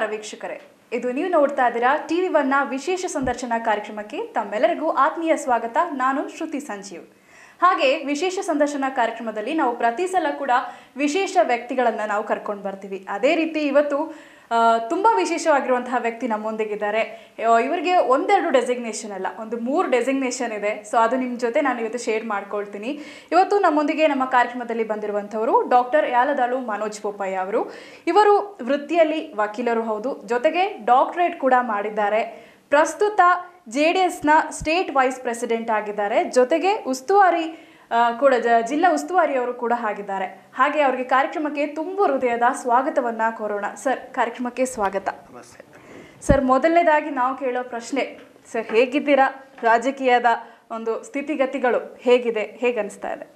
ವೀಕ್ಷಕರೇ ಇದು ನೀವು ನೋಡ್ತಾ ಇದ್ದೀರಾ ಟಿವಿ ಒನ್ನ ವಿಶೇಷ ಸಂದರ್ಶನ ಕಾರ್ಯಕ್ರಮಕ್ಕೆ ತಮ್ಮೆಲ್ಲರಿಗೂ ಆತ್ಮೀಯ ಸ್ವಾಗತ ನಾನು ಶ್ರುತಿ ಸಂಜೀವ್ ಹಾಗೆ ವಿಶೇಷ ಸಂದರ್ಶನ ಕಾರ್ಯಕ್ರಮದಲ್ಲಿ ನಾವು ಪ್ರತಿ ಸಲ ಕೂಡ ವಿಶೇಷ ವ್ಯಕ್ತಿಗಳನ್ನು ನಾವು ಕರ್ಕೊಂಡು ಬರ್ತೀವಿ ಅದೇ ರೀತಿ ಇವತ್ತು ಆ, ತುಂಬಾ ವಿಶೇಷವಾಗಿರುವಂತಹ ವ್ಯಕ್ತಿ ನಮ್ಮೊಂದಿಗಿದ್ದಾರೆ ಆ, ಇವರಿಗೆ ಒಂದೆರಡು ಡೆಸಿಗ್ನೇಷನ್ ಅಲ್ಲ ಒಂದು ಮೂರು ಡೆಸಿಗ್ನೇಷನ್ ಇದೆ ಸೊ ಅದು ನಿಮ್ಮ ಜೊತೆ ನಾನು ಇವತ್ತು ಶೇರ್ ಮಾಡ್ಕೊಳ್ತೀನಿ ಇವತ್ತು ನಮ್ಮೊಂದಿಗೆ ನಮ್ಮ ಕಾರ್ಯಕ್ರಮದಲ್ಲಿ ಬಂದಿರುವಂಥವರು ಡಾಕ್ಟರ್ ಯಾಲದಾಳು ಮನೋಜ್ ಪೋಪಯ್ಯ ಅವರು ಇವರು ವೃತ್ತಿಯಲ್ಲಿ ವಕೀಲರು ಹೌದು ಜೊತೆಗೆ ಡಾಕ್ಟರೇಟ್ ಕೂಡ ಮಾಡಿದ್ದಾರೆ ಪ್ರಸ್ತುತ ಜೆ ಡಿ ಎಸ್ನ ಸ್ಟೇಟ್ ವೈಸ್ ಪ್ರೆಸಿಡೆಂಟ್ ಆಗಿದ್ದಾರೆ ಜೊತೆಗೆ ಉಸ್ತುವಾರಿ ಆ, ಕೂಡ ಜ- ಜಿಲ್ಲಾ ಉಸ್ತುವಾರಿಯವರು ಕೂಡ ಆಗಿದ್ದಾರೆ ಹಾಗೆ ಅವರಿಗೆ ಕಾರ್ಯಕ್ರಮಕ್ಕೆ ತುಂಬ ಹೃದಯದ ಸ್ವಾಗತವನ್ನ ಕೋರೋಣ ಸರ್ ಕಾರ್ಯಕ್ರಮಕ್ಕೆ ಸ್ವಾಗತ ನಮಸ್ತೆ ಸರ್ ಮೊದಲನೇದಾಗಿ ನಾವು ಕೇಳೋ ಪ್ರಶ್ನೆ ಸರ್ ಹೇಗಿದ್ದೀರಾ ರಾಜಕೀಯದ ಒಂದು ಸ್ಥಿತಿಗತಿಗಳು ಹೇಗಿದೆ ಹೇಗೆ ಅನಿಸ್ತಾ ಇದೆ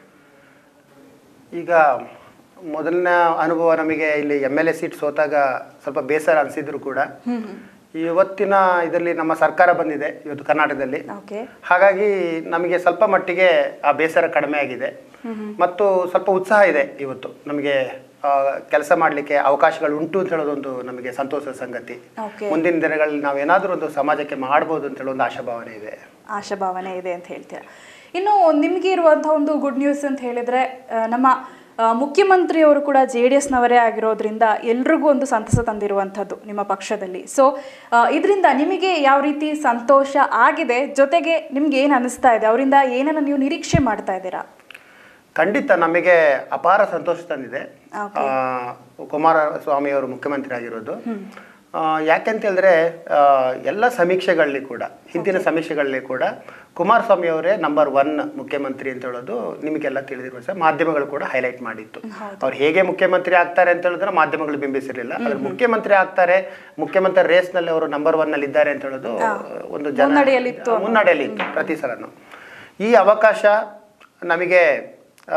ಈಗ ಮೊದಲನೇ ಅನುಭವ ನಮಗೆ ಇಲ್ಲಿ ಎಮ್ ಎಲ್ ಎ ಸೀಟ್ ಸೋತಾಗ ಸ್ವಲ್ಪ ಬೇಸರ ಅನಿಸಿದ್ರು ಕೂಡ ಇವತ್ತಿನ ಇದರಲ್ಲಿ ನಮ್ಮ ಸರ್ಕಾರ ಬಂದಿದೆ ಇವತ್ತು ಕರ್ನಾಟಕದಲ್ಲಿ ಓಕೆ ಹಾಗಾಗಿ ನಮಗೆ ಸ್ವಲ್ಪ ಮಟ್ಟಿಗೆ ಆ ಬೇಸರ ಕಡಿಮೆ ಆಗಿದೆ ಮತ್ತು ಸ್ವಲ್ಪ ಉತ್ಸಾಹ ಇದೆ ಇವತ್ತು ನಮಗೆ ಕೆಲಸ ಮಾಡಲಿಕ್ಕೆ ಅವಕಾಶಗಳು ಉಂಟು ಅಂತ ಹೇಳೋದೊಂದು ನಮಗೆ ಸಂತೋಷದ ಸಂಗತಿ ಓಕೆ ಮುಂದಿನ ದಿನಗಳಲ್ಲಿ ನಾವು ಏನಾದರೂ ಒಂದು ಸಮಾಜಕ್ಕೆ ಮಾಡ್ಬೋದು ಅಂತ ಹೇಳೋ ಒಂದು ಆಶಾಭಾವನೆ ಇದೆ ಆಶಾಭಾವನೆ ಇದೆ ಅಂತ ಹೇಳ್ತೀರಾ ಇನ್ನು ನಿಮಗೆ ಇರುವಂಥ ಒಂದು ಗುಡ್ ನ್ಯೂಸ್ ಅಂತ ಹೇಳಿದ್ರೆ ಆ, ನಮ್ಮ ಆ, ಮುಖ್ಯಮಂತ್ರಿಯವರು ಕೂಡ ಜೆ ಡಿ ಎಸ್ನವರೇ ಆಗಿರೋದ್ರಿಂದ ಎಲ್ರಿಗೂ ಒಂದು ಸಂತಸ ತಂದಿರುವಂಥದ್ದು ನಿಮ್ಮ ಪಕ್ಷದಲ್ಲಿ ಸೊ ಇದರಿಂದ ನಿಮಗೆ ಯಾವ ರೀತಿ ಸಂತೋಷ ಆಗಿದೆ ಜೊತೆಗೆ ನಿಮ್ಗೆ ಏನು ಅನಿಸ್ತಾ ಇದೆ ಅವರಿಂದ ಏನನ್ನ ನೀವು ನಿರೀಕ್ಷೆ ಮಾಡ್ತಾ ಇದ್ದೀರಾ ಖಂಡಿತ ನಮಗೆ ಅಪಾರ ಸಂತೋಷ ತಂದಿದೆ Okay. ಆ, ಕುಮಾರಸ್ವಾಮಿ ಅವರು ಮುಖ್ಯಮಂತ್ರಿ ಆಗಿರೋದು ಆ, ಯಾಕೆಂತ ಹೇಳಿದ್ರೆ ಆ, ಎಲ್ಲ ಸಮೀಕ್ಷೆಗಳಲ್ಲಿ ಕೂಡ ಹಿಂದಿನ ಸಮೀಕ್ಷೆಗಳಲ್ಲಿ ಕೂಡ ಕುಮಾರಸ್ವಾಮಿ ಅವರೇ ನಂಬರ್ ಒನ್ ಮುಖ್ಯಮಂತ್ರಿ ಅಂತ ಹೇಳೋದು ನಿಮಗೆಲ್ಲ ತಿಳಿದಿರುವ ಸಹ ಮಾಧ್ಯಮಗಳು ಕೂಡ ಹೈಲೈಟ್ ಮಾಡಿತ್ತು ಅವ್ರು ಹೇಗೆ ಮುಖ್ಯಮಂತ್ರಿ ಆಗ್ತಾರೆ ಅಂತ ಹೇಳಿದ್ರೆ ಮಾಧ್ಯಮಗಳು ಬಿಂಬಿಸಿರಲಿಲ್ಲ ಆದ್ರೆ ಮುಖ್ಯಮಂತ್ರಿ ಆಗ್ತಾರೆ ಮುಖ್ಯಮಂತ್ರಿ ರೇಸ್ ನಲ್ಲಿ ಅವರು ನಂಬರ್ ಒನ್ ನಲ್ಲಿ ಇದ್ದಾರೆ ಅಂತ ಹೇಳೋದು ಒಂದು ಜನ ಮುನ್ನಡೆಯಲ್ಲಿತ್ತು ಮುನ್ನಡೆಯಲ್ಲಿತ್ತು ಪ್ರತಿ ಸಲನು ಈ ಅವಕಾಶ ನಮಗೆ ಆ,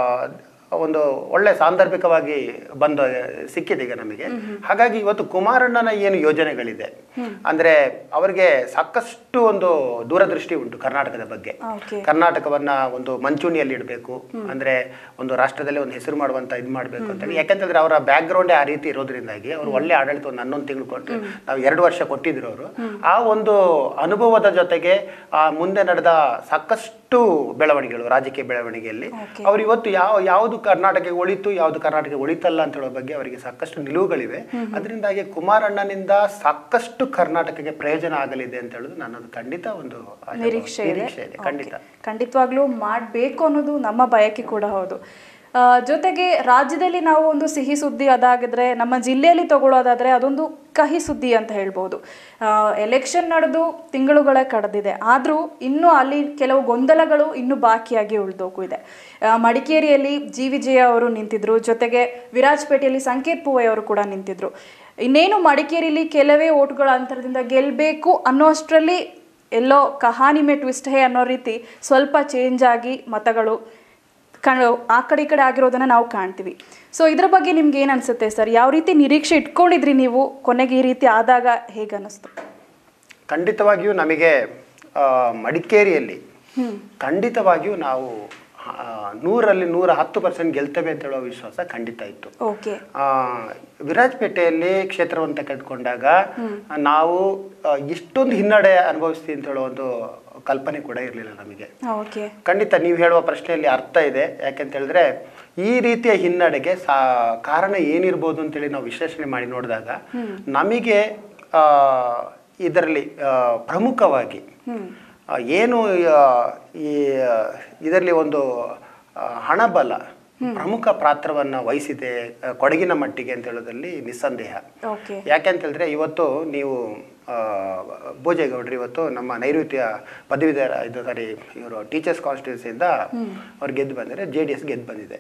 ಒಂದು ಒಳ್ಳೆ ಸಾಂದರ್ಭಿಕವಾಗಿ ಬಂದ ಸಿಕ್ಕಿದೆ ಈಗ ನಮಗೆ ಹಾಗಾಗಿ ಇವತ್ತು ಕುಮಾರಣ್ಣನ ಏನು ಯೋಜನೆಗಳಿದೆ ಅಂದ್ರೆ ಅವರಿಗೆ ಸಾಕಷ್ಟು ಒಂದು ದೂರದೃಷ್ಟಿ ಉಂಟು ಕರ್ನಾಟಕದ ಬಗ್ಗೆ ಓಕೆ ಕರ್ನಾಟಕವನ್ನ ಒಂದು ಮಂಚೂಣಿಯಲ್ಲಿ ಇಡಬೇಕು ಅಂದ್ರೆ ಒಂದು ರಾಷ್ಟ್ರದಲ್ಲಿ ಒಂದು ಹೆಸರು ಮಾಡುವಂತ ಇದು ಮಾಡಬೇಕು ಅಂತ ಹೇಳಿ ಯಾಕಂತಂದ್ರೆ ಅವರ ಬ್ಯಾಕ್ ಗ್ರೌಂಡೇ ಆ ರೀತಿ ಇರೋದ್ರಿಂದಾಗಿ ಅವರು ಒಳ್ಳೆ ಆಡಳಿತ ಒಂದು ಹನ್ನೊಂದು ತಿಂಗಳು ಕೊಟ್ಟು ನಾವು ಎರಡು ವರ್ಷ ಕೊಟ್ಟಿದ್ರು ಅವರು ಆ ಒಂದು ಅನುಭವದ ಜೊತೆಗೆ ಆ ಮುಂದೆ ನಡೆದ ಸಾಕಷ್ಟು ಬೆಳವಣಿಗೆಗಳು ರಾಜಕೀಯ ಬೆಳವಣಿಗೆಯಲ್ಲಿ Okay. ಅವ್ರು ಇವತ್ತು ಯಾವ ಯಾವುದು ಕರ್ನಾಟಕಕ್ಕೆ ಒಳಿತು ಯಾವುದು ಕರ್ನಾಟಕ ಒಳಿತಲ್ಲ ಅಂತ ಹೇಳೋ ಬಗ್ಗೆ ಅವರಿಗೆ ಸಾಕಷ್ಟು ನಿಲುವುಗಳಿವೆ ಅದರಿಂದಾಗಿ ಕುಮಾರಣ್ಣನಿಂದ ಸಾಕಷ್ಟು ಕರ್ನಾಟಕಕ್ಕೆ ಪ್ರಯೋಜನ ಆಗಲಿದೆ ಅಂತ ಹೇಳೋದು ನನ್ನದು ಖಂಡಿತ ಒಂದು ಆಶಾಭಾವ. ನಿರೀಕ್ಷೆ ಇದೆ ನಿರೀಕ್ಷೆ ಇದೆ ಖಂಡಿತ Okay. ಖಂಡಿತವಾಗ್ಲೂ ಮಾಡಬೇಕು ಅನ್ನೋದು ನಮ್ಮ ಬಯಕೆ ಕೂಡ ಹೌದು ಆ, ಜೊತೆಗೆ ರಾಜ್ಯದಲ್ಲಿ ನಾವು ಒಂದು ಸಿಹಿ ಸುದ್ದಿ ಅದಾಗಿದ್ರೆ ನಮ್ಮ ಜಿಲ್ಲೆಯಲ್ಲಿ ತಗೊಳ್ಳೋದಾದ್ರೆ ಅದೊಂದು ಕಹಿ ಸುದ್ದಿ ಅಂತ ಹೇಳ್ಬೋದು ಎಲೆಕ್ಷನ್ ನಡೆದು ತಿಂಗಳುಗಳ ಕಳೆದಿದೆ ಆದರೂ ಇನ್ನೂ ಅಲ್ಲಿ ಕೆಲವು ಗೊಂದಲಗಳು ಇನ್ನೂ ಬಾಕಿಯಾಗಿ ಉಳಿದೋಗೂ ಇದೆ ಆ, ಮಡಿಕೇರಿಯಲ್ಲಿ ಜಿ ವಿಜಯ ಅವರು ನಿಂತಿದ್ರು ಜೊತೆಗೆ ವಿರಾಜಪೇಟೆಯಲ್ಲಿ ಸಂಕೇತ್ ಪೂವೈ ಅವರು ಕೂಡ ನಿಂತಿದ್ರು ಇನ್ನೇನು ಮಡಿಕೇರಿಯಲ್ಲಿ ಕೆಲವೇ ಓಟ್ಗಳ ಅಂತರದಿಂದ ಗೆಲ್ಲಬೇಕು ಅನ್ನೋಷ್ಟರಲ್ಲಿ ಎಲ್ಲೋ ಕಹಾನಿ ಮೇ ಟ್ವಿಸ್ಟ್ ಹೇ ಅನ್ನೋ ರೀತಿ ಸ್ವಲ್ಪ ಚೇಂಜ್ ಆಗಿ ಮತಗಳು ಕಣ ಆ ಕಡೆ ಈ ಕಡೆ ಆಗಿರೋದನ್ನ ನಾವು ಕಾಣ್ತೀವಿ ಸೊ ಇದ್ರ ಬಗ್ಗೆ ನಿಮ್ಗೆ ಏನು ಅನ್ಸುತ್ತೆ ಸರ್ ಯಾವ ರೀತಿ ನಿರೀಕ್ಷೆ ಇಟ್ಕೊಂಡಿದ್ರಿ ನೀವು ಕೊನೆಗೆ ಈ ರೀತಿ ಆದಾಗ ಹೇಗೆ ಅನ್ನಿಸ್ತು ಖಂಡಿತವಾಗಿಯೂ ನಮಗೆ ಆ, ಮಡಿಕೇರಿಯಲ್ಲಿ ಖಂಡಿತವಾಗಿಯೂ ನಾವು ಆ, ನೂರಲ್ಲಿ ನೂರ ಹತ್ತು ಪರ್ಸೆಂಟ್ ಗೆಲ್ತೇವೆ ಅಂತ ಹೇಳೋ ವಿಶ್ವಾಸ ಖಂಡಿತ ಇತ್ತು ಓಕೆ ಆ, ವಿರಾಜಪೇಟೆಯಲ್ಲಿ ಕ್ಷೇತ್ರವನ್ನು ತೆಗೆದುಕೊಂಡಾಗ ನಾವು ಆ, ಇಷ್ಟೊಂದು ಹಿನ್ನಡೆ ಅನುಭವಿಸ್ತೀವಿ ಅಂತ ಹೇಳೋ ಒಂದು ಕಲ್ಪನೆ ಕೂಡ ಇರಲಿಲ್ಲ ನಮಗೆ ಓಕೆ ಖಂಡಿತ ನೀವು ಹೇಳುವ ಪ್ರಶ್ನೆಯಲ್ಲಿ ಅರ್ಥ ಇದೆ ಯಾಕೆಂತ ಹೇಳಿದ್ರೆ ಈ ರೀತಿಯ ಹಿನ್ನಡೆಗೆ ಸಾ ಕಾರಣ ಏನಿರ್ಬೋದು ಅಂತೇಳಿ ನಾವು ವಿಶ್ಲೇಷಣೆ ಮಾಡಿ ನೋಡಿದಾಗ ನಮಗೆ ಆ, ಇದರಲ್ಲಿ ಆ, ಪ್ರಮುಖವಾಗಿ ಆ, ಏನು ಆ, ಈ ಇದರಲ್ಲಿ ಒಂದು ಆ, ಹಣಬಲ ಪ್ರಮುಖ ಪಾತ್ರವನ್ನು ವಹಿಸಿದೆ ಆ, ಕೊಡಗಿನ ಮಟ್ಟಿಗೆ ಅಂತ ಹೇಳೋದ್ರಲ್ಲಿ ನಿಸ್ಸಂದೇಹ ಓಕೆ ಯಾಕೆ ಅಂತ ಹೇಳಿದ್ರೆ ಇವತ್ತು ನೀವು ಆ, ಭೋಜೇಗೌಡರು ಇವತ್ತು ನಮ್ಮ ನೈಋತ್ಯ ಪದವೀಧರ ಇದು ಸಾರಿ ಇವರು ಟೀಚರ್ಸ್ ಕಾನ್ಸ್ಟಿಟ್ಯೂನ್ಸಿಯಿಂದ ಅವ್ರು ಗೆದ್ದು ಬಂದರೆ ಜೆ ಡಿ ಎಸ್ ಗೆದ್ದು ಬಂದಿದೆ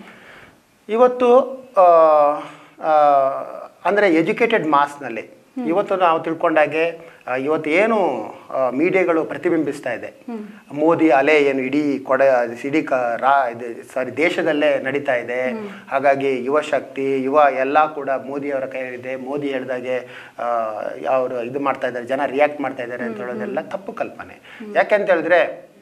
ಇವತ್ತು ಆ, ಆ, ಅಂದ್ರೆ ಎಜುಕೇಟೆಡ್ ಮಾಸ್ನಲ್ಲಿ ಇವತ್ತು ನಾವು ತಿಳ್ಕೊಂಡಾಗೆ ಆ, ಇವತ್ತು ಏನು ಮೀಡಿಯಾಗಳು ಪ್ರತಿಬಿಂಬಿಸ್ತಾ ಇದೆ ಮೋದಿ ಅಲೆ ಏನು ಇಡೀ ಕೊಡ ಇಡೀ ಕ ರಾ ಇದು ಸಾರಿ ದೇಶದಲ್ಲೇ ನಡೀತಾ ಇದೆ ಹಾಗಾಗಿ ಯುವ ಶಕ್ತಿ ಯುವ ಎಲ್ಲ ಕೂಡ ಮೋದಿ ಅವರ ಕೈಯಲ್ಲಿದೆ ಮೋದಿ ಹೇಳ್ದಾಗೆ ಆ, ಅವರು ಇದು ಮಾಡ್ತಾ ಇದ್ದಾರೆ ಜನ ರಿಯಾಕ್ಟ್ ಮಾಡ್ತಾ ಇದ್ದಾರೆ ಅಂತ ಹೇಳೋದೆಲ್ಲ ತಪ್ಪು ಕಲ್ಪನೆ ಯಾಕೆ ಅಂತ ಹೇಳಿದ್ರೆ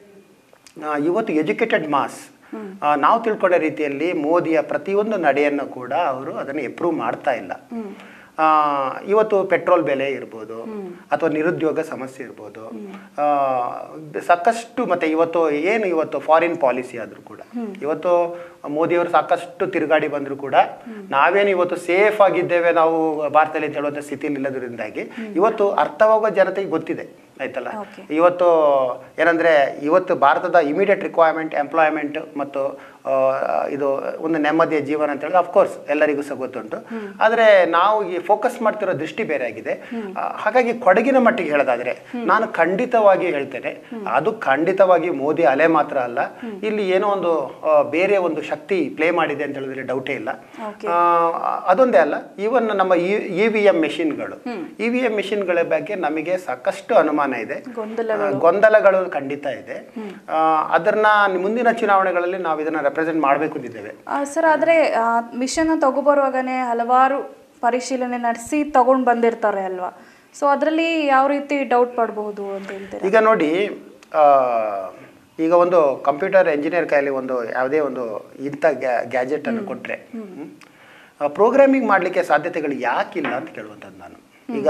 ಆ, ಇವತ್ತು ಎಜುಕೇಟೆಡ್ ಮಾಸ್ ನಾವು ತಿಳ್ಕೊಂಡ ರೀತಿಯಲ್ಲಿ ಮೋದಿಯ ಪ್ರತಿಯೊಂದು ನಡೆಯನ್ನು ಕೂಡ ಅವರು ಅದನ್ನು ಎಪ್ರೂವ್ ಮಾಡ್ತಾ ಇಲ್ಲ ಆ, ಇವತ್ತು ಪೆಟ್ರೋಲ್ ಬೆಲೆ ಇರ್ಬೋದು ಅಥವಾ ನಿರುದ್ಯೋಗ ಸಮಸ್ಯೆ ಇರ್ಬೋದು ಆ, ಸಾಕಷ್ಟು ಮತ್ತೆ ಇವತ್ತು ಏನು ಇವತ್ತು ಫಾರಿನ್ ಪಾಲಿಸಿ ಆದರೂ ಕೂಡ ಇವತ್ತು ಮೋದಿಯವರು ಸಾಕಷ್ಟು ತಿರುಗಾಡಿ ಬಂದರೂ ಕೂಡ ನಾವೇನು ಇವತ್ತು ಸೇಫ್ ಆಗಿದ್ದೇವೆ ನಾವು ಭಾರತದಲ್ಲಿ ಅಂತ ಹೇಳುವಂಥ ಸ್ಥಿತಿಯಲ್ಲಿ ಇಲ್ಲದ್ರಿಂದಾಗಿ ಇವತ್ತು ಅರ್ಥವಾಗುವ ಜನತೆಗೆ ಗೊತ್ತಿದೆ ಆಯ್ತಲ್ಲ Okay. ಇವತ್ತು ಏನಂದ್ರೆ ಇವತ್ತು ಭಾರತದ ಇಮಿಡಿಯೇಟ್ ರಿಕ್ವೈರ್ಮೆಂಟ್ ಎಂಪ್ಲಾಯ್ಮೆಂಟ್ ಮತ್ತು ಆ, ಇದು ಒಂದು ನೆಮ್ಮದಿಯ ಜೀವನ ಅಂತ ಹೇಳಿದ್ರೆ ಅಫ್ಕೋರ್ಸ್ ಎಲ್ಲರಿಗೂ ಸಹ ಗೊತ್ತುಂಟು ಆದರೆ ನಾವು ಈ ಫೋಕಸ್ ಮಾಡ್ತಿರೋ ದೃಷ್ಟಿ ಬೇರೆ ಆಗಿದೆ ಆ, ಹಾಗಾಗಿ ಕೊಡಗಿನ ಮಟ್ಟಿಗೆ ಹೇಳೋದಾದ್ರೆ ನಾನು ಖಂಡಿತವಾಗಿ ಹೇಳ್ತೇನೆ ಅದು ಖಂಡಿತವಾಗಿ ಮೋದಿ ಅಲೆ ಮಾತ್ರ ಅಲ್ಲ ಇಲ್ಲಿ ಏನೋ ಒಂದು ಆ, ಬೇರೆ ಒಂದು ಶಕ್ತಿ ಪ್ಲೇ ಮಾಡಿದೆ ಅಂತ ಹೇಳಿದ್ರೆ ಡೌಟೇ ಇಲ್ಲ Okay. ಆ, ಅದೊಂದೇ ಅಲ್ಲ ಈವನ್ ನಮ್ಮ ಇ ವಿ ಎಂ ಮೆಷಿನ್ಗಳು ಇ ವಿ ಎಂ ಮೆಷಿನ್ಗಳ ಬಗ್ಗೆ ನಮಗೆ ಸಾಕಷ್ಟು ಅನುಮಾನ ಇದೆ ಗೊಂದಲಗಳು. ಆ, ಗೊಂದಲಗಳು ಖಂಡಿತ ಇದೆ ಆ, ಅದನ್ನ ಮುಂದಿನ ಚುನಾವಣೆಗಳಲ್ಲಿ ನಾವು ಇದನ್ನ ರೆಪ್ರೆಸೆಂಟ್ ಮಾಡಬೇಕು ಅಂತಿದ್ದೇವೆ ಸರ್ ಆದರೆ ಮಿಷನ್ ತಗೊಬರುವಾಗನೇ ಹಲವಾರು ಪರಿಶೀಲನೆ ನಡೆಸಿ ತಗೊಂಡು ಬಂದಿರ್ತಾರೆ ಅಲ್ವಾ ಸೊ ಅದರಲ್ಲಿ ಯಾವ ರೀತಿ ಡೌಟ್ ಪಡಬಹುದು ಅಂತ ಹೇಳ್ತೀರಾ ಈಗ ನೋಡಿ ಆ, ಈಗ ಒಂದು ಕಂಪ್ಯೂಟರ್ ಎಂಜಿನಿಯರ್ ಕೈಯಲ್ಲಿ ಒಂದು ಯಾವುದೇ ಒಂದು ಇಂಥ ಗ್ಯಾಜೆಟ್ ಅನ್ನು ಕೊಟ್ಟರೆ ಪ್ರೋಗ್ರಾಮಿಂಗ್ ಮಾಡಲಿಕ್ಕೆ ಸಾಧ್ಯತೆಗಳು ಯಾಕಿಲ್ಲ ಅಂತ ಕೇಳುವಂಥದ್ದು ನಾನು ಈಗ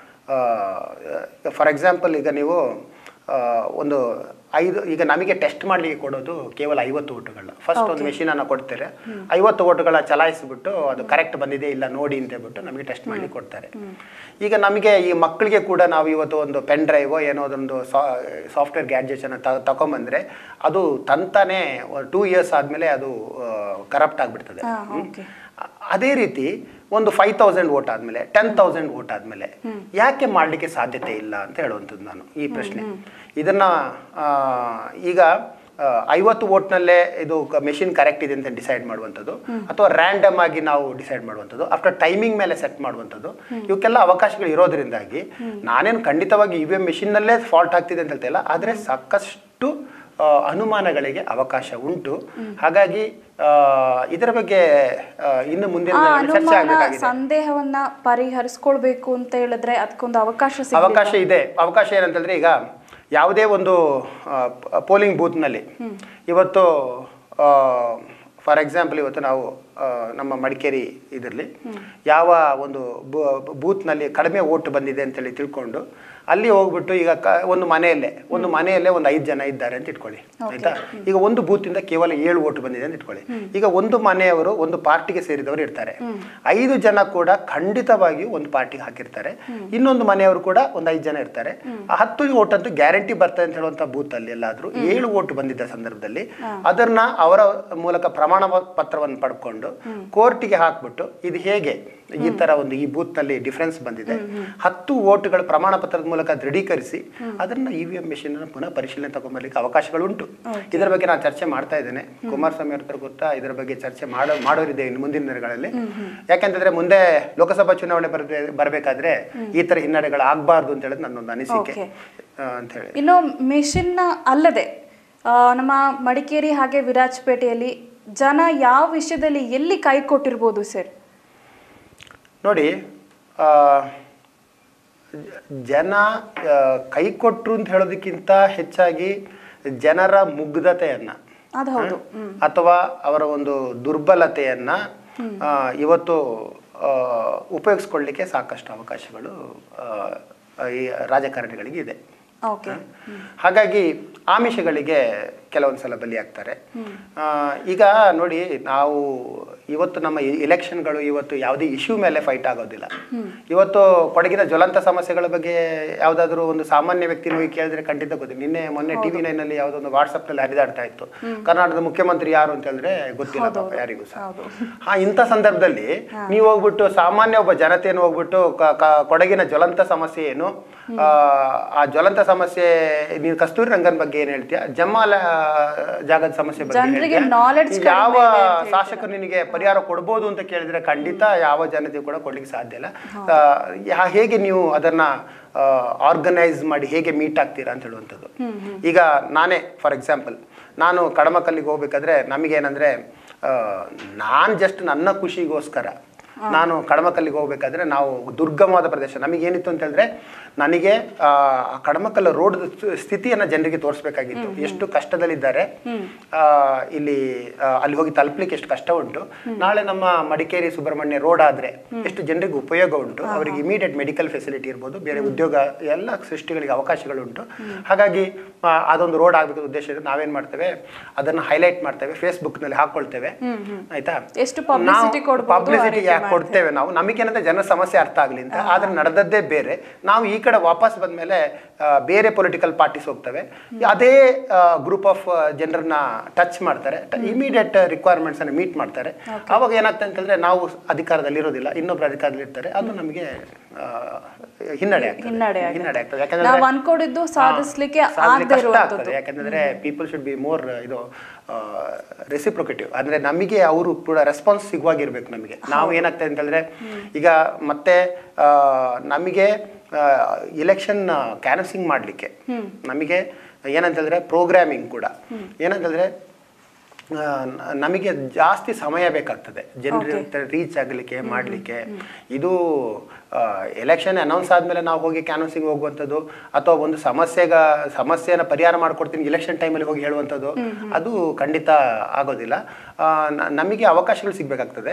ಫಾರ್ ಎಕ್ಸಾಂಪಲ್ ಈಗ ನೀವು ಆ, ಒಂದು ಐದು ಈಗ ನಮಗೆ ಟೆಸ್ಟ್ ಮಾಡಲಿಕ್ಕೆ ಕೊಡೋದು ಕೇವಲ ಐವತ್ತು ಓಟುಗಳನ್ನ ಫಸ್ಟ್ ಒಂದು ಮೆಷಿನನ್ನು ಕೊಡ್ತಾರೆ ಐವತ್ತು ಓಟುಗಳ ಚಲಾಯಿಸಿಬಿಟ್ಟು ಅದು ಕರೆಕ್ಟ್ ಬಂದಿದೆ ಇಲ್ಲ ನೋಡಿ ಅಂತ ಹೇಳ್ಬಿಟ್ಟು ನಮಗೆ ಟೆಸ್ಟ್ ಮಾಡ್ಲಿಕ್ಕೆ ಕೊಡ್ತಾರೆ ಈಗ ನಮಗೆ ಈ ಮಕ್ಕಳಿಗೆ ಕೂಡ ನಾವು ಇವತ್ತು ಒಂದು ಪೆನ್ ಡ್ರೈವೋ ಏನೋ ಅದೊಂದು ಸಾಫ್ಟ್ವೇರ್ ಗ್ಯಾಡ್ಜೆಟ್ಸನ್ನು ತ ತಗೊಂಬಂದ್ರೆ ಅದು ತಂತಾನೆ ಟೂ ಇಯರ್ಸ್ ಆದಮೇಲೆ ಅದು ಕರಪ್ಟ್ ಆಗಿಬಿಡ್ತದೆ ಹಾ, ಹ್ಮ್. okay. ಅ- ಅದೇ ರೀತಿ ಒಂದು ಫೈವ್ ತೌಸಂಡ್ ಓಟ್ ಆದಮೇಲೆ ಟೆನ್ ತೌಸಂಡ್ ಓಟ್ ಆದಮೇಲೆ ಯಾಕೆ ಮಾಡಲಿಕ್ಕೆ ಸಾಧ್ಯತೆ ಇಲ್ಲ ಅಂತ ಹೇಳುವಂಥದ್ದು ನಾನು ಈ ಪ್ರಶ್ನೆ ಇದನ್ನ ಆ, ಈಗ ಆ, ಐವತ್ತು ಓಟ್ನಲ್ಲೇ ಇದು ಮೆಷಿನ್ ಕರೆಕ್ಟ್ ಇದೆ ಅಂತ ಡಿಸೈಡ್ ಮಾಡುವಂಥದ್ದು ಅಥವಾ ರ್ಯಾಂಡಮ್ ಆಗಿ ನಾವು ಡಿಸೈಡ್ ಮಾಡುವಂಥದ್ದು ಆಫ್ಟರ್ ಟೈಮಿಂಗ್ ಮೇಲೆ ಸೆಟ್ ಮಾಡುವಂಥದ್ದು ಇವಕ್ಕೆಲ್ಲ ಅವಕಾಶಗಳು ಇರೋದ್ರಿಂದಾಗಿ ನಾನೇನು ಖಂಡಿತವಾಗಿ ಇ ವಿ ಎಂ ಮೆಷಿನ್ನಲ್ಲೇ ಫಾಲ್ಟ್ ಆಗ್ತಿದೆ ಅಂತ ಹೇಳ್ತಾ ಇಲ್ಲ ಆದರೆ ಸಾಕಷ್ಟು ಆ, ಅನುಮಾನಗಳಿಗೆ ಅವಕಾಶ ಉಂಟು ಹಾಗಾಗಿ ಆ, ಇದರ ಬಗ್ಗೆ ಆ, ಇನ್ನು ಮುಂದಿನ ಆ ದಿನಗಳಲ್ಲಿ ಚರ್ಚೆ ಅನುಮಾನ ಆಗಬೇಕಾಗಿದೆ ಸಂದೇಹವನ್ನ ಪರಿಹರಿಸ್ಕೊಳ್ಬೇಕು ಅಂತ ಹೇಳಿದ್ರೆ ಅದಕ್ಕೊಂದು ಅವಕಾಶ ಸಿಗಲಿಲ್ಲ. ಅವಕಾಶ ಇದೆ ಅವಕಾಶ ಏನಂತಂದ್ರೆ ಈಗ ಯಾವುದೇ ಒಂದು ಪೋಲಿಂಗ್ ಬೂತ್ನಲ್ಲಿ ಇವತ್ತು ಫಾರ್ ಎಕ್ಸಾಂಪಲ್ ಇವತ್ತು ನಾವು ಆ, ನಮ್ಮ ಮಡಿಕೇರಿ ಇದರಲ್ಲಿ ಯಾವ ಒಂದು ಬೂತ್ನಲ್ಲಿ ಕಡಿಮೆ ಓಟ್ ಬಂದಿದೆ ಅಂತೇಳಿ ತಿಳ್ಕೊಂಡು ಅಲ್ಲಿ ಹೋಗ್ಬಿಟ್ಟು ಈಗ ಕ ಒಂದು ಮನೆಯಲ್ಲೇ ಒಂದು ಮನೆಯಲ್ಲೇ ಒಂದು ಐದು ಜನ ಇದ್ದಾರೆ ಅಂತ ಇಟ್ಕೊಳ್ಳಿ ಆಯ್ತಾ ಈಗ ಒಂದು ಬೂತಿಂದ ಕೇವಲ ಏಳು ಓಟ್ ಬಂದಿದೆ ಅಂತ ಇಟ್ಕೊಳ್ಳಿ ಈಗ ಒಂದು ಮನೆಯವರು ಒಂದು ಪಾರ್ಟಿಗೆ ಸೇರಿದವರು ಇರ್ತಾರೆ ಐದು ಜನ ಕೂಡ ಖಂಡಿತವಾಗಿಯೂ ಒಂದು ಪಾರ್ಟಿಗೆ ಹಾಕಿರ್ತಾರೆ ಇನ್ನೊಂದು ಮನೆಯವರು ಕೂಡ ಒಂದು ಐದು ಜನ ಇರ್ತಾರೆ ಆ ಹತ್ತು ಓಟ್ ಅಂತೂ ಗ್ಯಾರಂಟಿ ಬರ್ತದೆ ಅಂತ ಹೇಳುವಂತ ಬೂತ್ ಅಲ್ಲಿ ಎಲ್ಲಾದ್ರೂ ಏಳು ಓಟ್ ಬಂದಿದ್ದ ಸಂದರ್ಭದಲ್ಲಿ ಅದನ್ನ ಅವರ ಮೂಲಕ ಪ್ರಮಾಣ ಪತ್ರವನ್ನು ಪಡ್ಕೊಂಡು ಕೋರ್ಟಿಗೆ ಹಾಕ್ಬಿಟ್ಟು ಇದು ಹೇಗೆ ಈ ತರ ಒಂದು ಈ ಬೂತ್ ನಲ್ಲಿ ಡಿಫರೆನ್ಸ್ ಬಂದಿದೆ ಹತ್ತು ಓಟ್ಗಳ ಪ್ರಮಾಣ ಪತ್ರದ ಮೂಲಕ ದೃಢೀಕರಿಸಿ ಅದನ್ನ ಇ ವಿ ಎಂ ಮೆಷಿನ್ ಪುನಃ ಪರಿಶೀಲನೆ ತಗೊಂಡ್ಬರ್ಲಿಕ್ಕೆ ಅವಕಾಶಗಳು ಇದರ ಬಗ್ಗೆ ನಾನು ಚರ್ಚೆ ಮಾಡ್ತಾ ಇದ್ದೇನೆ ಕುಮಾರಸ್ವಾಮಿ ಅವ್ರ ಹತ್ರ ಗೊತ್ತಾ ಇದರ ಬಗ್ಗೆ ಚರ್ಚೆ ಮಾಡೋ ಮಾಡೋರಿದೆ ಇನ್ನು ಮುಂದಿನ ದಿನಗಳಲ್ಲಿ ಯಾಕೆಂತಂದ್ರೆ ಮುಂದೆ ಲೋಕಸಭಾ ಚುನಾವಣೆ ಬರ್ಬೇ ಬರಬೇಕಾದ್ರೆ ಈ ತರ ಹಿನ್ನಡೆಗಳು ಆಗ್ಬಾರ್ದು ಅಂತ ಹೇಳೋದು ನನ್ನೊಂದು ಅನಿಸಿಕೆ Okay. ಆ, ಅಂತ ಹೇಳಿ ಇನ್ನು ಮಿಷನ್ನ ಅಲ್ಲದೆ ಆ, ನಮ್ಮ ಮಡಿಕೇರಿ ಹಾಗೆ ವಿರಾಜಪೇಟೆಯಲ್ಲಿ ಜನ ಯಾವ ವಿಷಯದಲ್ಲಿ ಎಲ್ಲಿ ಕೈ ಕೊಟ್ಟಿರ್ಬೋದು ಸರ್ ನೋಡಿ ಆ, ಜ- ಜನ ಆ, ಕೈ ಕೊಟ್ರು ಅಂತ ಹೇಳೋದಕ್ಕಿಂತ ಹೆಚ್ಚಾಗಿ ಜನರ ಮುಗ್ಧತೆಯನ್ನ ಅದು ಹೌದು ಹ? ಅಥವಾ ಅವರ ಒಂದು ದುರ್ಬಲತೆಯನ್ನ ಆ, ಇವತ್ತು ಆ, ಉಪಯೋಗಿಸ್ಕೊಳ್ಳಿಕ್ಕೆ ಸಾಕಷ್ಟು ಅವಕಾಶಗಳು ಆ, ಈ ರಾಜಕಾರಣಿಗಳಿಗೆ ಇದೆ ಓಕೆ ಹಾಗಾಗಿ ಆಮಿಷಗಳಿಗೆ ಕೆಲವೊಂದು ಸಲ ಬಲಿಯಾಗ್ತಾರೆ ಆ, ಈಗ ನೋಡಿ ನಾವು ಇವತ್ತು ನಮ್ಮ ಇಲೆಕ್ಷನ್ಗಳು ಇವತ್ತು ಯಾವುದೇ ಇಶ್ಯೂ ಮೇಲೆ ಫೈಟ್ ಆಗೋದಿಲ್ಲ ಇವತ್ತು ಕೊಡಗಿನ ಜ್ವಲಂತ ಸಮಸ್ಯೆಗಳ ಬಗ್ಗೆ ಯಾವುದಾದ್ರೂ ಒಂದು ಸಾಮಾನ್ಯ ವ್ಯಕ್ತಿ ಹೋಗಿ ಕೇಳಿದ್ರೆ ಖಂಡಿತ ಗೊತ್ತಿಲ್ಲ ನಿನ್ನೆ ಮೊನ್ನೆ ಟಿವಿ ನೈನಲ್ಲಿ ಯಾವುದೋ ಒಂದು ವಾಟ್ಸಪ್ ನಲ್ಲಿ ಹರಿದಾಡ್ತಾ ಇತ್ತು ಕರ್ನಾಟಕದ ಮುಖ್ಯಮಂತ್ರಿ ಯಾರು ಅಂತ ಹೇಳಿದ್ರೆ ಗೊತ್ತಿಲ್ಲ ಪಾಪ ಯಾರಿಗೂ ಸಹ ಹೌದು. ಹಾ ಇಂಥ ಸಂದರ್ಭದಲ್ಲಿ ನೀವು ಹೋಗ್ಬಿಟ್ಟು ಸಾಮಾನ್ಯ ಒಬ್ಬ ಜನತೆಯನ್ನು ಹೋಗ್ಬಿಟ್ಟು ಕ- ಕ- ಕೊಡಗಿನ ಜ್ವಲಂತ ಸಮಸ್ಯೆ ಏನು ಆ, ಆ ಜ್ವಲಂತ ಸಮಸ್ಯೆ ನೀನು ಕಸ್ತೂರಿ ರಂಗನ್ ಬಗ್ಗೆ ಏನ್ ಹೇಳ್ತೀಯ ಜಮಾಲ ಜಾಗದ ಸಮಸ್ಯೆ ಬಗ್ಗೆ ಜನರಿಗೆ ಹೇಳ್ತೀಯ? knowledge ಈಗ ಕಡಿಮೆ ಯಾವ ಇದೆ ಅಂತ ಶಾಸಕರು ನಿನಗೆ ಪರಿಹಾರ ಕೊಡ್ಬೋದು ಅಂತ ಕೇಳಿದ್ರೆ ಖಂಡಿತ ಯಾವ ಜನತೆ ಕೂಡ ಕೊಡ್ಲಿಕ್ಕೆ ಸಾಧ್ಯ ಇಲ್ಲ ಆ, ಯಾ- ಹೇಗೆ ನೀವು ಅದನ್ನ ಆರ್ಗನೈಸ್ ಮಾಡಿ ಹೇಗೆ ಮೀಟ್ ಆಗ್ತೀರಾ ಅಂತ ಹೇಳುವಂಥದ್ದು ಈಗ ನಾನೇ ಫಾರ್ ಎಕ್ಸಾಂಪಲ್ ನಾನು ಕಡಮಕಲ್ಲಿಗೆ ಹೋಗ್ಬೇಕಾದ್ರೆ ನಮಗೇನಂದ್ರೆ ನಾನು ಜಸ್ಟ್ ನನ್ನ ಖುಷಿಗೋಸ್ಕರ ನಾನು ಕಡಮಕಲ್ಲಿಗೆ ಹೋಗ್ಬೇಕಾದ್ರೆ ನಾವು ದುರ್ಗಮವಾದ ಪ್ರದೇಶ ನಮಗೇನಿತ್ತು ಅಂತ ಹೇಳಿದ್ರೆ ನನಗೆ ಆ ಕಡಮಕಲ್ಲ ರೋಡ್ ಸ್ಥಿತಿಯನ್ನ ಜನರಿಗೆ ತೋರಿಸ್ಬೇಕಾಗಿತ್ತು ಎಷ್ಟು ಕಷ್ಟದಲ್ಲಿದ್ದಾರೆ ಆ, ಇಲ್ಲಿ ಆ, ಅಲ್ಲಿ ಹೋಗಿ ತಲುಪಲಿಕ್ಕೆ ಎಷ್ಟು ಕಷ್ಟ ಉಂಟು ನಾಳೆ ನಮ್ಮ ಮಡಿಕೇರಿ ಸುಬ್ರಹ್ಮಣ್ಯ ರೋಡ್ ಆದ್ರೆ ಎಷ್ಟು ಜನರಿಗೆ ಉಪಯೋಗ ಉಂಟು ಅವರಿಗೆ ಇಮಿಡಿಯೇಟ್ ಮೆಡಿಕಲ್ ಫೆಸಿಲಿಟಿ ಇರ್ಬೋದು ಬೇರೆ ಉದ್ಯೋಗ ಎಲ್ಲ ಸೃಷ್ಟಿಗಳಿಗೆ ಅವಕಾಶಗಳುಂಟು ಹಾಗಾಗಿ ಆ, ಅದೊಂದು ರೋಡ್ ಆಗಬೇಕು ಉದ್ದೇಶದಿಂದ ನಾವೇನ್ ಮಾಡ್ತೇವೆ ಅದನ್ನ ಹೈಲೈಟ್ ಮಾಡ್ತೇವೆ ಫೇಸ್ಬುಕ್ ನಲ್ಲಿ ಹಾಕೊಳ್ತೇವೆ ಆಯ್ತಾ ಎಷ್ಟು publicity ಕೊಡ್ಬೋದು ಆ ಪಬ್ಲಿಸಿಟಿ ರೀತಿ ಯಾಕೆ ಕೊಡ್ತೇವೆ ನಾವು ನಮಗೇನಂದ್ರೆ ಜನರ ಸಮಸ್ಯೆ ಅರ್ಥ ಆಗಲಿ ಅಂತ ಆದ್ರೆ ನಡೆದದ್ದೇ ಬೇರೆ ನಾವು ಈ ಕಡೆ ವಾಪಸ್ ಬಂದ್ಮೇಲೆ ಆ, ಬೇರೆ ಪೊಲಿಟಿಕಲ್ ಪಾರ್ಟೀಸ್ ಹೋಗ್ತವೆ ಅದೇ ಗ್ರೂಪ್ ಆಫ್ ಜನರನ್ನ ಟಚ್ ಮಾಡ್ತಾರೆ ಇಮಿಡಿಯೇಟ್ ರಿಕ್ವೈರ್ಮೆಂಟ್ಸ್ ಅನ್ನು ಮೀಟ್ ಮಾಡ್ತಾರೆ ಅವಾಗ ಏನಾಗ್ತದೆ ಅಂತಂದ್ರೆ ನಾವು ಅಧಿಕಾರದಲ್ಲಿ ಇರೋದಿಲ್ಲ ಇನ್ನೊಬ್ರು ಅಧಿಕಾರದಲ್ಲಿ ಇರ್ತಾರೆ ಅದು ನಮಗೆ ಆ, ಹಿನ್ನಡೆ ಆಗ್ತದೆ ಹಿನ್ನಡೆ ಆಗುತ್ತೆ. ಹಿನ್ನಡೆ ಆಗ್ತದೆ ಯಾಕಂದ್ರೆ ನಾವು ಅನ್ಕೊಂಡಿದ್ದು ಸಾಧಿಸ್ಲಿಕ್ಕೆ ಸಾಧ್ಲಿಕ್ಕೆ ಆಗದೆ ಕಷ್ಟ ಇರುವಂತದ್ದು ಆಗ್ತದೆ ಯಾಕಂದ್ರೆ ಪೀಪಲ್ ಶುಡ್ ಬಿ ಮೋರ್ ಇದು ರೆಸಿಪ್ರೊಕೇಟಿವ್ ಅಂದ್ರೆ ನಮಗೆ ಅವರು ಕೂಡ ರೆಸ್ಪಾನ್ಸ್ ಸಿಗುವಾಗಿರ್ಬೇಕು ನಮಗೆ ನಾವು ಏನಾಗ್ತದೆ ಅಂತಂದ್ರೆ ಈಗ ಮತ್ತೆ ಆ, ನಮಗೆ ಇಲೆಕ್ಷನ್ ಕ್ಯಾನ್ವಸಿಂಗ್ ಮಾಡಲಿಕ್ಕೆ ನಮಗೆ ಏನಂತಂದ್ರೆ ಪ್ರೋಗ್ರಾಮಿಂಗ್ ಕೂಡ ಏನಂತಂದ್ರೆ ಆ, ನ- ನಮಗೆ ಜಾಸ್ತಿ ಸಮಯ ಬೇಕಾಗ್ತದೆ ಜನರ ರೀಚ್ ಆಗಲಿಕ್ಕೆ ಮಾಡಲಿಕ್ಕೆ ಇದು ಎಲೆಕ್ಷನ್ ಅನೌನ್ಸ್ ಆದಮೇಲೆ ನಾವು ಹೋಗಿ ಕ್ಯಾನ್ವಸಿಂಗ್ ಹೋಗುವಂಥದ್ದು ಅಥವಾ ಒಂದು ಸಮಸ್ಯೆಗ ಸಮಸ್ಯೆನ ಪರಿಹಾರ ಮಾಡ್ಕೊಡ್ತೀನಿ ಇಲೆಕ್ಷನ್ ಟೈಮಲ್ಲಿ ಹೋಗಿ ಹೇಳುವಂಥದ್ದು ಅದು ಖಂಡಿತ ಆಗೋದಿಲ್ಲ ಆ, ನ- ನಮಗೆ ಅವಕಾಶಗಳು ಸಿಗಬೇಕಾಗ್ತದೆ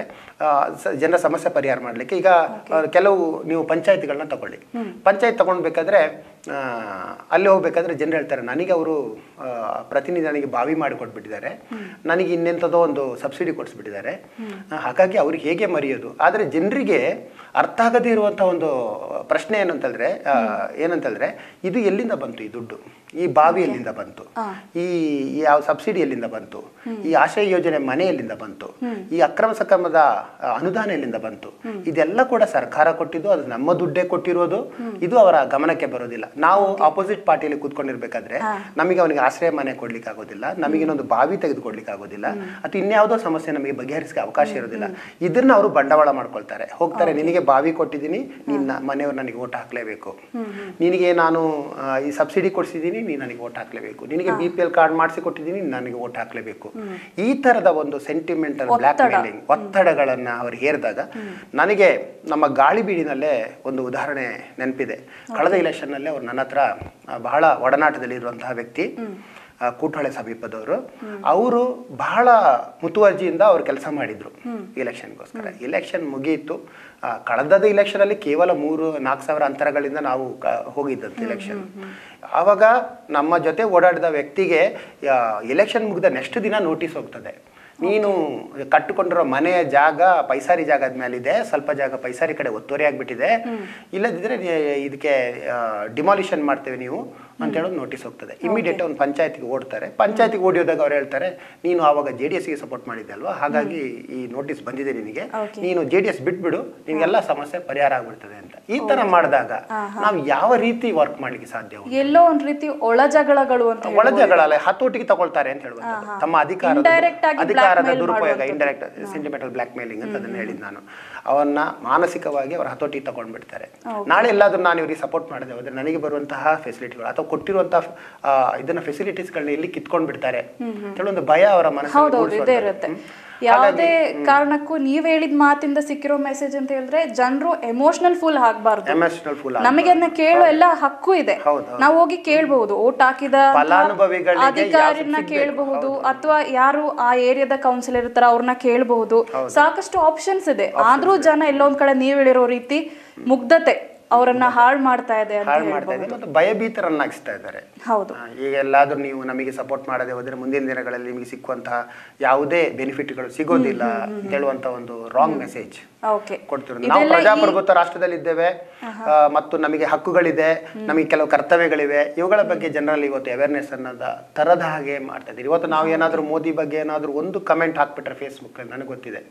ಜನರ ಸಮಸ್ಯೆ ಪರಿಹಾರ ಮಾಡಲಿಕ್ಕೆ ಈಗ ಆ, ಕೆಲವು ನೀವು ಪಂಚಾಯತಿಗಳನ್ನ ತಗೊಳ್ಳಿ ಪಂಚಾಯತ್ ತಗೊಳ್ಬೇಕಾದ್ರೆ ಆ, ಅಲ್ಲಿ ಹೋಗ್ಬೇಕಾದ್ರೆ ಜನರು ಹೇಳ್ತಾರೆ ನನಗೆ ಅವರು ಪ್ರತಿನಿಧಿ ನನಗೆ ಬಾವಿ ಮಾಡಿ ಕೊಟ್ಬಿಟ್ಟಿದ್ದಾರೆ ನನಗೆ ಇನ್ನೆಂಥದೋ ಒಂದು ಸಬ್ಸಿಡಿ ಕೊಡಿಸ್ಬಿಟ್ಟಿದ್ದಾರೆ ಆ, ಹಾಗಾಗಿ ಅವ್ರಿಗೆ ಹೇಗೆ ಮರೆಯೋದು ಆದರೆ ಜನರಿಗೆ ಅರ್ಥ ಆಗದೇ ಇರುವಂಥ ಒಂದು ಪ್ರಶ್ನೆ ಏನಂತಂದ್ರೆ ಆ, ಏನಂತಂದ್ರೆ ಇದು ಎಲ್ಲಿಂದ ಬಂತು ಈ ದುಡ್ಡು ಈ ಬಾವಿ ಎಲ್ಲಿಂದ ಬಂತು ಈ ಈ ಯಾವ ಸಬ್ಸಿಡಿ ಎಲ್ಲಿಂದ ಬಂತು ಈ ಆಶ್ರಯ ಯೋಜನೆ ಮನೆ ಎಲ್ಲಿಂದ ಬಂತು ಈ ಅಕ್ರಮ ಸಕ್ರಮದ ಆ, ಅನುದಾನ ಎಲ್ಲಿಂದ ಬಂತು ಇದೆಲ್ಲ ಕೂಡ ಸರ್ಕಾರ ಕೊಟ್ಟಿದ್ದು ಅದು ನಮ್ಮ ದುಡ್ಡೇ ಕೊಟ್ಟಿರೋದು ಇದು ಅವರ ಗಮನಕ್ಕೆ ಬರೋದಿಲ್ಲ ನಾವು ಆಪೋಸಿಟ್ ಪಾರ್ಟಿಯಲ್ಲಿ ಕೂತ್ಕೊಂಡಿರ್ಬೇಕಾದ್ರೆ ನಮಗೆ ಅವನಿಗೆ ಆಶ್ರಯ ಮನೆ ಕೊಡ್ಲಿಕ್ಕೆ ಆಗೋದಿಲ್ಲ ನಮಗೆ ಇನ್ನೊಂದು ಬಾವಿ ತೆಗೆದುಕೊಡ್ಲಿಕ್ಕೆ ಆಗೋದಿಲ್ಲ ಅಥವಾ ಇನ್ಯಾವುದೋ ಸಮಸ್ಯೆ ನಮಗೆ ಬಗೆಹರಿಸಕ್ಕೆ ಅವಕಾಶ ಇರೋದಿಲ್ಲ ಇದನ್ನ ಅವರು ಬಂಡವಾಳ ಮಾಡ್ಕೊಳ್ತಾರೆ ಹೋಗ್ತಾರೆ ನಿನಗೆ ಬಾವಿ ಕೊಟ್ಟಿದ್ದೀನಿ ನಿನ್ನ ಮನೆಯವ್ರು ನನಗೆ ಓಟ್ ಹಾಕ್ಲೇಬೇಕು ನಿನಗೆ ನಾನು ಆ, ಈ ಸಬ್ಸಿಡಿ ಕೊಡ್ಸಿದ್ದೀನಿ ನೀನು ನನಗೆ ಓಟ್ ಹಾಕ್ಲೇಬೇಕು ನಿನಗೆ ಬಿ ಪಿ ಎಲ್ ಕಾರ್ಡ್ ಮಾಡಿಸಿ ಕೊಟ್ಟಿದ್ದೀನಿ ನೀನು ನನಗೆ ಓಟ್ ಹಾಕ್ಲೇಬೇಕು ಈ ತರದ ಒಂದು ಸೆಂಟಿಮೆಂಟಲ್ ಬ್ಲ್ಯಾಕ್ ಮೇಲಿಂಗ್ ಒತ್ತಡಗಳನ್ನ ಅವ್ರು ಹೇರಿದಾಗ ನನಗೆ ನಮ್ಮ ಗಾಳಿ ಬೀಡಿನಲ್ಲೇ ಒಂದು ಉದಾಹರಣೆ ನೆನಪಿದೆ ಕಳೆದ ಎಲೆಕ್ಷನ್ ನಲ್ಲಿ ಅವ್ರು ನನ್ನ ಹತ್ರ ಆ, ಬಹಳ ಒಡನಾಟದಲ್ಲಿ ಇರುವಂತಹ ವ್ಯಕ್ತಿ ಆ, ಕೂಟ್ಹೊಳೆ ಸಮೀಪದವರು ಅವರು ಬಹಳ ಮುತುವರ್ಜಿಯಿಂದ ಅವ್ರು ಕೆಲಸ ಮಾಡಿದ್ರು ಇಲೆಕ್ಷನ್ಗೋಸ್ಕರ ಇಲೆಕ್ಷನ್ ಮುಗಿಯಿತು ಆ, ಕಳೆದದ ಇಲೆಕ್ಷನ್ ಅಲ್ಲಿ ಕೇವಲ ಮೂರು ನಾಲ್ಕು ಸಾವಿರ ಅಂತರಗಳಿಂದ ನಾವು ಕ- ಹೋಗಿದ್ದಂತೆ ಇಲೆಕ್ಷನ್ ಆವಾಗ ನಮ್ಮ ಜೊತೆ ಓಡಾಡಿದ ವ್ಯಕ್ತಿಗೆ ಇಲೆಕ್ಷನ್ ಮುಗಿದ ನೆಕ್ಸ್ಟ್ ದಿನ ನೋಟಿಸ್ ಹೋಗ್ತದೆ ನೀನು ಕಟ್ಟಿಕೊಂಡಿರೋ ಮನೆಯ ಜಾಗ ಪೈಸಾರಿ ಜಾಗದ ಮೇಲಿದೆ ಸ್ವಲ್ಪ ಜಾಗ ಪೈಸಾರಿ ಕಡೆ ಒತ್ತುವರಿ ಆಗ್ಬಿಟ್ಟಿದೆ ಇಲ್ಲದಿದ್ರೆ ನೀ- ಇದಕ್ಕೆ ಡಿಮಾಲಿಷನ್ ಮಾಡ್ತೇವೆ ನೀವು ಅಂತ ಹೇಳೋದು ನೋಟಿಸ್ ಹೋಗ್ತದೆ ಇಮಿಡಿಯೇಟ್ ಒಂದು ಪಂಚಾಯತಿಗೆ ಓಡ್ತಾರೆ ಪಂಚಾಯತಿಗೆ ಓಡಿಯೋದಾಗ ಅವ್ರು ಹೇಳ್ತಾರೆ ನೀನು ಆವಾಗ ಜೆ ಡಿ ಎಸ್ಗೆ ಸಪೋರ್ಟ್ ಮಾಡಿದ್ದೆ ಅಲ್ವಾ ಹಾಗಾಗಿ ಈ ನೋಟಿಸ್ ಬಂದಿದೆ ನಿನಗೆ ನೀನು ಜೆ ಡಿ ಎಸ್ ಬಿಟ್ಬಿಡು ನಿನ್ಗೆಲ್ಲ ಸಮಸ್ಯೆ ಪರಿಹಾರ ಆಗ್ಬಿಡ್ತದೆ ಅಂತ ಈ ತರ ಮಾಡಿದಾಗ ನಾವು ಯಾವ ರೀತಿ ವರ್ಕ್ ಮಾಡ್ಲಿಕ್ಕೆ ಸಾಧ್ಯ ಉಂಟು? ಎಲ್ಲೋ ಒಂದ್ ರೀತಿ ಒಳಜಗಳಗಳು ಅಂತ ಹೇಳ್ಬೋದು. ಒಳಜಗಳಲ್ಲ ಹತೋಟಿಗೆ ತಗೊಳ್ತಾರೆ ಅಂತ ಹೇಳುವಂಥದ್ದು ತಮ್ಮ ಅಧಿಕಾರದ Indirect ಆಗಿ ಅಧಿಕಾರದ blackmail ದುರುಪಯೋಗ ಮಾಡುವಂಥದ್ದು. ಇಂಡೈರೆಕ್ಟ್ ಸೆಂಟಿಮೆಂಟಲ್ ಬ್ಲಾಕ್ ಮೇಲಿಂಗ್ ಅಂತ ಅದನ್ನ ಹೇಳಿದ್ ನಾನು ಅವನ್ನ ಮಾನಸಿಕವಾಗಿ ಅವರ ಹತೋಟಿ ತಗೊಂಡ್ಬಿಡ್ತಾರೆ ನಾಳೆ ಎಲ್ಲಾದ್ರೂ ನಾನು ಇವರಿಗೆ ಸಪೋರ್ಟ್ ಮಾಡಿದೆ ಹೋದ್ರೆ ನನಗೆ ಬರುವಂತಹ ಫೆಸಿಲಿಟಿಗಳು ಅಥವಾ ಕೊಟ್ಟಿರುವಂತಹ ಆ, ಇದನ್ನ ಫೆಸಿಲಿಟೀಸ್ಗಳನ್ನ ಎಲ್ಲಿ ಕಿತ್ಕೊಂಡ್ ಬಿಡ್ತಾರೆ ಅಂತ ಹೇಳಿ ಒಂದು ಭಯ ಅವರ ಮನಸ್ಸಲ್ಲಿ ಹೌದೌದು ಇದೇ ಮೂಡಿಸುವಂಥದ್ದು. ಇರುತ್ತೆ ಹ್ಮ್. ಯಾವುದೇ ಕಾರಣಕ್ಕೂ ನೀವ್ ಹೇಳಿದ ಮಾತಿಂದ ಸಿಕ್ಕಿರೋ ಮೆಸೇಜ್ ಅಂತ ಹೇಳಿದ್ರೆ ಜನರು ಎಮೋಷನಲ್ ಫುಲ್ ಆಗ್ಬಾರ್ದು ಎಮೋಷನಲ್ ಫುಲ್ ನಮಗೆ ಅದನ್ನ ಕೇಳೋ ಎಲ್ಲ ಹಕ್ಕು ಇದೆ ಹೌದು, ನಾವು ಹೋಗಿ ಕೇಳ್ಬಹುದು ಓಟ್ ಹಾಕಿದ ಫಲಾನುಭವಿಗಳಿಗೆ ಯಾವ ಅಧಿಕಾರಿನ ಸಿಗ್ಬೇಕು? ಕೇಳಬಹುದು ಅಥವಾ ಯಾರು ಆ ಏರಿಯಾದ ಕೌನ್ಸಿಲರ್ ಇರ್ತಾರ ಅವ್ರನ್ನ ಕೇಳಬಹುದು ಸಾಕಷ್ಟು ಆಪ್ಷನ್ಸ್ ಇದೆ ಆದ್ರೂ ಜನ ಎಲ್ಲೊಂದ್ ಕಡೆ ನೀವ್ ಹೇಳಿರೋ ರೀತಿ ಮುಗ್ಧತೆ ಅವರನ್ನ ಹಾಳು ಮಾಡ್ತಾ ಇದೆ ಅಂತ ಹಾಳು ಮಾಡ್ತಾ ಹೇಳ್ಬಹುದು ಇದೆ ಮತ್ತು ಭಯಭೀತರನ್ನಾಗಿಸ್ತಾ ಇದ್ದಾರೆ ಹೌದು ಆ, ಈಗ ಎಲ್ಲಾದ್ರೂ ನೀವು ನಮಗೆ ಸಪೋರ್ಟ್ ಮಾಡದೆ ಹೋದ್ರೆ ಮುಂದಿನ ದಿನಗಳಲ್ಲಿ ನಿಮಗೆ ಸಿಕ್ಕುವಂತಹ ಯಾವುದೇ ಬೆನಿಫಿಟ್ಗಳು ಸಿಗೋದಿಲ್ಲ ಅಂತ ಹೇಳುವಂತ ಒಂದು ರಾಂಗ್ ಮೆಸೇಜ್ ಓಕೆ ಕೊಡ್ತಿರೋದು ನಾವು ಪ್ರಜಾಪ್ರಭುತ್ವ ರಾಷ್ಟ್ರದಲ್ಲಿದ್ದೇವೆ ಆ, ಮತ್ತು ನಮಗೆ ಹಕ್ಕುಗಳಿದೆ ನಮಗೆ ಕೆಲವು ಕರ್ತವ್ಯಗಳಿವೆ ಇವುಗಳ ಬಗ್ಗೆ ಜನರಲ್ಲಿ ಇವತ್ತು ಅವೇರ್ನೆಸ್ ಅನ್ನೋದ ತರದ ಹಾಗೆ ಮಾಡ್ತಾ ಇದ್ದೀರಿ ಇವತ್ತು ನಾವು ಏನಾದರೂ ಮೋದಿ ಬಗ್ಗೆ ಏನಾದರೂ ಒಂದು ಕಮೆಂಟ್ ಹಾಕ್ಬಿಟ್ರೆ ಫೇಸ್ಬುಕ್ ಅಲ್ಲಿ ನನಗೆ ಗೊತ್ತಿದೆ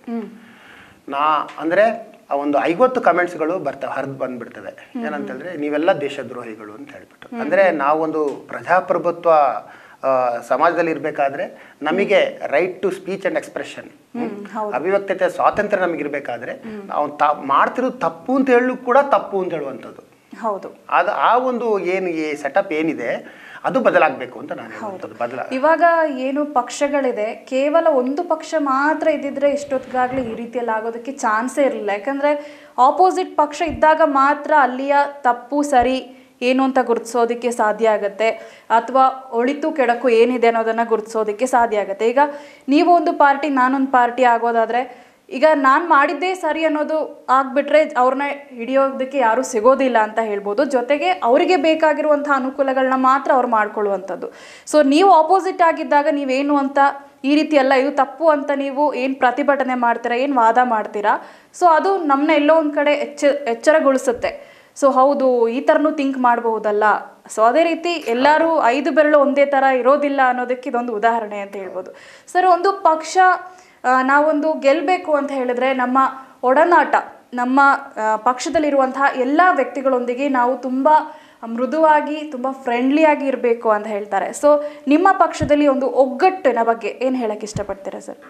ನಾ ಅಂದ್ರೆ ಆ ಒಂದು ಐವತ್ತು ಕಮೆಂಟ್ಸ್ಗಳು ಬರ್ತವೆ ಹರಿದು ಬಂದ್ಬಿಡ್ತವೆ ಏನಂತಂದ್ರೆ ನೀವೆಲ್ಲ ದೇಶದ್ರೋಹಿಗಳು ಅಂತ ಹೇಳ್ಬಿಟ್ಟು ಅಂದ್ರೆ ನಾವೊಂದು ಪ್ರಜಾಪ್ರಭುತ್ವ ಆ, ಸಮಾಜದಲ್ಲಿ ಇರಬೇಕಾದ್ರೆ ನಮಗೆ right to speech and expression ಅಭಿವ್ಯಕ್ತತೆ ಸ್ವಾತಂತ್ರ್ಯ ನಮಗಿರ್ಬೇಕಾದ್ರೆ ನಾವು ತಾ ಮಾಡ್ತಿರೋದು ತಪ್ಪು ಅಂತ ಹೇಳಲು ಕೂಡ ತಪ್ಪು ಅಂತ ಹೇಳುವಂಥದ್ದು ಹೌದು ಅದು ಆ ಒಂದು ಏನು ಈ ಸೆಟಪ್ ಏನಿದೆ ಅದು ಬದಲಾಗಬೇಕು ಅಂತ ನಾನು ಹೇಳುವಂಥದ್ದು ಬದಲ ಇವಾಗ ಏನು ಪಕ್ಷಗಳಿದೆ ಕೇವಲ ಒಂದು ಪಕ್ಷ ಮಾತ್ರ ಇದ್ದಿದ್ರೆ ಇಷ್ಟೊತ್ತಿಗಾಗ್ಲೇ ಈ ರೀತಿಯಲ್ಲಿ ಆಗೋದಕ್ಕೆ ಚಾನ್ಸೇ ಇರಲಿಲ್ಲ ಯಾಕಂದ್ರೆ ಆಪೋಸಿಟ್ ಪಕ್ಷ ಇದ್ದಾಗ ಮಾತ್ರ ಅಲ್ಲಿಯ ತಪ್ಪು ಸರಿ ಏನು ಅಂತ ಗುರುತಿಸೋದಕ್ಕೆ ಸಾಧ್ಯ ಆಗುತ್ತೆ ಅಥವಾ ಒಳಿತು ಕೆಡಕು ಏನಿದೆ ಅನ್ನೋದನ್ನ ಗುರುತಿಸೋದಕ್ಕೆ ಸಾಧ್ಯ ಆಗುತ್ತೆ ಈಗ ನೀವು ಒಂದು ಪಾರ್ಟಿ ನಾನೊಂದು ಪಾರ್ಟಿ ಆಗೋದಾದ್ರೆ ಈಗ ನಾನು ಮಾಡಿದ್ದೇ ಸರಿ ಅನ್ನೋದು ಆಗ್ಬಿಟ್ರೆ ಅವ್ರನ್ನ ಹಿಡಿಯೋದಕ್ಕೆ ಯಾರೂ ಸಿಗೋದಿಲ್ಲ ಅಂತ ಹೇಳ್ಬೋದು ಜೊತೆಗೆ ಅವರಿಗೆ ಬೇಕಾಗಿರುವಂಥ ಅನುಕೂಲಗಳನ್ನ ಮಾತ್ರ ಅವ್ರು ಮಾಡ್ಕೊಳ್ಳುವಂಥದ್ದು ಸೊ ನೀವು ಆಪೋಸಿಟ್ ಆಗಿದ್ದಾಗ ನೀವೇನು ಅಂತ ಈ ರೀತಿ ಎಲ್ಲ ಇದು ತಪ್ಪು ಅಂತ ನೀವು ಏನು ಪ್ರತಿಭಟನೆ ಮಾಡ್ತೀರಾ ಏನು ವಾದ ಮಾಡ್ತೀರಾ ಸೊ ಅದು ನಮ್ಮನ್ನ ಎಲ್ಲೋ ಒಂದು ಕಡೆ ಎಚ್ಚ ಎಚ್ಚರಗೊಳಿಸುತ್ತೆ ಸೊ ಹೌದು ಈ ಥರನೂ ಥಿಂಕ್ ಮಾಡಬಹುದಲ್ಲ ಸೊ ಅದೇ ರೀತಿ ಎಲ್ಲರೂ ಐದು ಬೆರಳು ಒಂದೇ ಥರ ಇರೋದಿಲ್ಲ ಅನ್ನೋದಕ್ಕೆ ಇದೊಂದು ಉದಾಹರಣೆ ಅಂತ ಹೇಳ್ಬೋದು ಸರ್ ಒಂದು ಪಕ್ಷ ಆ, ನಾವೊಂದು ಗೆಲ್ಲಬೇಕು ಅಂತ ಹೇಳಿದ್ರೆ ನಮ್ಮ ಒಡನಾಟ ನಮ್ಮ ಆ, ಪಕ್ಷದಲ್ಲಿರುವಂತಹ ಎಲ್ಲ ವ್ಯಕ್ತಿಗಳೊಂದಿಗೆ ನಾವು ತುಂಬ ಮೃದುವಾಗಿ ತುಂಬ ಫ್ರೆಂಡ್ಲಿಯಾಗಿ ಇರಬೇಕು ಅಂತ ಹೇಳ್ತಾರೆ ಸೊ ನಿಮ್ಮ ಪಕ್ಷದಲ್ಲಿ ಒಂದು ಒಗ್ಗಟ್ಟಿನ ಬಗ್ಗೆ ಏನು ಹೇಳಕ್ಕೆ ಇಷ್ಟಪಡ್ತೀರಾ ಸರ್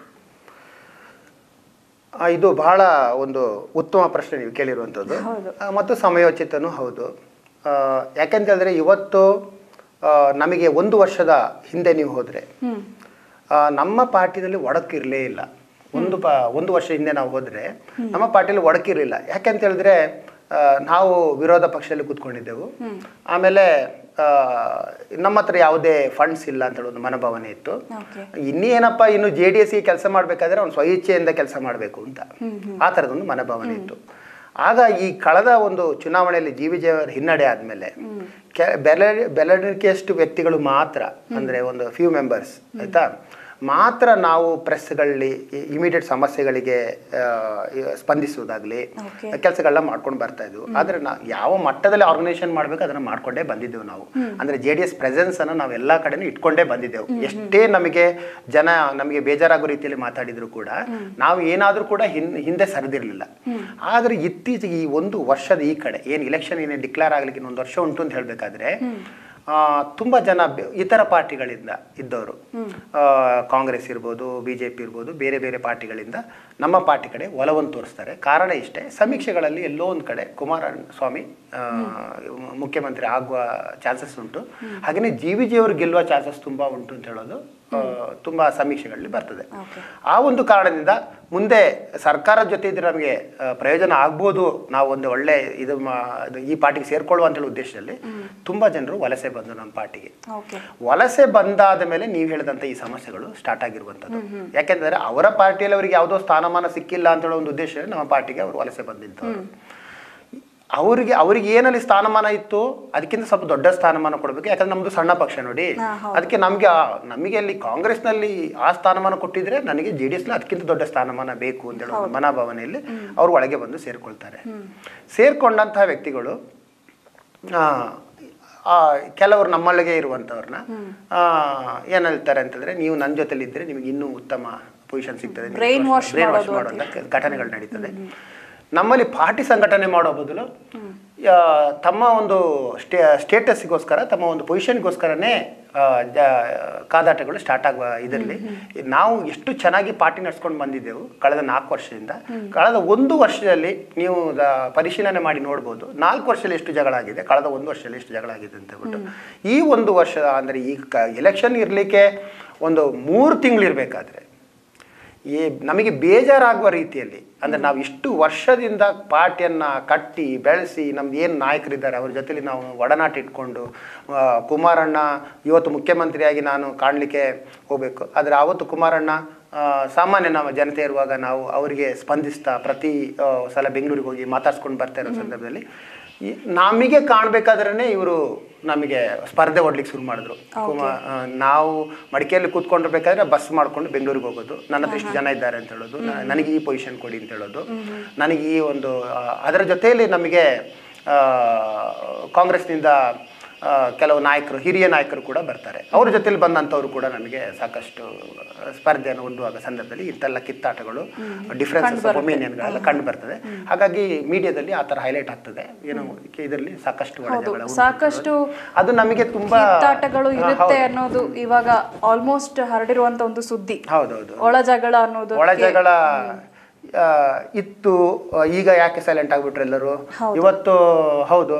ಆ, ಇದು ಬಹಳ ಒಂದು ಉತ್ತಮ ಪ್ರಶ್ನೆ ನೀವು ಕೇಳಿರುವಂಥದ್ದು ಹೌದು. ಆ, ಮತ್ತು ಸಮಯೋಚಿತನೂ ಹೌದು ಆ, ಯಾಕೆಂತ ಹೇಳಿದ್ರೆ ಇವತ್ತು ಆ, ನಮಗೆ ಒಂದು ವರ್ಷದ ಹಿಂದೆ ನೀವು ಹೋದರೆ ಹ್ಮ್ ನಮ್ಮ ಪಾರ್ಟಿನಲ್ಲಿ ಒಡಕಿರಲೇ ಇಲ್ಲ ಒಂದು ಪ ಒಂದು ವರ್ಷ ಹಿಂದೆ ನಾವು ಹೋದರೆ ನಮ್ಮ ಪಾರ್ಟಿಯಲ್ಲಿ ಒಡಕಿರಲಿಲ್ಲ ಯಾಕೆಂತ ಹೇಳಿದ್ರೆ ಆ, ನಾವು ವಿರೋಧ ಪಕ್ಷದಲ್ಲಿ ಕೂತ್ಕೊಂಡಿದ್ದೆವು ಆಮೇಲೆ ಆ, ನಮ್ಮ ಹತ್ರ ಯಾವುದೇ ಫಂಡ್ಸ್ ಇಲ್ಲ ಅಂತ ಹೇಳೋ ಒಂದು ಮನೋಭಾವನೆ ಇತ್ತು ಓಕೆ ಇನ್ನೇನಪ್ಪ ಇನ್ನು ಜೆ ಡಿ ಎಸ್ಗೆ ಕೆಲಸ ಮಾಡಬೇಕಾದ್ರೆ ಅವ್ನು ಸ್ವಇಚ್ಛೆಯಿಂದ ಕೆಲಸ ಮಾಡಬೇಕು ಅಂತ ಆ ಥರದೊಂದು ಮನೋಭಾವನೆ ಇತ್ತು ಆಗ ಈ ಕಳೆದ ಒಂದು ಚುನಾವಣೆಯಲ್ಲಿ ಜಿ ವಿಜಯ ಅವರ ಹಿನ್ನಡೆ ಆದಮೇಲೆ ಕೆ ಬೆಲೆ ಬೆರಳಿಕೆಯಷ್ಟು ವ್ಯಕ್ತಿಗಳು ಮಾತ್ರ ಅಂದರೆ ಒಂದು ಫ್ಯೂ ಮೆಂಬರ್ಸ್ ಆಯಿತಾ ಮಾತ್ರ ನಾವು ಪ್ರೆಸ್ಗಳಲ್ಲಿ ಇಮಿಡಿಯೇಟ್ ಸಮಸ್ಯೆಗಳಿಗೆ ಆ, ಸ್ಪಂದಿಸುವುದಾಗಲಿ Okay. ಕೆಲಸಗಳನ್ನ ಮಾಡ್ಕೊಂಡು ಬರ್ತಾ ಇದ್ವು ಆದ್ರೆ ನಾವು ಯಾವ ಮಟ್ಟದಲ್ಲಿ ಆರ್ಗನೈಸೇಷನ್ ಮಾಡ್ಬೇಕು ಅದನ್ನ ಮಾಡ್ಕೊಂಡೇ ಬಂದಿದ್ದೆವು ನಾವು ಅಂದ್ರೆ ಜೆ ಡಿ ಎಸ್ ಪ್ರೆಸೆನ್ಸ್ ಅನ್ನ ನಾವು ಎಲ್ಲಾ ಕಡೆನೂ ಇಟ್ಕೊಂಡೇ ಬಂದಿದ್ದೆವು ಎಷ್ಟೇ ನಮಗೆ ಜನ ನಮಗೆ ಬೇಜಾರಾಗೋ ರೀತಿಯಲ್ಲಿ ಮಾತಾಡಿದ್ರು ಕೂಡ ನಾವು ಏನಾದ್ರೂ ಕೂಡ ಹಿನ್ ಹಿಂದೆ ಸರಿದಿರ್ಲಿಲ್ಲ ಆದ್ರೆ ಇತ್ತೀಚೆಗೆ ಈ ಒಂದು ವರ್ಷದ ಈ ಕಡೆ ಏನು ಇಲೆಕ್ಷನ್ ಏನೇ ಡಿಕ್ಲೇರ್ ಆಗ್ಲಿಕ್ಕೆ ಇನ್ನೊಂದು ವರ್ಷ ಉಂಟು ಅಂತ ಹೇಳ್ಬೇಕಾದ್ರೆ ಆ, ತುಂಬ ಜನ ಬೆ- ಇತರ ಪಾರ್ಟಿಗಳಿಂದ ಇದ್ದವರು ಆ, ಕಾಂಗ್ರೆಸ್ ಇರ್ಬೋದು ಬಿ ಜೆ ಪಿ ಇರ್ಬೋದು ಬೇರೆ ಬೇರೆ ಪಾರ್ಟಿಗಳಿಂದ ನಮ್ಮ ಪಾರ್ಟಿ ಕಡೆ ಒಲವನ್ನು ತೋರಿಸ್ತಾರೆ ಕಾರಣ ಇಷ್ಟೇ ಸಮೀಕ್ಷೆಗಳಲ್ಲಿ ಎಲ್ಲೋ ಒಂದು ಕಡೆ ಕುಮಾರಸ್ವಾಮಿ ಆ, ಮುಖ್ಯಮಂತ್ರಿ ಆಗುವ ಚಾನ್ಸಸ್ ಉಂಟು ಹಾಗೆಯೇ ಜಿ ವಿ ಜಿ ಅವರು ಗೆಲ್ಲುವ ಚಾನ್ಸಸ್ ತುಂಬ ಉಂಟು ಅಂತ ಹೇಳೋದು ಆ, ತುಂಬಾ ಸಮೀಕ್ಷೆಗಳಲ್ಲಿ ಬರ್ತದೆ Okay. ಆ ಒಂದು ಕಾರಣದಿಂದ ಮುಂದೆ ಸರ್ಕಾರದ ಜೊತೆ ಇದ್ರೆ ನಮಗೆ ಆ, ಪ್ರಯೋಜನ ಆಗ್ಬೋದು ನಾವು ಒಂದು ಒಳ್ಳೆ ಇದು ಮಾ- ಇದು ಈ ಪಾರ್ಟಿಗೆ ಸೇರ್ಕೊಳ್ಳುವ ಅಂತ ಹೇಳೋ ಉದ್ದೇಶದಲ್ಲಿ ತುಂಬಾ ಜನರು ವಲಸೆ ಬಂದರು ನಮ್ಮ ಪಾರ್ಟಿಗೆ ಓಕೆ ವಲಸೆ ಬಂದಾದ ಮೇಲೆ ನೀವು ಹೇಳಿದಂಥ ಈ ಸಮಸ್ಯೆಗಳು ಸ್ಟಾರ್ಟ್ ಆಗಿರುವಂಥದ್ದು ಯಾಕೆಂದ್ರೆ ಅವರ ಪಾರ್ಟಿಯಲ್ಲಿ ಅವರಿಗೆ ಯಾವುದೋ ಸ್ಥಾನಮಾನ ಸಿಕ್ಕಿಲ್ಲ ಅಂತ ಹೇಳೋ ಒಂದು ಉದ್ದೇಶದಲ್ಲಿ ನಮ್ಮ ಪಾರ್ಟಿಗೆ ಅವರು ವಲಸೆ ಬಂದಿದ್ದವರು ಅವರಿಗೆ ಅವರಿಗೆ ಏನಲ್ಲಿ ಸ್ಥಾನಮಾನ ಇತ್ತು ಅದಕ್ಕಿಂತ ಸ್ವಲ್ಪ ದೊಡ್ಡ ಸ್ಥಾನಮಾನ ಕೊಡಬೇಕು ಯಾಕಂದ್ರೆ ನಮ್ದು ಸಣ್ಣ ಪಕ್ಷ ನೋಡಿ ಹಾ, ಹೌದು. ಅದಕ್ಕೆ ನಮಗೆ ನಮಗೆ ಅಲ್ಲಿ ಕಾಂಗ್ರೆಸ್ನಲ್ಲಿ ಆ ಸ್ಥಾನಮಾನ ಕೊಟ್ಟಿದ್ರೆ ನನಗೆ ಜೆ ಡಿ ಎಸ್ನಲ್ಲಿ ಅದಕ್ಕಿಂತ ದೊಡ್ಡ ಸ್ಥಾನಮಾನ ಬೇಕು ಅಂತ ಹೇಳೋ ಒಂದು ಮನೋಭಾವನೆಯಲ್ಲಿ ಅವರು ಒಳಗೆ ಬಂದು ಸೇರ್ಕೊಳ್ತಾರೆ ಸೇರ್ಕೊಂಡಂತಹ ವ್ಯಕ್ತಿಗಳು ಆ, ಆ, ಕೆಲವರು ನಮ್ಮೊಳಗೆ ಇರುವಂಥವ್ರನ್ನ ಏನು ಹೇಳ್ತಾರೆ ಅಂತಂದ್ರೆ ನೀವು ನನ್ನ ಜೊತೆಲಿ ಇದ್ರೆ ನಿಮಗೆ ಇನ್ನೂ ಉತ್ತಮ ಪೊಸಿಷನ್ ಸಿಗ್ತದೆ ನೀವು Brain wash brain wash ಮಾಡೋದು ಮಾಡುವಂಥ ಘಟನೆಗಳು ನಡೀತದೆ ನಮ್ಮಲ್ಲಿ ಪಾರ್ಟಿ ಸಂಘಟನೆ ಮಾಡೋ ಬದಲು ಆ, ತಮ್ಮ ಒಂದು ಸ್ಟೇ ಸ್ಟೇಟಸ್ಗೋಸ್ಕರ ತಮ್ಮ ಒಂದು ಪೊಸಿಷನ್ಗೋಸ್ಕರನೇ ಕಾದಾಟಗಳು ಸ್ಟಾರ್ಟ್ ಆಗುವ ಇದರಲ್ಲಿ ನಾವು ಎಷ್ಟು ಚೆನ್ನಾಗಿ ಪಾರ್ಟಿ ನಡ್ಸ್ಕೊಂಡು ಬಂದಿದ್ದೆವು ಕಳೆದ ನಾಲ್ಕು ವರ್ಷದಿಂದ ಕಳೆದ ಒಂದು ವರ್ಷದಲ್ಲಿ ನೀವು ದ- ಪರಿಶೀಲನೆ ಮಾಡಿ ನೋಡ್ಬೋದು ನಾಲ್ಕು ವರ್ಷದಲ್ಲಿ ಎಷ್ಟು ಜಗಳ ಆಗಿದೆ ಕಳೆದ ಒಂದು ವರ್ಷದಲ್ಲಿ ಎಷ್ಟು ಜಗಳ ಆಗಿದೆ ಅಂತ ಹೇಳ್ಬಿಟ್ಟು ಈ ಒಂದು ವರ್ಷ ಅಂದರೆ ಈ ಕ ಎಲೆಕ್ಷನ್ ಇರಲಿಕ್ಕೆ ಒಂದು ಮೂರು ತಿಂಗಳಿರಬೇಕಾದ್ರೆ ಈ ನಮಗೆ ಬೇಜಾರಾಗುವ ರೀತಿಯಲ್ಲಿ ಅಂದರೆ ನಾವು ಇಷ್ಟು ವರ್ಷದಿಂದ ಪಾರ್ಟಿಯನ್ನು ಕಟ್ಟಿ ಬೆಳೆಸಿ ನಮ್ದು ಏನು ನಾಯಕರಿದ್ದಾರೆ ಅವ್ರ ಜೊತೆಲಿ ನಾವು ಒಡನಾಟ ಇಟ್ಕೊಂಡು ಆ, ಕುಮಾರಣ್ಣ ಇವತ್ತು ಮುಖ್ಯಮಂತ್ರಿಯಾಗಿ ನಾನು ಕಾಣಲಿಕ್ಕೆ ಹೋಗಬೇಕು ಆದರೆ ಆವತ್ತು ಕುಮಾರಣ್ಣ ಆ, ಸಾಮಾನ್ಯ ನಮ್ಮ ಜನತೆ ಇರುವಾಗ ನಾವು ಅವರಿಗೆ ಸ್ಪಂದಿಸ್ತಾ ಪ್ರತಿ ಆ, ಸಲ ಬೆಂಗಳೂರಿಗೆ ಹೋಗಿ ಮಾತಾಡ್ಸ್ಕೊಂಡು ಬರ್ತಾ ಇರೋ ಸಂದರ್ಭದಲ್ಲಿ ಈ- ನಮಗೆ ಕಾಣಬೇಕಾದ್ರೇ ಇವರು ನಮಗೆ ಸ್ಪರ್ಧೆ ಓಡ್ಲಿಕ್ಕೆ ಶುರು ಮಾಡಿದ್ರು ಕುಮಾರ್ ಆ, ನಾವು ಮಡಿಕೆಯಲ್ಲಿ ಕೂತ್ಕೊಂಡಿರ್ಬೇಕಾದ್ರೆ ಬಸ್ ಮಾಡ್ಕೊಂಡು ಬೆಂಗಳೂರಿಗೆ ಹೋಗೋದು ನನ್ನ ಹತ್ರ ಇಷ್ಟು ಜನ ಇದ್ದಾರೆ ಅಂತ ಹೇಳೋದು ನ- ನನಗೆ ಈ ಪೊಸಿಷನ್ ಕೊಡಿ ಅಂತ ಹೇಳೋದು ನನಗೆ ಈ ಒಂದು ಆ, ಅದರ ಜೊತೆಯಲ್ಲಿ ನಮಗೆ ಆ, ಕಾಂಗ್ರೆಸ್ನಿಂದ ಆ, ಕೆಲವು ನಾಯಕರು ಹಿರಿಯ ನಾಯಕರು ಕೂಡ ಬರ್ತಾರೆ ಅವ್ರ ಜೊತೆಲಿ ಬಂದಂಥವ್ರು ಕೂಡ ನಮಗೆ ಸಾಕಷ್ಟು ಸ್ಪರ್ಧೆಯನ್ನು ಹೊಂದುವಾಗ ಸಂದರ್ಭದಲ್ಲಿ ಇಂತೆಲ್ಲ ಕಿತ್ತಾಟಗಳು ಡಿಫ್ರೆನ್ಸಸ್ ಒಪಿನಿಯನ್ಗಳೆಲ್ಲ ಕಂಡು ಬರ್ತದೆ ಹಾಗಾಗಿ ಮೀಡಿಯಾದಲ್ಲಿ ಆ ಥರ ಹೈಲೈಟ್ ಆಗ್ತದೆ ಏನು ಇದರಲ್ಲಿ ಸಾಕಷ್ಟು ಒಳಜಗಳ ಉಂಟು. ಸಾಕಷ್ಟು ಅದು ನಮಗೆ ತುಂಬಾ ಕಿತ್ತಾಟಗಳು ಹಾ, ಇರುತ್ತೆ ಹೌದು. ಅನ್ನೋದು ಇವಾಗ ಆಲ್ಮೋಸ್ಟ್ ಹರಡಿರುವಂತ ಒಂದು ಸುದ್ದಿ ಹೌದೌದು ಒಳ ಜಗಳ ಅನ್ನೋದು ಒಳ ಜಗಳ ಆ, ಇತ್ತು ಆ, ಈಗ ಯಾಕೆ ಸೈಲೆಂಟ್ ಆಗ್ಬಿಟ್ರು ಎಲ್ಲರೂ ಇವತ್ತು ಹೌದು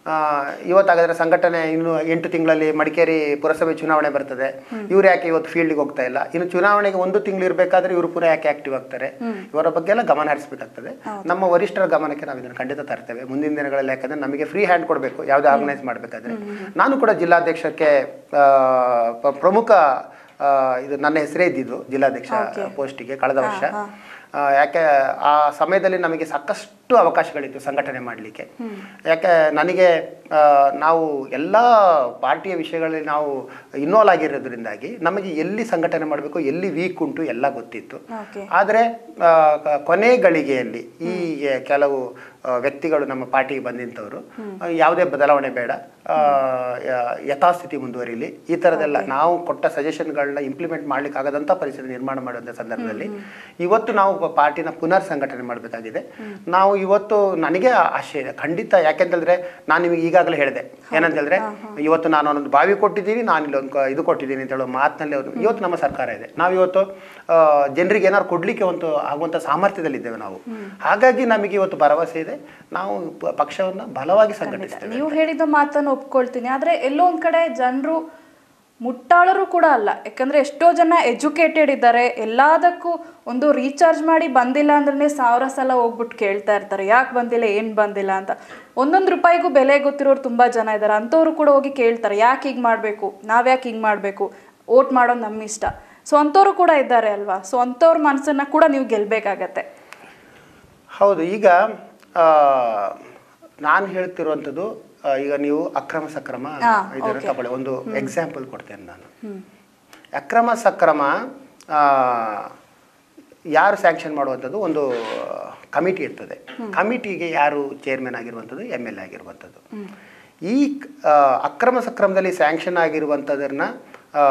ಆ, ಇವತ್ತಾಗಾದ್ರೆ ಸಂಘಟನೆ ಇನ್ನು ಎಂಟು ತಿಂಗಳಲ್ಲಿ ಮಡಿಕೇರಿ ಪುರಸಭೆ ಚುನಾವಣೆ ಬರ್ತದೆ ಇವ್ರು ಯಾಕೆ ಇವತ್ತು ಫೀಲ್ಡ್ಗೆ ಹೋಗ್ತಾ ಇಲ್ಲ ಇನ್ನು ಚುನಾವಣೆಗೆ ಒಂದು ತಿಂಗಳು ಇರಬೇಕಾದ್ರೆ ಇವರು ಪುನಃ ಯಾಕೆ ಆಕ್ಟಿವ್ ಆಗ್ತಾರೆ ಇವರ ಬಗ್ಗೆ ಎಲ್ಲ ಗಮನ ಹರಿಸಬೇಕಾಗ್ತದೆ ನಮ್ಮ ವರಿಷ್ಠರ ಗಮನಕ್ಕೆ ನಾವು ಇದನ್ನು ಖಂಡಿತ ತರ್ತೇವೆ ಮುಂದಿನ ದಿನಗಳಲ್ಲಿ ಯಾಕಂದ್ರೆ ನಮಗೆ ಫ್ರೀ ಹ್ಯಾಂಡ್ ಕೊಡಬೇಕು ಯಾವುದೇ ಆರ್ಗನೈಸ್ ಮಾಡಬೇಕಾದ್ರೆ ನಾನು ಕೂಡ ಜಿಲ್ಲಾಧ್ಯಕ್ಷಕ್ಕೆ ಆ, ಪ- ಪ್ರಮುಖ ಆ, ಇದು ನನ್ನ ಹೆಸರೇ ಇದ್ದಿದ್ದು ಜಿಲ್ಲಾಧ್ಯಕ್ಷ ಪೋಸ್ಟಿಗೆ ಕಳೆದ ವರ್ಷ ಆ, ಯಾಕೆ ಆ ಸಮಯದಲ್ಲಿ ನಮಗೆ ಸಾಕಷ್ಟು ಅವಕಾಶಗಳಿತ್ತು ಸಂಘಟನೆ ಮಾಡಲಿಕ್ಕೆ ಯಾಕೆ ನನಗೆ ಆ, ನಾವು ಎಲ್ಲ ಪಾರ್ಟಿಯ ವಿಷಯಗಳಲ್ಲಿ ನಾವು ಇನ್ವಾಲ್ವ್ ಆಗಿರೋದ್ರಿಂದಾಗಿ ನಮಗೆ ಎಲ್ಲಿ ಸಂಘಟನೆ ಮಾಡಬೇಕು ಎಲ್ಲಿ ವೀಕ್ ಉಂಟು ಎಲ್ಲ ಗೊತ್ತಿತ್ತು ಓಕೆ ಆದರೆ ಆ, ಕ- ಕೊನೆ ಗಳಿಗೆಯಲ್ಲಿ ಈ ಎ, ಕೆಲವು ಆ, ವ್ಯಕ್ತಿಗಳು ನಮ್ಮ ಪಾರ್ಟಿಗೆ ಬಂದಿಂಥವ್ರು ಆ, ಯಾವುದೇ ಬದಲಾವಣೆ ಬೇಡ ಆ, ಯ- ಯಥಾಸ್ಥಿತಿ ಮುಂದುವರಿಲಿ ಈ ಥರದೆಲ್ಲ ನಾವು ಕೊಟ್ಟ ಸಜೆಷನ್ಗಳನ್ನ ಇಂಪ್ಲಿಮೆಂಟ್ ಮಾಡ್ಲಿಕ್ಕೆ ಆಗದಂಥ ಪರಿಸ್ಥಿತಿ ನಿರ್ಮಾಣ ಮಾಡುವಂಥ ಸಂದರ್ಭದಲ್ಲಿ ಇವತ್ತು ನಾವು ಪ- ಪಾರ್ಟಿನ ಪುನರ್ ಸಂಘಟನೆ ಮಾಡಬೇಕಾಗಿದೆ ನಾವು ಇವತ್ತು ನನಗೆ ಆಶೆ ಇದೆ ಖಂಡಿತ ಯಾಕೆಂತಂದ್ರೆ ನಾನು ನಿಮಗೆ ಈಗಾಗಲೇ ಹೇಳಿದೆ ಏನಂತಂದ್ರೆ ಇವತ್ತು ನಾನು ಒಂದೊಂದು ಬಾವಿ ಕೊಟ್ಟಿದ್ದೀನಿ ನಾನು ಇಲ್ಲಿ ಒಂದು ಕ- ಇದು ಕೊಟ್ಟಿದ್ದೀನಿ ಅಂತ ಹೇಳೋ ಮಾತಿನಲ್ಲಿ ಒಂದು ಇವತ್ತು ನಮ್ಮ ಸರ್ಕಾರ ಇದೆ ನಾವು ಇವತ್ತು ಆ, ಜನರಿಗೆ ಏನಾದ್ರು ಕೊಡ್ಲಿಕ್ಕೆ ಒಂದು ಆಗುವಂಥ ಸಾಮರ್ಥ್ಯದಲ್ಲಿದ್ದೇವೆ ನಾವು ಹಾಗಾಗಿ ನಮಗೆ ಇವತ್ತು ಭರವಸೆ ಇದೆ ನಾವು ಪ- ಪಕ್ಷವನ್ನ ಬಲವಾಗಿ ಸಂಘಟಿಸ್ತೇವೆ ನೀವು ಹೇಳಿದ ಮಾತನ್ನು ಒಪ್ಕೊಳ್ತೀನಿ ಆದ್ರೆ ಎಲ್ಲೋ ಒಂದ್ ಕಡೆ ಜನರು ಮುಟ್ಟಾಳರು ಕೂಡ ಅಲ್ಲ ಯಾಕಂದ್ರೆ ಎಷ್ಟೋ ಜನ ಎಜುಕೇಟೆಡ್ ಇದ್ದಾರೆ ಎಲ್ಲದಕ್ಕೂ ಒಂದು ರೀಚಾರ್ಜ್ ಮಾಡಿ ಬಂದಿಲ್ಲ ಅಂದ್ರೆ ಸಾವಿರ ಸಲ ಹೋಗ್ಬಿಟ್ಟು ಕೇಳ್ತಾ ಇರ್ತಾರೆ ಯಾಕೆ ಬಂದಿಲ್ಲ ಏನ್ ಬಂದಿಲ್ಲ ಅಂತ ಒಂದೊಂದು ರೂಪಾಯಿಗೂ ಬೆಲೆ ಗೊತ್ತಿರೋರು ತುಂಬಾ ಜನ ಇದ್ದಾರೆ ಅಂಥವ್ರು ಕೂಡ ಹೋಗಿ ಕೇಳ್ತಾರೆ ಯಾಕೆ ಹಿಂಗ್ ಮಾಡ್ಬೇಕು ನಾವ್ಯಾಕೆ ಹಿಂಗ್ ಮಾಡ್ಬೇಕು ಓಟ್ ಮಾಡೋದು ನಮ್ಮ ಇಷ್ಟ ಸೊ ಅಂಥವ್ರು ಕೂಡ ಇದ್ದಾರೆ ಅಲ್ವಾ ಸೊ ಅಂಥವ್ರ ಮನಸ್ಸನ್ನ ಕೂಡ ನೀವು ಗೆಲ್ಬೇಕಾಗತ್ತೆ ಹೌದು ಈಗ ನಾನು ಹೇಳ್ತಿರುವಂಥದ್ದು ಆ, ಈಗ ನೀವು ಅಕ್ರಮ ಸಕ್ರಮ ಹಾ, ಇದನ್ನು okay. ತಗೊಳ್ಳಿ ಒಂದು ಎಕ್ಸಾಂಪಲ್ ಕೊಡ್ತೇನೆ ನಾನು ಅಕ್ರಮ ಸಕ್ರಮ ಆ, ಯಾರು ಸ್ಯಾಂಕ್ಷನ್ ಮಾಡುವಂಥದ್ದು ಒಂದು ಕಮಿಟಿ ಇರ್ತದೆ ಕಮಿಟಿಗೆ ಯಾರು ಚೇರ್ಮನ್ ಆಗಿರುವಂಥದ್ದು ಎಮ್ ಎಲ್ ಎ ಆಗಿರುವಂಥದ್ದು ಈ ಆ, ಅಕ್ರಮ ಸಕ್ರಮದಲ್ಲಿ ಸ್ಯಾಂಕ್ಷನ್ ಆಗಿರುವಂಥದ್ದನ್ನ ಆ,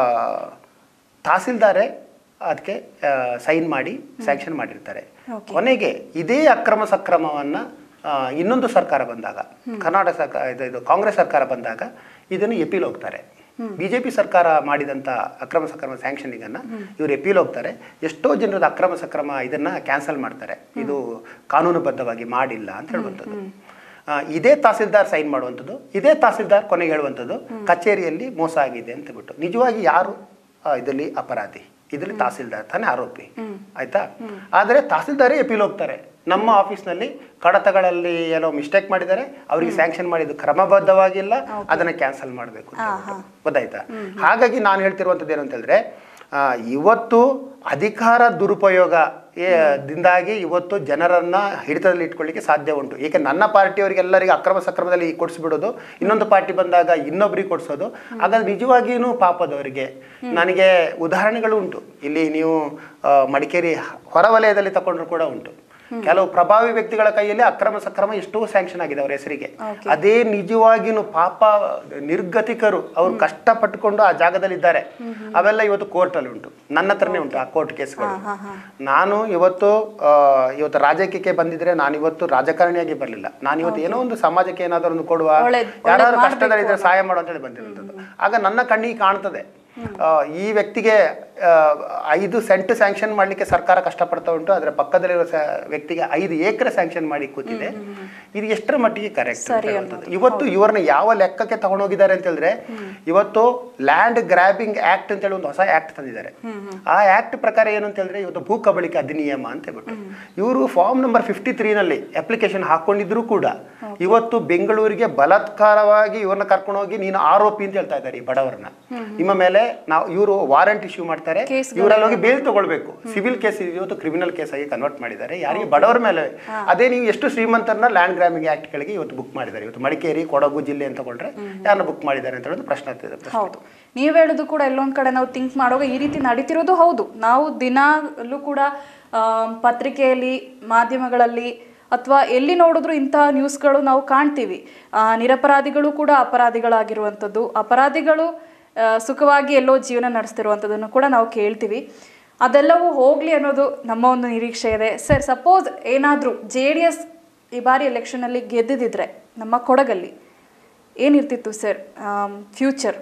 ತಹಸೀಲ್ದಾರೇ ಅದಕ್ಕೆ ಸೈನ್ ಮಾಡಿ ಸ್ಯಾಂಕ್ಷನ್ ಮಾಡಿರ್ತಾರೆ Okay. ಕೊನೆಗೆ ಇದೇ ಅಕ್ರಮ ಸಕ್ರಮವನ್ನ ಆ, ಇನ್ನೊಂದು ಸರ್ಕಾರ ಬಂದಾಗ ಕರ್ನಾಟಕ ಸರ್ಕಾರ ಇದು ಇದು ಕಾಂಗ್ರೆಸ್ ಸರ್ಕಾರ ಬಂದಾಗ ಇದನ್ನು ಎಪೀಲ್ ಹೋಗ್ತಾರೆ ಬಿಜೆಪಿ ಸರ್ಕಾರ ಮಾಡಿದಂಥ ಅಕ್ರಮ ಸಕ್ರಮ ಸ್ಯಾಂಕ್ಷನಿಂಗ್ ಅನ್ನ ಇವರು ಎಪೀಲ್ ಹೋಗ್ತಾರೆ ಎಷ್ಟೋ ಜನರದ ಅಕ್ರಮ ಸಕ್ರಮ ಇದನ್ನ ಕ್ಯಾನ್ಸಲ್ ಮಾಡ್ತಾರೆ ಇದು ಕಾನೂನುಬದ್ಧವಾಗಿ ಮಾಡಿಲ್ಲ ಅಂತ ಹೇಳುವಂಥದ್ದು ಆ, ಇದೇ ತಹಸೀಲ್ದಾರ್ ಸೈನ್ ಮಾಡುವಂಥದ್ದು ಇದೇ ತಹಸೀಲ್ದಾರ್ ಕೊನೆಗೆ ಹೇಳುವಂಥದ್ದು ಕಚೇರಿಯಲ್ಲಿ ಮೋಸ ಆಗಿದೆ ಅಂತ ಬಿಟ್ಟು ನಿಜವಾಗಿ ಯಾರು ಆ, ಇದರಲ್ಲಿ ಅಪರಾಧಿ ಇದರಲ್ಲಿ ತಹಸೀಲ್ದಾರ್ ತಾನೇ ಆರೋಪಿ ಆಯ್ತಾ ಆದರೆ ತಹಸೀಲ್ದಾರೇ ಎಪೀಲ್ ಹೋಗ್ತಾರೆ ನಮ್ಮ ಆಫೀಸ್ನಲ್ಲಿ ಕಡತಗಳಲ್ಲಿ ಏನೋ ಮಿಸ್ಟೇಕ್ ಮಾಡಿದ್ದಾರೆ ಅವರಿಗೆ ಸ್ಯಾಂಕ್ಷನ್ ಮಾಡಿದ್ದು ಕ್ರಮಬದ್ಧವಾಗಿಲ್ಲ ಅದನ್ನ ಕ್ಯಾನ್ಸಲ್ ಮಾಡಬೇಕು ಗೊತ್ತಾಯ್ತಾ ಹಾಗಾಗಿ ನಾನು ಹೇಳ್ತಿರುವಂಥದ್ದು ಏನು ಅಂತ ಹೇಳಿದ್ರೆ ಆ, ಇವತ್ತು ಅಧಿಕಾರ ದುರುಪಯೋಗ ಏ- ದಿಂದಾಗಿ ಇವತ್ತು ಜನರನ್ನ ಹಿಡಿತದಲ್ಲಿ ಇಟ್ಕೊಳ್ಳಿಕ್ಕೆ ಸಾಧ್ಯ ಉಂಟು ಏಕೆ ನನ್ನ ಪಾರ್ಟಿಯವರಿಗೆಲ್ಲರಿಗೆ ಅಕ್ರಮ ಸಕ್ರಮದಲ್ಲಿ ಕೊಡಿಸ್ಬಿಡೋದು ಇನ್ನೊಂದು ಪಾರ್ಟಿ ಬಂದಾಗ ಇನ್ನೊಬ್ರಿಗೆ ಕೊಡಿಸೋದು ಹಾಗಾದ್ರೆ ನಿಜವಾಗಿಯೂ ಪಾಪದವರಿಗೆ ನನಗೆ ಉದಾಹರಣೆಗಳು ಉಂಟು ಇಲ್ಲಿ ನೀವು ಆ, ಮಡಿಕೇರಿ ಹೊರವಲಯದಲ್ಲಿ ತಗೊಂಡ್ರು ಕೂಡ ಉಂಟು ಕೆಲವು ಪ್ರಭಾವಿ ವ್ಯಕ್ತಿಗಳ ಕೈಯಲ್ಲಿ ಅಕ್ರಮ ಸಕ್ರಮ ಎಷ್ಟೋ ಸ್ಯಾಂಕ್ಷನ್ ಆಗಿದೆ ಅವರ ಹೆಸರಿಗೆ ಅದೇ ನಿಜವಾಗಿಯೂ ಪಾಪ ನಿರ್ಗತಿಕರು ಅವರು ಕಷ್ಟಪಟ್ಟುಕೊಂಡು ಆ ಜಾಗದಲ್ಲಿ ಇದ್ದಾರೆ ಅವೆಲ್ಲ ಇವತ್ತು ಕೋರ್ಟಲ್ಲಿ ಉಂಟು ನನ್ನ ಹತ್ರನೇ ಉಂಟು ಆ ಕೋರ್ಟ್ ಕೇಸ್ಗಳು ನಾನು ಇವತ್ತು ಆ, ಇವತ್ತು ರಾಜಕೀಯಕ್ಕೆ ಬಂದಿದ್ರೆ ನಾನು ಇವತ್ತು ರಾಜಕಾರಣಿಯಾಗಿ ಬರಲಿಲ್ಲ ನಾನು ಇವತ್ತು ಏನೋ ಒಂದು ಸಮಾಜಕ್ಕೆ ಏನಾದರೂ ಒಂದು ಕೊಡುವ ಒಳ್ಳೇದ್- ಯಾರಾದ್ರೂ ಒಳ್ಳೇದ್ ಕಷ್ಟದಲ್ಲಿದ್ರೆ ಸಹಾಯ ಮಾಡು ಅಂತ ಹೇಳಿ ಬಂದಿರುವಂಥದ್ದು ಆಗ ನನ್ನ ಕಣ್ಣಿಗೆ ಕಾಣ್ತದೆ ಆ, ಈ ವ್ಯಕ್ತಿಗೆ ಆ, ಐದು ಸೆಂಟ್ ಸ್ಯಾಂಕ್ಷನ್ ಮಾಡ್ಲಿಕ್ಕೆ ಸರ್ಕಾರ ಕಷ್ಟಪಡ್ತಾ ಉಂಟು ಅದರ ಪಕ್ಕದಲ್ಲಿರೋ ಸ- ವ್ಯಕ್ತಿಗೆ ಐದು ಏಕರೆ ಸ್ಯಾಂಕ್ಷನ್ ಮಾಡಿ ಕೂತಿದೆ ಇದು ಎಷ್ಟರ ಮಟ್ಟಿಗೆ ಕರೆಕ್ಟ್ ಇವತ್ತು ಇವ್ರನ್ನ ಯಾವ ಲೆಕ್ಕಕ್ಕೆ ತಗೊಂಡೋಗಿದ್ದಾರೆ ಅಂತ ಹೇಳಿದ್ರೆ ಇವತ್ತು ಲ್ಯಾಂಡ್ ಗ್ರಾಬಿಂಗ್ ಆಕ್ಟ್ ಅಂತ ಹೇಳಿ ಒಂದು ಹೊಸ ಆಕ್ಟ್ ತಂದಿದ್ದಾರೆ ಆ ಆಕ್ಟ್ ಪ್ರಕಾರ ಏನು ಅಂತ ಹೇಳಿದ್ರೆ ಇವತ್ತು ಭೂ ಕಬಳಿಕೆ ಅಧಿನಿಯಮ ಅಂತ ಹೇಳ್ಬಿಟ್ಟು ಇವರು ಫಾರ್ಮ್ ನಂಬರ್ ಫಿಫ್ಟಿ ತ್ರೀನಲ್ಲಿ ಅಪ್ಲಿಕೇಶನ್ ಹಾಕೊಂಡಿದ್ರು ಕೂಡ ಇವತ್ತು ಬೆಂಗಳೂರಿಗೆ ಬಲಾತ್ಕಾರವಾಗಿ ಇವ್ರನ್ನ ಕರ್ಕೊಂಡು ಹೋಗಿ ನೀನು ಆರೋಪಿ ಅಂತ ಹೇಳ್ತಾ ಇದ್ದಾರೆ ಈ ಬಡವರನ್ನ ನಿಮ್ಮ ಮೇಲೆ ನಾವು ಇವರು ವಾರಂಟ್ ಇಶ್ಯೂ ಮಾಡ್ತಾರೆ ಕೇಸ್ಗಳು ಇವರಲ್ಲಿ ಹೋಗಿ ಬೇಲ್ ತಗೊಳ್ಬೇಕು ಸಿವಿಲ್ ಕೇಸ್ ಇವತ್ತು ಕ್ರಿಮಿನಲ್ ಕೇಸ್ ಆಗಿ ಕನ್ವರ್ಟ್ ಮಾಡಿದ್ದಾರೆ ಯಾರಿಗೆ ಬಡವರ ಮೇಲೆ ಅದೇ ನೀವು ಎಷ್ಟು ಶ್ರೀಮಂತರನ್ನ ಲ್ಯಾಂಡ್ ಗ್ರಾಮಿಂಗ್ ಆಕ್ಟ್ ಗಳಿಗೆ ಇವತ್ತು ಬುಕ್ ಮಾಡಿದ್ದಾರೆ ಇವತ್ತು ಮಡಿಕೇರಿ ಕೊಡಗು ಜಿಲ್ಲೆ ಅಂತ ತಗೊಂಡ್ರೆ ಯಾರನ್ನ ಬುಕ್ ಮಾಡಿದ್ದಾರೆ ಅಂತ ಹೇಳೋದು ಪ್ರಶ್ನೆ ಆಗ್ತದೆ ಹೌದು ನೀವು ಹೇಳೋದು ಕೂಡ ಎಲ್ಲೊಂದ್ ಕಡೆ ನಾವು ಥಿಂಕ್ ಮಾಡುವಾಗ ಈ ರೀತಿ ನಡೀತಿರೋದು ಹೌದು ನಾವು ದಿನಾಲೂ ಕೂಡ ಆ, ಪತ್ರಿಕೆಯಲ್ಲಿ ಮಾಧ್ಯಮಗಳಲ್ಲಿ ಅಥವಾ ಎಲ್ಲಿ ನೋಡಿದ್ರು ಇಂತಹ ನ್ಯೂಸ್ಗಳು ನಾವು ಕಾಣ್ತೀವಿ ಆ, ನಿರಪರಾಧಿಗಳು ಕೂಡ ಅಪರಾಧಿಗಳಾಗಿರುವಂಥದ್ದು ಅಪರಾಧಿಗಳು ಆ, ಸುಖವಾಗಿ ಎಲ್ಲೋ ಜೀವನ ನಡೆಸ್ತಿರುವಂಥದ್ದನ್ನು ಕೂಡ ನಾವು ಕೇಳ್ತೀವಿ ಅದೆಲ್ಲವೂ ಹೋಗಲಿ ಅನ್ನೋದು ನಮ್ಮ ಒಂದು ನಿರೀಕ್ಷೆ ಇದೆ ಸರ್ ಸಪೋಸ್ ಏನಾದರೂ ಜೆ ಡಿ ಎಸ್ ಈ ಬಾರಿ ಎಲೆಕ್ಷನಲ್ಲಿ ಗೆದ್ದಿದ್ದಿದ್ರೆ ನಮ್ಮ ಕೊಡಗಲ್ಲಿ ಏನಿರ್ತಿತ್ತು ಸರ್ ಫ್ಯೂಚರ್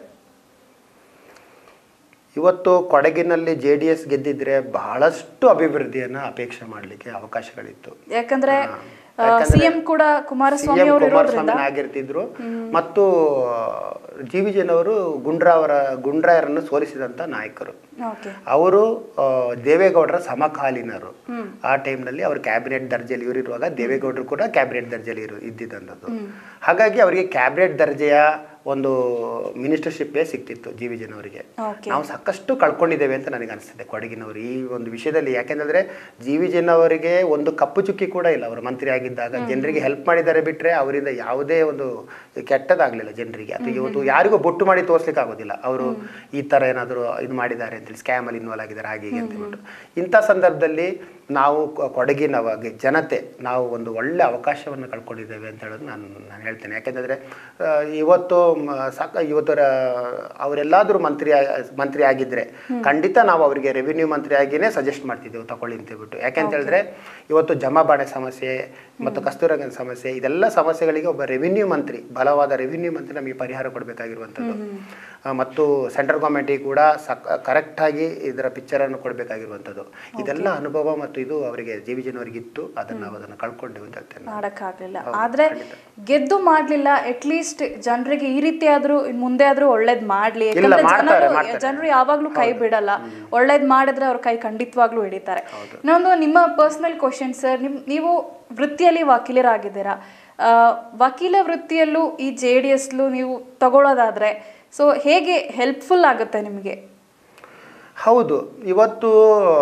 ಇವತ್ತು ಕೊಡಗಿನಲ್ಲಿ ಜೆ ಡಿ ಎಸ್ ಗೆದ್ದಿದ್ರೆ ಬಹಳಷ್ಟು ಅಭಿವೃದ್ಧಿಯನ್ನ ಅಪೇಕ್ಷೆ ಮಾಡಲಿಕ್ಕೆ ಅವಕಾಶಗಳಿತ್ತು ಯಾಕಂದ್ರೆ ಸಿಎಂ ಕೂಡ ಕುಮಾರಸ್ವಾಮಿ CM ಅವರು ಕುಮಾರಸ್ವಾಮಿ ಇರೋದ್ರಿಂದ ಆಗಿರ್ತಿದ್ರು ಮತ್ತು ಜಿ ವಿ ಜನವರು ಗುಂಡ್ರಾವರ ಗುಂಡ್ರಾಯರನ್ನು ಸೋಲಿಸಿದಂತ ನಾಯಕರು ಓಕೆ ಅವರು ಆ, ದೇವೇಗೌಡರ ಸಮಕಾಲೀನರು ಆ ಟೈಮ್ನಲ್ಲಿ ಅವರು ಕ್ಯಾಬಿನೆಟ್ ದರ್ಜೆಯಲ್ಲಿ ಇವರಿರುವಾಗ ದೇವೇಗೌಡರು ಕೂಡ ಕ್ಯಾಬಿನೆಟ್ ದರ್ಜೆಯಲ್ಲಿ ಇರು ಇದ್ದಿದ್ದಂಥದ್ದು ಹಾಗಾಗಿ ಅವರಿಗೆ ಕ್ಯಾಬಿನೆಟ್ ದರ್ಜೆಯ ಒಂದು ಮಿನಿಸ್ಟರ್ಶಿಪ್ಪೇ ಸಿಕ್ತಿತ್ತು ಜಿ ವಿ ಜನವರಿಗೆ ಓಕೆ ನಾವು ಸಾಕಷ್ಟು ಕಳ್ಕೊಂಡಿದ್ದೇವೆ ಅಂತ ನನಗೆ ಅನಿಸ್ತಿದೆ ಕೊಡಗಿನವರು ಈ ಒಂದು ವಿಷಯದಲ್ಲಿ ಯಾಕೆಂದ್ರೆ ಜಿ ವಿ ಜನ್ ಅವರಿಗೆ ಒಂದು ಕಪ್ಪು ಚುಕ್ಕಿ ಕೂಡ ಇಲ್ಲ ಅವರು ಮಂತ್ರಿ ಆಗಿದ್ದಾಗ ಜನರಿಗೆ ಹೆಲ್ಪ್ ಮಾಡಿದ್ದಾರೆ ಬಿಟ್ರೆ ಅವರಿಂದ ಯಾವುದೇ ಒಂದು ಕೆಟ್ಟದಾಗ್ಲಿಲ್ಲ ಜನರಿಗೆ ಅಥವಾ ಇವತ್ತು ಯಾರಿಗೂ ಬೊಟ್ಟು ಮಾಡಿ ತೋರ್ಸ್ಲಿಕ್ಕೆ ಆಗೋದಿಲ್ಲ ಅವರು ಈ ತರ ಏನಾದರೂ ಇದು ಮಾಡಿದ್ದಾರೆ ಅಂತೇಳಿ ಸ್ಕ್ಯಾಮ್ ಅಲ್ಲಿ ಇನ್ವಾಲ್ವ್ ಆಗಿದ್ದಾರೆ ಹಾಗೆ ಹೀಗೆ ಅಂತ ಹೇಳ್ಬಿಟ್ಟು ಇಂಥ ಸಂದರ್ಭದಲ್ಲಿ ನಾವು ಕೊ- ಕೊಡಗಿನವಾಗಿ ಜನತೆ ನಾವು ಒಂದು ಒಳ್ಳೆ ಅವಕಾಶವನ್ನು ಕಳ್ಕೊಂಡಿದ್ದೇವೆ ಅಂತ ಹೇಳೋದು ನಾನು ನಾನು ಹೇಳ್ತೇನೆ ಯಾಕೆಂತಂದ್ರೆ ಆ, ಇವತ್ತು ಮ, ಸಾಕ ಇವತ್ತರ ಅವರೆಲ್ಲಾದರೂ ಮಂತ್ರಿ ಆ- ಮಂತ್ರಿ ಆಗಿದ್ರೆ ಖಂಡಿತ ನಾವು ಅವರಿಗೆ ರೆವಿನ್ಯೂ ಮಂತ್ರಿ ಆಗಿನೇ ಸಜೆಸ್ಟ್ ಮಾಡ್ತಿದ್ದೆವು ತಗೊಳ್ಳಿ ಅಂತ ಹೇಳ್ಬಿಟ್ಟು ಯಾಕೆಂತ ಹೇಳಿದ್ರೆ ಇವತ್ತು ಜಮಾಬಾಣೆ ಸಮಸ್ಯೆ ಮತ್ತು ಕಸ್ತೂರಂಗನ ಸಮಸ್ಯೆ ಇದೆಲ್ಲ ಸಮಸ್ಯೆಗಳಿಗೆ ಒಬ್ಬ ರೆವಿನ್ಯೂ ಮಂತ್ರಿ ಬಲವಾದ ರೆವಿನ್ಯೂ ಮಂತ್ರಿ ನಮಗೆ ಪರಿಹಾರ ಕೊಡಬೇಕಾಗಿರುವಂಥದ್ದು ಆ, ಮತ್ತು ಸೆಂಟ್ರಲ್ ಗೌರ್ಮೆಂಟಿಗೆ ಕೂಡ ಸಕ್ ಕರೆಕ್ಟಾಗಿ ಇದರ ಪಿಕ್ಚರನ್ನು ಕೊಡಬೇಕಾಗಿರುವಂಥದ್ದು ಇದೆಲ್ಲ ಅನುಭವ ಮತ್ತು ಇದು ಅವರಿಗೆ ಜಿ ವಿ ಜನವರಿಗೆ ಇತ್ತು ಅದನ್ನು ನಾವು ಅದನ್ನು ಕಳ್ಕೊಂಡೆವು ಅಂತ ಹೇಳ್ತೇನೆ ನಾನು. ಮಾಡಕ್ಕಾಗ್ಲಿಲ್ಲ ಆದ್ರೆ ಗೆದ್ದು ಮಾಡ್ಲಿಲ್ಲ ಅಟ್ಲೀಸ್ಟ್ ಜನರಿಗೆ ಈ ರೀತಿ ಆದ್ರೂ ಇನ್ ಮುಂದೆ ಆದ್ರೂ ಒಳ್ಳೇದ್ ಮಾಡ್ಲಿ ಯಾಕಂದ್ರೆ ಮಾಡ್ತಾರೆ, ಜನರು ಮಾಡ್ತಾರೆ. ಜನರು ಯಾವಾಗ್ಲೂ ಕೈ ಬಿಡಲ್ಲ ಒಳ್ಳೇದ್ ಮಾಡಿದ್ರೆ ಅವ್ರ ಕೈ ಖಂಡಿತವಾಗ್ಲೂ ಹಿಡಿತಾರೆ ಇನ್ನೊಂದು ನಿಮ್ಮ ಪರ್ಸನಲ್ ಕ್ವಶನ್ ಸರ್ ನಿಮ್ ನೀವು ವೃತ್ತಿಯಲ್ಲಿ ವಕೀಲರಾಗಿದ್ದೀರಾ ಆ, ವಕೀಲ ವೃತ್ತಿಯಲ್ಲೂ ಈ ಜೆ ಡಿ ಎಸ್ಲು ನೀವು ತಗೊಳ್ಳೋದಾದ್ರೆ ಸೊ ಹೇಗೆ ಹೆಲ್ಪ್ಫುಲ್ ಆಗುತ್ತೆ ನಿಮಗೆ ಹೌದು ಇವತ್ತು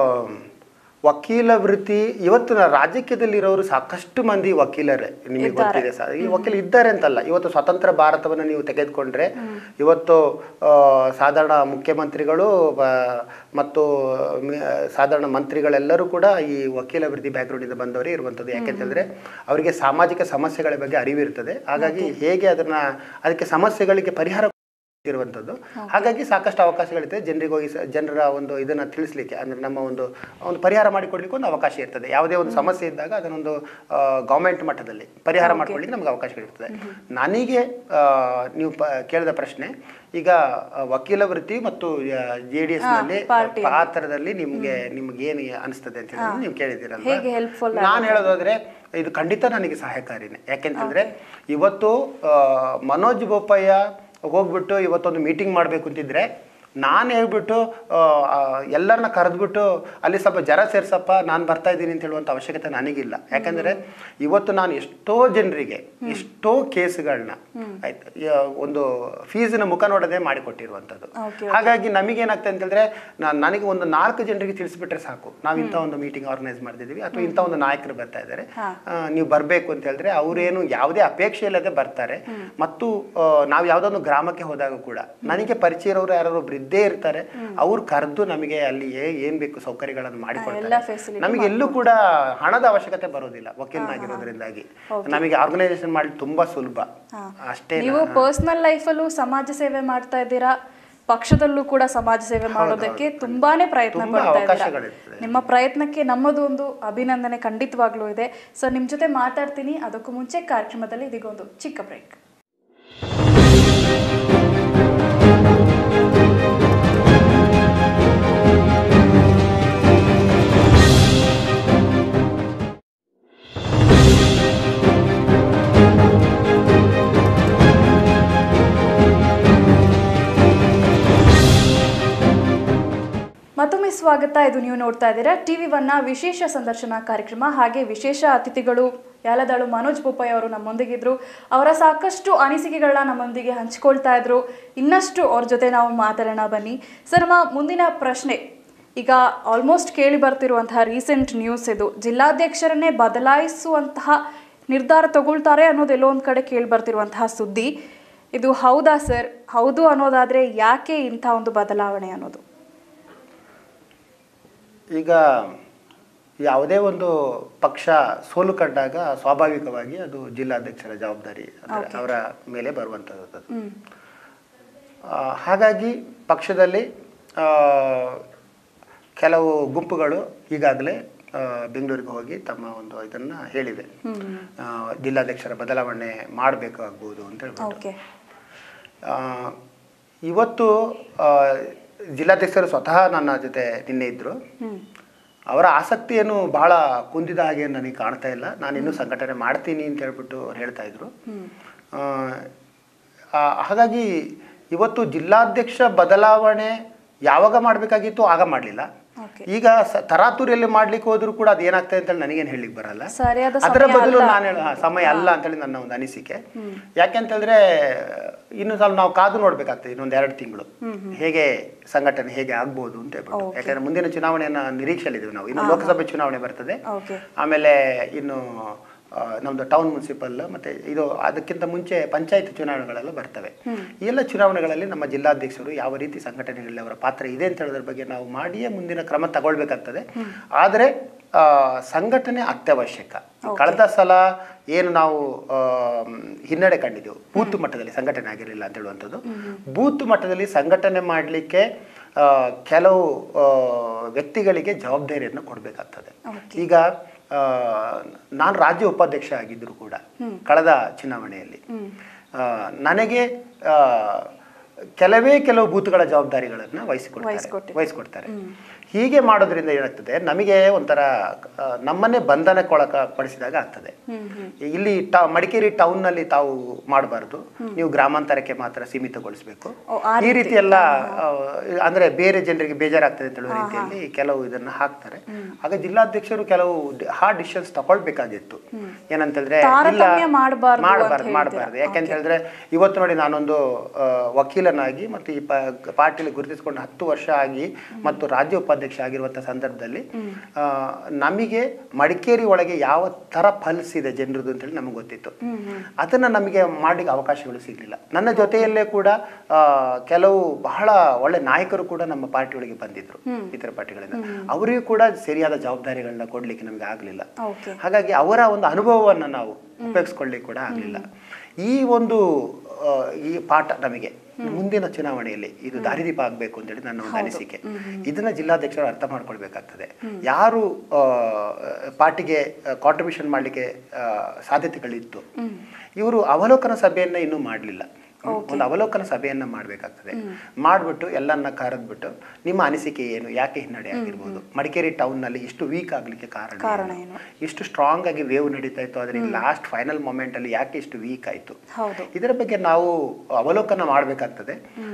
ವಕೀಲ ವೃತ್ತಿ ಇವತ್ತು ನ- ರಾಜಕೀಯದಲ್ಲಿರೋರು ಸಾಕಷ್ಟು ಮಂದಿ ವಕೀಲರೇ ನಿಮಗೆ ಗೊತ್ತಿದೆ ಸರ್ ಈ ವಕೀಲ ಇದ್ದಾರೆ ಅಂತಲ್ಲ ಇವತ್ತು ಸ್ವತಂತ್ರ ಭಾರತವನ್ನು ನೀವು ತೆಗೆದುಕೊಂಡ್ರೆ ಇವತ್ತು ಆ, ಸಾಧಾರಣ ಮುಖ್ಯಮಂತ್ರಿಗಳು ಆ, ಮತ್ತು ಮಿ- ಸಾಧಾರಣ ಮಂತ್ರಿಗಳೆಲ್ಲರೂ ಕೂಡ ಈ ವಕೀಲ ವೃತ್ತಿ ಬ್ಯಾಕ್ಗ್ರೌಂಡಿಂದ ಬಂದವರೇ ಇರುವಂಥದ್ದು ಯಾಕೆಂತಂದ್ರೆ ಅವರಿಗೆ ಸಾಮಾಜಿಕ ಸಮಸ್ಯೆಗಳ ಬಗ್ಗೆ ಅರಿವಿರ್ತದೆ ಹಾಗಾಗಿ ಹೇಗೆ ಅದನ್ನ ಅದಕ್ಕೆ ಸಮಸ್ಯೆಗಳಿಗೆ ಪರಿಹಾರ ಇರುವಂಥದ್ದು ಹಾಗಾಗಿ ಸಾಕಷ್ಟು ಅವಕಾಶಗಳಿದೆ ಜನರಿಗೆ ಹೋಗಿ ಸ- ಜನರ ಒಂದು ಇದನ್ನ ತಿಳಿಸ್ಲಿಕ್ಕೆ ಅಂದ್ರೆ ನಮ್ಮ ಒಂದು ಒಂದು ಪರಿಹಾರ ಮಾಡಿಕೊಡ್ಲಿಕ್ಕೆ ಒಂದು ಅವಕಾಶ ಇರ್ತದೆ ಯಾವುದೇ ಒಂದು ಸಮಸ್ಯೆ ಇದ್ದಾಗ ಅದನ್ನೊಂದು ಗೌರ್ಮೆಂಟ್ ಮಟ್ಟದಲ್ಲಿ ಪರಿಹಾರ ಮಾಡ್ಕೊಳ್ಳಿಕ್ಕೆ ನಮಗೆ ಅವಕಾಶಗಳಿರ್ತದೆ ನನಗೆ ಆ, ನೀವು ಪ- ಕೇಳಿದ ಪ್ರಶ್ನೆ ಈಗ ಆ, ವಕೀಲ ವೃತ್ತಿ ಮತ್ತು ಜೆ ಡಿ ಎಸ್ ನಲ್ಲಿ ಪಾತ್ರದಲ್ಲಿ ನಿಮ್ಗೆ ನಿಮ್ಗೆ ಏನು ಅನಿಸ್ತದೆ ಅಂತ ಹೇಳಿ ನೀವು ಕೇಳಿದ್ದೀರಲ್ಲ ಹೇಗೆ helpful ನಾನು ಹೇಳೋದಾದ್ರೆ ಇದು ಖಂಡಿತ ನನಗೆ ಸಹಾಯಕಾರಿನೇ ಯಾಕೆಂತಂದ್ರೆ ಇವತ್ತು ಆ, ಮನೋಜ್ ಬೋಪಯ್ಯ ಹೋಗ್ಬಿಟ್ಟು ಇವತ್ತೊಂದು ಮೀಟಿಂಗ್ ಮಾಡಬೇಕು ಅಂತಿದ್ರೆ ನಾನು ಹೇಳ್ಬಿಟ್ಟು ಆ, ಆ, ಎಲ್ಲರನ್ನ ಕರೆದ್ಬಿಟ್ಟು ಅಲ್ಲಿ ಸ್ವಲ್ಪ ಜರ ಸೇರ್ಸಪ್ಪ ನಾನು ಬರ್ತಾ ಇದ್ದೀನಿ ಅಂತ ಹೇಳುವಂಥ ಅವಶ್ಯಕತೆ ನನಗಿಲ್ಲ ಯಾಕಂದ್ರೆ ಇವತ್ತು ನಾನು ಎಷ್ಟೋ ಜನರಿಗೆ ಎಷ್ಟೋ ಕೇಸ್ಗಳನ್ನ ಆಯ್ತು ಯ- ಒಂದು ಫೀಸಿನ ಮುಖ ನೋಡದೆ ಮಾಡಿಕೊಟ್ಟಿರುವಂಥದ್ದು Okay, ಹಾಗಾಗಿ ನಮಗೇನಾಗ್ತದೆ ಅಂತ ಹೇಳಿದ್ರೆ ನಾ- ನನಗೆ ಒಂದು ನಾಲ್ಕು ಜನರಿಗೆ ತಿಳಿಸ್ಬಿಟ್ರೆ ಸಾಕು ನಾವು ಇಂಥ ಒಂದು ಮೀಟಿಂಗ್ ಆರ್ಗನೈಸ್ ಮಾಡ್ತಿದ್ದೀವಿ ಅಥವಾ ಇಂಥ ಒಂದು ನಾಯಕರು ಬರ್ತಾ ಇದ್ದಾರೆ ಆ, ನೀವು ಬರಬೇಕು ಅಂತ ಹೇಳಿದ್ರೆ ಅವರೇನು ಯಾವುದೇ ಅಪೇಕ್ಷೆ ಇಲ್ಲದೆ ಬರ್ತಾರೆ ಮತ್ತು ಆ, ನಾವು ಯಾವುದೊಂದು ಗ್ರಾಮಕ್ಕೆ ಹೋದಾಗ ಕೂಡ ನನಗೆ ಪರಿಚಯ ಇರೋರು ಯಾರು ಒಬ್ರು ಇದ್ದೇ ಇರ್ತಾರೆ ಅವ್ರು ಕರೆದು ನಮಗೆ ಅಲ್ಲಿ ಏ- ಏನ್ ಬೇಕು ಸೌಕರ್ಯಗಳನ್ನು ಎಲ್ಲ ಮಾಡಿಕೊಡ್ತಾರೆ facility ನಮಗೆ ಎಲ್ಲೂ ಕೂಡ ಹಣದ ಅವಶ್ಯಕತೆ ಬರೋದಿಲ್ಲ ವಕೀಲನಾಗಿರೋದ್ರಿಂದಾಗಿ ನಮಗೆ ಆರ್ಗನೈಸೇಷನ್ ಮಾಡಿ ತುಂಬಾ ಸುಲಭ ಅಷ್ಟೇ ನೀವು ಪರ್ಸನಲ್ ಲೈಫಲ್ಲೂ ಸಮಾಜ ಸೇವೆ ಮಾಡ್ತಾ ಇದ್ದೀರಾ ಪಕ್ಷದಲ್ಲೂ ಕೂಡ ಸಮಾಜ ಸೇವೆ ಮಾಡೋದಕ್ಕೆ ತುಂಬಾನೇ ಪ್ರಯತ್ನ ತುಂಬಾ ಪಡ್ತಾ ಇದ್ದೀರಾ ಅವಕಾಶಗಳಿರ್ತದೆ. ನಿಮ್ಮ ಪ್ರಯತ್ನಕ್ಕೆ ನಮ್ಮದು ಒಂದು ಅಭಿನಂದನೆ ಖಂಡಿತವಾಗ್ಲೂ ಇದೆ ಸೊ ನಿಮ್ಮ ಜೊತೆ ಮಾತಾಡ್ತೀನಿ ಅದಕ್ಕೂ ಮುಂಚೆ ಕಾರ್ಯಕ್ರಮದಲ್ಲಿ ಇದೀಗೊಂದು ಚಿಕ್ಕ ಬ್ರೇಕ್ ಮತ್ತೊಮ್ಮೆ ಸ್ವಾಗತ ಇದು ನೀವು ನೋಡ್ತಾ ಇದ್ದೀರಾ ಟಿವಿ ಒನ್ನ ವಿಶೇಷ ಸಂದರ್ಶನ ಕಾರ್ಯಕ್ರಮ ಹಾಗೆ ವಿಶೇಷ ಅತಿಥಿಗಳು ಯಾಲದಾಳು ಮನೋಜ್ ಬೋಪಯ್ಯ ಅವರು ನಮ್ಮೊಂದಿಗಿದ್ರು ಅವರ ಸಾಕಷ್ಟು ಅನಿಸಿಕೆಗಳನ್ನ ನಮ್ಮೊಂದಿಗೆ ಹಂಚ್ಕೊಳ್ತಾ ಇದ್ರು ಇನ್ನಷ್ಟು ಅವ್ರ ಜೊತೆ ನಾವು ಮಾತಾಡೋಣ ಬನ್ನಿ ಸರ್ ನಮ್ಮ ಮುಂದಿನ ಪ್ರಶ್ನೆ ಈಗ ಆಲ್ಮೋಸ್ಟ್ ಕೇಳಿ ಬರ್ತಿರುವಂತಹ ರೀಸೆಂಟ್ ನ್ಯೂಸ್ ಇದು ಜಿಲ್ಲಾಧ್ಯಕ್ಷರನ್ನೇ ಬದಲಾಯಿಸುವಂತಹ ನಿರ್ಧಾರ ತಗೊಳ್ತಾರೆ ಅನ್ನೋದು ಎಲ್ಲೋ ಒಂದು ಕಡೆ ಕೇಳಿ ಬರ್ತಿರುವಂತಹ ಸುದ್ದಿ ಇದು ಹೌದಾ ಸರ್ ಹೌದು ಅನ್ನೋದಾದ್ರೆ ಯಾಕೆ ಇಂಥ ಒಂದು ಬದಲಾವಣೆ ಅನ್ನೋದು ಈಗ ಯಾವುದೇ ಒಂದು ಪಕ್ಷ ಸೋಲು ಕಂಡಾಗ ಸ್ವಾಭಾವಿಕವಾಗಿ ಅದು ಜಿಲ್ಲಾಧ್ಯಕ್ಷರ ಜವಾಬ್ದಾರಿ ಅಂದ್ರೆ ಅವರ ಮೇಲೆ ಬರುವಂಥದ್ದು ಅದು. ಹ್ಮ್ ಆ, ಹಾಗಾಗಿ ಪಕ್ಷದಲ್ಲಿ ಆ, ಕೆಲವು ಗುಂಪುಗಳು ಈಗಾಗಲೇ ಆ, ಬೆಂಗಳೂರಿಗೆ ಹೋಗಿ ತಮ್ಮ ಒಂದು ಇದನ್ನ ಹೇಳಿದೆ ಆ, ಜಿಲ್ಲಾಧ್ಯಕ್ಷರ ಬದಲಾವಣೆ ಮಾಡಬೇಕಾಗ್ಬೋದು ಅಂತ ಹೇಳ್ಬಿಟ್ಟು ಓಕೆ ಆ, ಇವತ್ತು ಆ, ಜಿಲ್ಲಾಧ್ಯಕ್ಷರು ಸ್ವತಃ ನನ್ನ ಜೊತೆ ನಿನ್ನೆ ಇದ್ದರು ಹ್ಮ್ ಅವರ ಆಸಕ್ತಿ ಏನು ಬಹಳ ಕುಂದಿದ ಹಾಗೆ ನನಗೆ ಕಾಣ್ತಾ ಇಲ್ಲ ನಾನು ಇನ್ನೂ ಸಂಘಟನೆ ಮಾಡ್ತೀನಿ ಅಂತ ಹೇಳ್ಬಿಟ್ಟು ಅವ್ರು ಹೇಳ್ತಾ ಇದ್ರು ಆ, ಆ, ಹಾಗಾಗಿ ಇವತ್ತು ಜಿಲ್ಲಾಧ್ಯಕ್ಷ ಬದಲಾವಣೆ ಯಾವಾಗ ಮಾಡಬೇಕಾಗಿತ್ತು ಆಗ ಮಾಡಲಿಲ್ಲ ಓಕೆ ಈಗ ಸ- ತರಾತುರಿಯಲ್ಲಿ ಮಾಡ್ಲಿಕ್ಕೆ ಹೋದ್ರು ಕೂಡ ಅದು ಏನಾಗ್ತದೆ ಅಂತೇಳಿ ನನಗೇನು ಹೇಳಿಕ್ ಬರಲ್ಲ ಸರಿಯಾದ ಅದರ ಸಮಯ ಬದಲು ಅಲ್ಲ. ನಾನು ಹೇಳ ಹಾ, ಸಮಯ ಅಲ್ಲ ಅಂತೇಳಿ ನನ್ನ ಒಂದು ಅನಿಸಿಕೆ ಯಾಕೆಂತಂದ್ರೆ ಇನ್ನು ಸ್ವಲ್ಪ ನಾವು ಕಾದು ನೋಡ್ಬೇಕಾಗ್ತದೆ ಇನ್ನೊಂದು ಎರಡು ತಿಂಗಳು ಹೇಗೆ ಸಂಘಟನೆ ಹೇಗೆ ಆಗ್ಬೋದು ಅಂತ ಹೇಳ್ಬಿಟ್ಟು Okay. ಯಾಕಂದ್ರೆ ಮುಂದಿನ ಚುನಾವಣೆಯನ್ನ ನಿರೀಕ್ಷೆಯಲ್ಲಿದ್ದೀವಿ ನಾವು ಇನ್ನು ಲೋಕಸಭೆ ಚುನಾವಣೆ ಬರ್ತದೆ ಓಕೆ ಆಮೇಲೆ ಇನ್ನು ಆ, ನಮ್ದು ಟೌನ್ ಮುನ್ಸಿಪಲ್ ಮತ್ತೆ ಇದು ಅದಕ್ಕಿಂತ ಮುಂಚೆ ಪಂಚಾಯತ್ ಚುನಾವಣೆಗಳೆಲ್ಲ ಬರ್ತವೆ ಈ ಎಲ್ಲ ಚುನಾವಣೆಗಳಲ್ಲಿ ನಮ್ಮ ಜಿಲ್ಲಾಧ್ಯಕ್ಷರು ಯಾವ ರೀತಿ ಸಂಘಟನೆಗಳಲ್ಲಿ ಅವರ ಪಾತ್ರ ಇದೆ ಅಂತ ಹೇಳೋದ್ರ ಬಗ್ಗೆ ನಾವು ಮಾಡಿಯೇ ಮುಂದಿನ ಕ್ರಮ ತಗೊಳ್ಬೇಕಾಗ್ತದೆ ಆದರೆ ಆ, ಸಂಘಟನೆ ಅತ್ಯವಶ್ಯಕ ಕಳೆದ ಸಲ ಏನು ನಾವು ಆ, ಹಿನ್ನಡೆ ಕಂಡಿದ್ದೆವು ಬೂತ್ ಮಟ್ಟದಲ್ಲಿ ಸಂಘಟನೆ ಆಗಿರಲಿಲ್ಲ ಅಂತ ಹೇಳುವಂಥದ್ದು ಬೂತ್ ಮಟ್ಟದಲ್ಲಿ ಸಂಘಟನೆ ಮಾಡಲಿಕ್ಕೆ ಕೆಲವು ಆ, ವ್ಯಕ್ತಿಗಳಿಗೆ ಜವಾಬ್ದಾರಿಯನ್ನು ಕೊಡಬೇಕಾಗ್ತದೆ Okay. ಈಗ ಆ, ನಾನು ರಾಜ್ಯ ಉಪಾಧ್ಯಕ್ಷ ಆಗಿದ್ದರು ಕೂಡ ಕಳೆದ ಚುನಾವಣೆಯಲ್ಲಿ ಆ, ನನಗೆ ಆ, ಕೆಲವೇ ಕೆಲವು ಬೂತ್ಗಳ ಜವಾಬ್ದಾರಿಗಳನ್ನು ವಹಿಸಿಕೊಡ್ತಾರೆ ವಹಿಸ್ಕೊಟ್ಟಿದ್ದಾರೆ. ವಹಿಸ್ಕೊಡ್ತಾರೆ ಹೀಗೆ ಮಾಡೋದ್ರಿಂದ ಏನಾಗ್ತದೆ ನಮಗೆ ಒಂಥರ ಆ, ನಮ್ಮನ್ನೇ ಬಂಧನಕ್ಕೊಳಕ ಪಡಿಸಿದಾಗ ಆಗ್ತದೆ ಇಲ್ಲಿ ಟ ಮಡಿಕೇರಿ ಟೌನ್ನಲ್ಲಿ ತಾವು ಮಾಡಬಾರ್ದು ನೀವು ಗ್ರಾಮಾಂತರಕ್ಕೆ ಮಾತ್ರ ಸೀಮಿತಗೊಳಿಸಬೇಕು ಓ, ಆ ಈ ರೀತಿ ಎಲ್ಲ ಆ, ಅಂದ್ರೆ ಬೇರೆ ಜನರಿಗೆ ಬೇಜಾರಾಗ್ತದೆ ಅಂತ ಹೇಳುವ ರೀತಿಯಲ್ಲಿ ಕೆಲವು ಇದನ್ನ ಹಾಕ್ತಾರೆ ಆಗ ಜಿಲ್ಲಾಧ್ಯಕ್ಷರು ಕೆಲವು ಹಾರ್ಡ್ ಡಿಸಿಷನ್ಸ್ ತಗೊಳ್ಬೇಕಾಗಿತ್ತು ಏನಂತಂದ್ರೆ ಇಲ್ಲ ತಾರತಮ್ಯ ಮಾಡ್ಬಾರ್ದು ಅಂತ ಮಾಡಬಾರ್ದು ಹೇಳ್ತೀರಾ? ಮಾಡಬಾರ್ದು ಯಾಕೆಂತ ಹೇಳಿದ್ರೆ ಇವತ್ತು ನೋಡಿ ನಾನೊಂದು ಆ, ವಕೀಲನಾಗಿ ಮತ್ತು ಈ ಪ- ಪಾರ್ಟಿಲಿ ಗುರುತಿಸಿಕೊಂಡು ಹತ್ತು ವರ್ಷ ಆಗಿ ಮತ್ತು ರಾಜ್ಯ ಉಪಾಧ್ಯಕ್ಷ ಆಗಿರುವಂಥ ಸಂದರ್ಭದಲ್ಲಿ ಆ, ನಮಗೆ ಮಡಿಕೇರಿ ಒಳಗೆ ಯಾವ ತರ ಪಲ್ಸ್ ಇದೆ ಜನರದು ಅಂತೇಳಿ ನಮಗೆ ಗೊತ್ತಿತ್ತು ಅದನ್ನ ನಮಗೆ ಮಾಡ್ಲಿಕ್ಕೆ ಅವಕಾಶಗಳು ಸಿಗಲಿಲ್ಲ ನನ್ನ ಜೊತೆಯಲ್ಲೇ ಕೂಡ ಆ, ಕೆಲವು ಬಹಳ ಒಳ್ಳೆ ನಾಯಕರು ಕೂಡ ನಮ್ಮ ಪಾರ್ಟಿಯೊಳಗೆ ಬಂದಿದ್ರು ಇತರ ಪಾರ್ಟಿಗಳಿಂದ ಅವರಿಗೂ ಕೂಡ ಸರಿಯಾದ ಜವಾಬ್ದಾರಿಗಳನ್ನ ಕೊಡ್ಲಿಕ್ಕೆ ನಮಗೆ ಆಗಲಿಲ್ಲ ಓಕೆ ಹಾಗಾಗಿ ಅವರ ಒಂದು ಅನುಭವವನ್ನು ನಾವು ಉಪಯೋಗಿಸ್ಕೊಳ್ಳಿಕ್ಕೆ ಕೂಡ ಆಗಲಿಲ್ಲ ಈ ಒಂದು ಆ, ಈ ಪಾಠ ನಮಗೆ ಮುಂದಿನ ಚುನಾವಣೆಯಲ್ಲಿ ಇದು ದಾರಿದೀಪ ಆಗಬೇಕು ಅಂತೇಳಿ ನನ್ನ ಒಂದು ಅನಿಸಿಕೆ ಇದನ್ನ ಜಿಲ್ಲಾಧ್ಯಕ್ಷರು ಅರ್ಥ ಮಾಡ್ಕೊಳ್ಬೇಕಾಗ್ತದೆ ಯಾರು ಆ, ಪಾರ್ಟಿಗೆ ಕಾಂಟ್ರಿಬ್ಯೂಷನ್ ಮಾಡಲಿಕ್ಕೆ ಸಾಧ್ಯತೆಗಳಿತ್ತು ಇವರು ಅವಲೋಕನ ಸಭೆಯನ್ನ ಇನ್ನೂ ಮಾಡಲಿಲ್ಲ ಒಂದು ಅವಲೋಕನ ಸಭೆಯನ್ನ ಮಾಡಬೇಕಾಗ್ತದೆ ಮಾಡ್ಬಿಟ್ಟು ಎಲ್ಲನ್ನ ಕರೆದ್ಬಿಟ್ಟು ನಿಮ್ಮ ಅನಿಸಿಕೆ ಏನು ಯಾಕೆ ಹಿನ್ನಡೆ ಆಗಿರ್ಬೋದು ಮಡಿಕೇರಿ ಟೌನ್ ನಲ್ಲಿ ಇಷ್ಟು ವೀಕ್ ಆಗ್ಲಿಕ್ಕೆ ಕಾರಣ ಕಾರಣ ಏನು? ಏನು? ಇಷ್ಟು ಸ್ಟ್ರಾಂಗ್ ಆಗಿ ವೇವ್ ನಡೀತಾ ಇತ್ತು ಆದ್ರೆ ಲಾಸ್ಟ್ ಫೈನಲ್ ಮೊಮೆಂಟ್ ಅಲ್ಲಿ ಯಾಕೆ ಇಷ್ಟು ವೀಕ್ ಆಯ್ತು ಹೌದು ಇದರ ಬಗ್ಗೆ ನಾವು ಅವಲೋಕನ ಮಾಡಬೇಕಾಗ್ತದೆ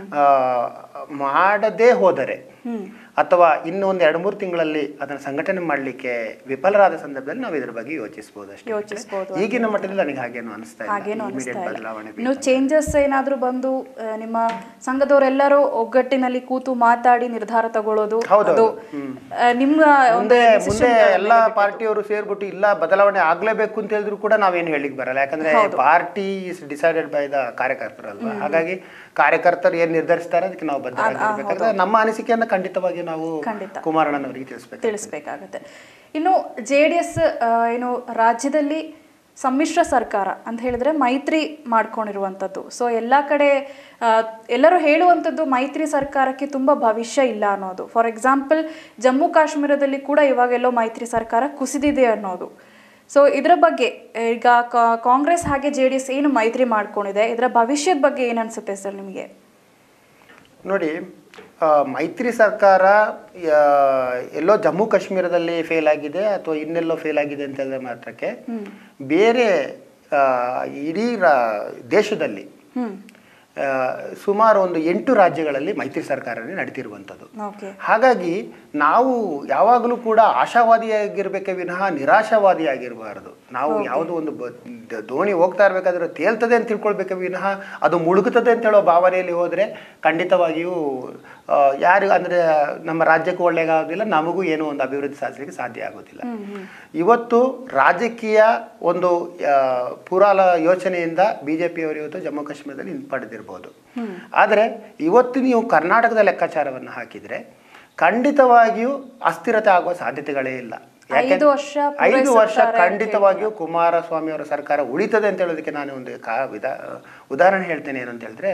ಮಾಡದೇ ಹೋದರೆ ಅಥವಾ ಇನ್ನು ಒಂದು ಎರಡು ಮೂರು ತಿಂಗಳಲ್ಲಿ ಅದನ್ನ ಸಂಘಟನೆ ಮಾಡಲಿಕ್ಕೆ ವಿಫಲರಾದ ಸಂದರ್ಭದಲ್ಲಿ ನಾವು ಇದರ ಬಗ್ಗೆ ಯೋಚಿಸಬಹುದು ಅಷ್ಟೇ ಯೋಚಿಸ್ಬೋದು ಈಗಿನ ಮಟ್ಟದಲ್ಲಿ ನನಗೆ ಹಾಗೇನು ಅನಿಸ್ತಾ ಹಾಗೇನು ಇಲ್ಲ ಅನಿಸ್ತಾ ಇಮಿಡಿಯೇಟ್ ಇಲ್ಲ ಬದಲಾವಣೆ ಇನ್ನು ಚೇಂಜಸ್ ಏನಾದ್ರೂ ಬಂದು ಆ, ನಿಮ್ಮ ಸಂಘದವರೆಲ್ಲರೂ ಒಗ್ಗಟ್ಟಿನಲ್ಲಿ ಕೂತು ಮಾತಾಡಿ ನಿರ್ಧಾರ ತಗೊಳ್ಳೋದು ಹೌದೌದು. ಅದು ಆ, ನಿಮ್ಮ ಒಂದು ಮುಂದೆ decision ಮುಂದೆ ಮೇಲೆ ಎಲ್ಲಾ ಬಿಟ್ಟಿದ್ದು. ಪಾರ್ಟಿಯವರು ಸೇರ್ಬಿಟ್ಟು ಇಲ್ಲ ಬದಲಾವಣೆ ಆಗ್ಲೇಬೇಕು ಅಂತ ಹೇಳಿದ್ರು ಕೂಡ ನಾವೇನು ಹೇಳಿಕ್ ಬರಲ್ಲ ಯಾಕಂದ್ರೆ party is decided by the ಕಾರ್ಯಕರ್ತರಲ್ವಾ ಹಾಗಾಗಿ ಕಾರ್ಯಕರ್ತರು ಏನ್ ನಿರ್ಧರಿಸ್ತಾರೆ ಅದಕ್ಕೆ ನಾವು ಬದ್ಧರಾಗಿರ್ಬೇಕಾದ್ರೆ ನಮ್ಮ ಅನಿಸಿಕೆಯನ್ನ ಖಂಡಿತವಾಗಿ ನಾವು ಖಂಡಿತ. ಕುಮಾರಣ್ಣನವರಿಗೆ ತಿಳಿಸ್ಬೇಕು ತಿಳಿಸ್ಬೇಕಾಗತ್ತೆ ಇನ್ನು ಜೆ ಡಿ ಎಸ್ ಏನು ರಾಜ್ಯದಲ್ಲಿ ಸಮ್ಮಿಶ್ರ ಸರ್ಕಾರ ಅಂತ ಹೇಳಿದ್ರೆ ಮೈತ್ರಿ ಮಾಡ್ಕೊಂಡಿರುವಂಥದ್ದು ಸೊ ಎಲ್ಲ ಕಡೆ ಆ, ಎಲ್ಲರೂ ಹೇಳುವಂಥದ್ದು ಮೈತ್ರಿ ಸರ್ಕಾರಕ್ಕೆ ತುಂಬ ಭವಿಷ್ಯ ಇಲ್ಲ ಅನ್ನೋದು ಫಾರ್ ಎಕ್ಸಾಂಪಲ್ ಜಮ್ಮು ಕಾಶ್ಮೀರದಲ್ಲಿ ಕೂಡ ಇವಾಗೆಲ್ಲೋ ಮೈತ್ರಿ ಸರ್ಕಾರ ಕುಸಿದಿದೆ ಅನ್ನೋದು ಸೊ ಇದರ ಬಗ್ಗೆ ಈಗ ಕಾ- ಕಾಂಗ್ರೆಸ್ ಹಾಗೆ ಜೆ ಡಿ ಎಸ್ ಏನು ಮೈತ್ರಿ ಮಾಡ್ಕೊಂಡಿದೆ ಇದರ ಭವಿಷ್ಯದ ಬಗ್ಗೆ ಏನು ಅನ್ಸುತ್ತೆ ಸರ್ ನಿಮಗೆ ನೋಡಿ ಆ, ಮೈತ್ರಿ ಸರ್ಕಾರ ಆ, ಎಲ್ಲೋ ಜಮ್ಮು ಕಾಶ್ಮೀರದಲ್ಲಿ ಫೇಲ್ ಆಗಿದೆ ಅಥವಾ ಇನ್ನೆಲ್ಲೋ ಫೇಲ್ ಆಗಿದೆ ಅಂತ ಹೇಳಿದ್ರೆ ಮಾತ್ರಕ್ಕೆ ಬೇರೆ ಆ, ಇಡೀ ರಾ- ದೇಶದಲ್ಲಿ ಹ್ಮ್ ಆ, ಸುಮಾರು ಒಂದು ಎಂಟು ರಾಜ್ಯಗಳಲ್ಲಿ ಮೈತ್ರಿ ಸರ್ಕಾರನೇ ನಡೀತಿರುವಂಥದ್ದು ಓಕೆ ಹಾಗಾಗಿ ನಾವು ಯಾವಾಗಲೂ ಕೂಡ ಆಶಾವಾದಿಯಾಗಿರ್ಬೇಕೆ ವಿನಃ ನಿರಾಶಾವಾದಿಯಾಗಿರಬಾರದು ನಾವು ಯಾವುದೋ ಒಂದು ಬ- ದ- ದೋಣಿ ಹೋಗ್ತಾ ಇರಬೇಕಾದ್ರೆ ತೇಲ್ತದೆ ಅಂತ ತಿಳ್ಕೊಳ್ಬೇಕೆ ವಿನಃ ಅದು ಮುಳುಗುತ್ತದೆ ಅಂತ ಹೇಳೋ ಭಾವನೆಯಲ್ಲಿ ಹೋದರೆ ಖಂಡಿತವಾಗಿಯೂ ಆ, ಯಾರು ಅಂದರೆ ನಮ್ಮ ರಾಜ್ಯಕ್ಕೂ ಒಳ್ಳೆಯದಾಗೋದಿಲ್ಲ ನಮಗೂ ಏನೋ ಒಂದು ಅಭಿವೃದ್ಧಿ ಸಾಧಿಸಲಿಕ್ಕೆ ಸಾಧ್ಯ ಆಗೋದಿಲ್ಲ ಇವತ್ತು ರಾಜಕೀಯ ಒಂದು ಆ, ಪುರಾಲ ಯೋಚನೆಯಿಂದ ಬಿ ಜೆ ಪಿಯವರು ಇವತ್ತು ಜಮ್ಮು ಕಾಶ್ಮೀರದಲ್ಲಿ ಹಿಂಪಡೆದಿರ್ಬೋದು ಆದರೆ ಇವತ್ತು ನೀವು ಕರ್ನಾಟಕದ ಲೆಕ್ಕಾಚಾರವನ್ನು ಹಾಕಿದರೆ ಖಂಡಿತವಾಗಿಯೂ ಅಸ್ಥಿರತೆ ಆಗುವ ಸಾಧ್ಯತೆಗಳೇ ಇಲ್ಲ ಯಾಕೆ- ಐದು ವರ್ಷ ಐದು ವರ್ಷ ಪೂರೈಸುತ್ತಾರೆ ಅಂತ ಖಂಡಿತವಾಗಿಯೂ ಕುಮಾರಸ್ವಾಮಿ ಅವರ ಸರ್ಕಾರ ಉಳಿತದೆ ಅಂತ ಹೇಳೋದಕ್ಕೆ ನಾನು ಒಂದು ಕಾ ವಿಧ ಉದಾಹರಣೆ ಹೇಳ್ತೇನೆ ಏನಂತ ಹೇಳಿದ್ರೆ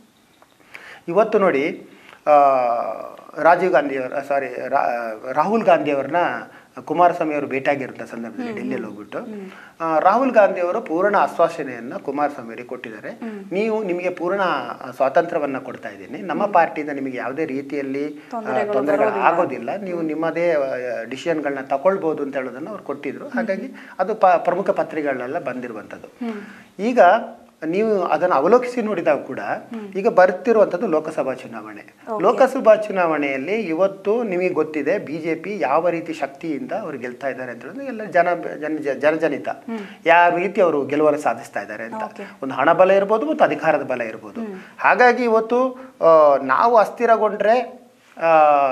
ಇವತ್ತು ನೋಡಿ ಆ, ರಾಜೀವ್ ಗಾಂಧಿಯವರ ಸಾರಿ ರಾಹುಲ್ ಗಾಂಧಿಯವ್ರನ್ನ ಕುಮಾರಸ್ವಾಮಿ ಅವರು ಭೇಟಿಯಾಗಿರುವಂಥ ಸಂದರ್ಭದಲ್ಲಿ ಡೆಲ್ಲಿಯಲ್ಲಿ ಹೋಗ್ಬಿಟ್ಟು ಆ, ರಾಹುಲ್ ಗಾಂಧಿ ಅವರು ಪೂರ್ಣ ಆಶ್ವಾಸನೆಯನ್ನ ಕುಮಾರಸ್ವಾಮಿ ಅವರಿಗೆ ಕೊಟ್ಟಿದ್ದಾರೆ ನೀವು ನಿಮಗೆ ಪೂರ್ಣ ಸ್ವಾತಂತ್ರ್ಯವನ್ನ ಕೊಡ್ತಾ ಇದ್ದೀನಿ ನಮ್ಮ ಪಾರ್ಟಿಯಿಂದ ನಿಮಗೆ ಯಾವುದೇ ರೀತಿಯಲ್ಲಿ ಆ, ತೊಂದರೆಗಳು ಆಗೋದಿಲ್ಲ ನೀವು ನಿಮ್ಮದೇ ಡಿಸಿಷನ್ಗಳನ್ನ ತಗೊಳ್ಬೋದು ಅಂತ ಹೇಳೋದನ್ನ ಅವ್ರು ಕೊಟ್ಟಿದ್ರು ಹಾಗಾಗಿ ಅದು ಪ ಪ್ರಮುಖ ಪತ್ರಿಕೆಗಳೆಲ್ಲ ಬಂದಿರುವಂಥದ್ದು ಈಗ ನೀವು ಅದನ್ನು ಅವಲೋಕಿಸಿ ನೋಡಿದಾಗ ಕೂಡ ಈಗ ಬರ್ತಿರುವಂಥದ್ದು ಲೋಕಸಭಾ ಚುನಾವಣೆ ಲೋಕಸಭಾ ಚುನಾವಣೆಯಲ್ಲಿ ಇವತ್ತು ನಿಮಗೆ ಗೊತ್ತಿದೆ ಬಿಜೆಪಿ ಯಾವ ರೀತಿ ಶಕ್ತಿಯಿಂದ ಅವರು ಗೆಲ್ತಾ ಇದ್ದಾರೆ ಅಂತ ಹೇಳಿದ್ರೆ ಎಲ್ಲ ಜನ ಜನ ಜನಜನಿತ ಯಾವ ರೀತಿ ಅವರು ಗೆಲುವನ್ನು ಸಾಧಿಸ್ತಾ ಇದ್ದಾರೆ ಅಂತ ಒಂದು ಹಣ ಬಲ ಇರ್ಬೋದು ಮತ್ತು ಅಧಿಕಾರದ ಬಲ ಇರ್ಬೋದು ಹಾಗಾಗಿ ಇವತ್ತು ಆ, ನಾವು ಅಸ್ಥಿರಗೊಂಡ್ರೆ ಆ,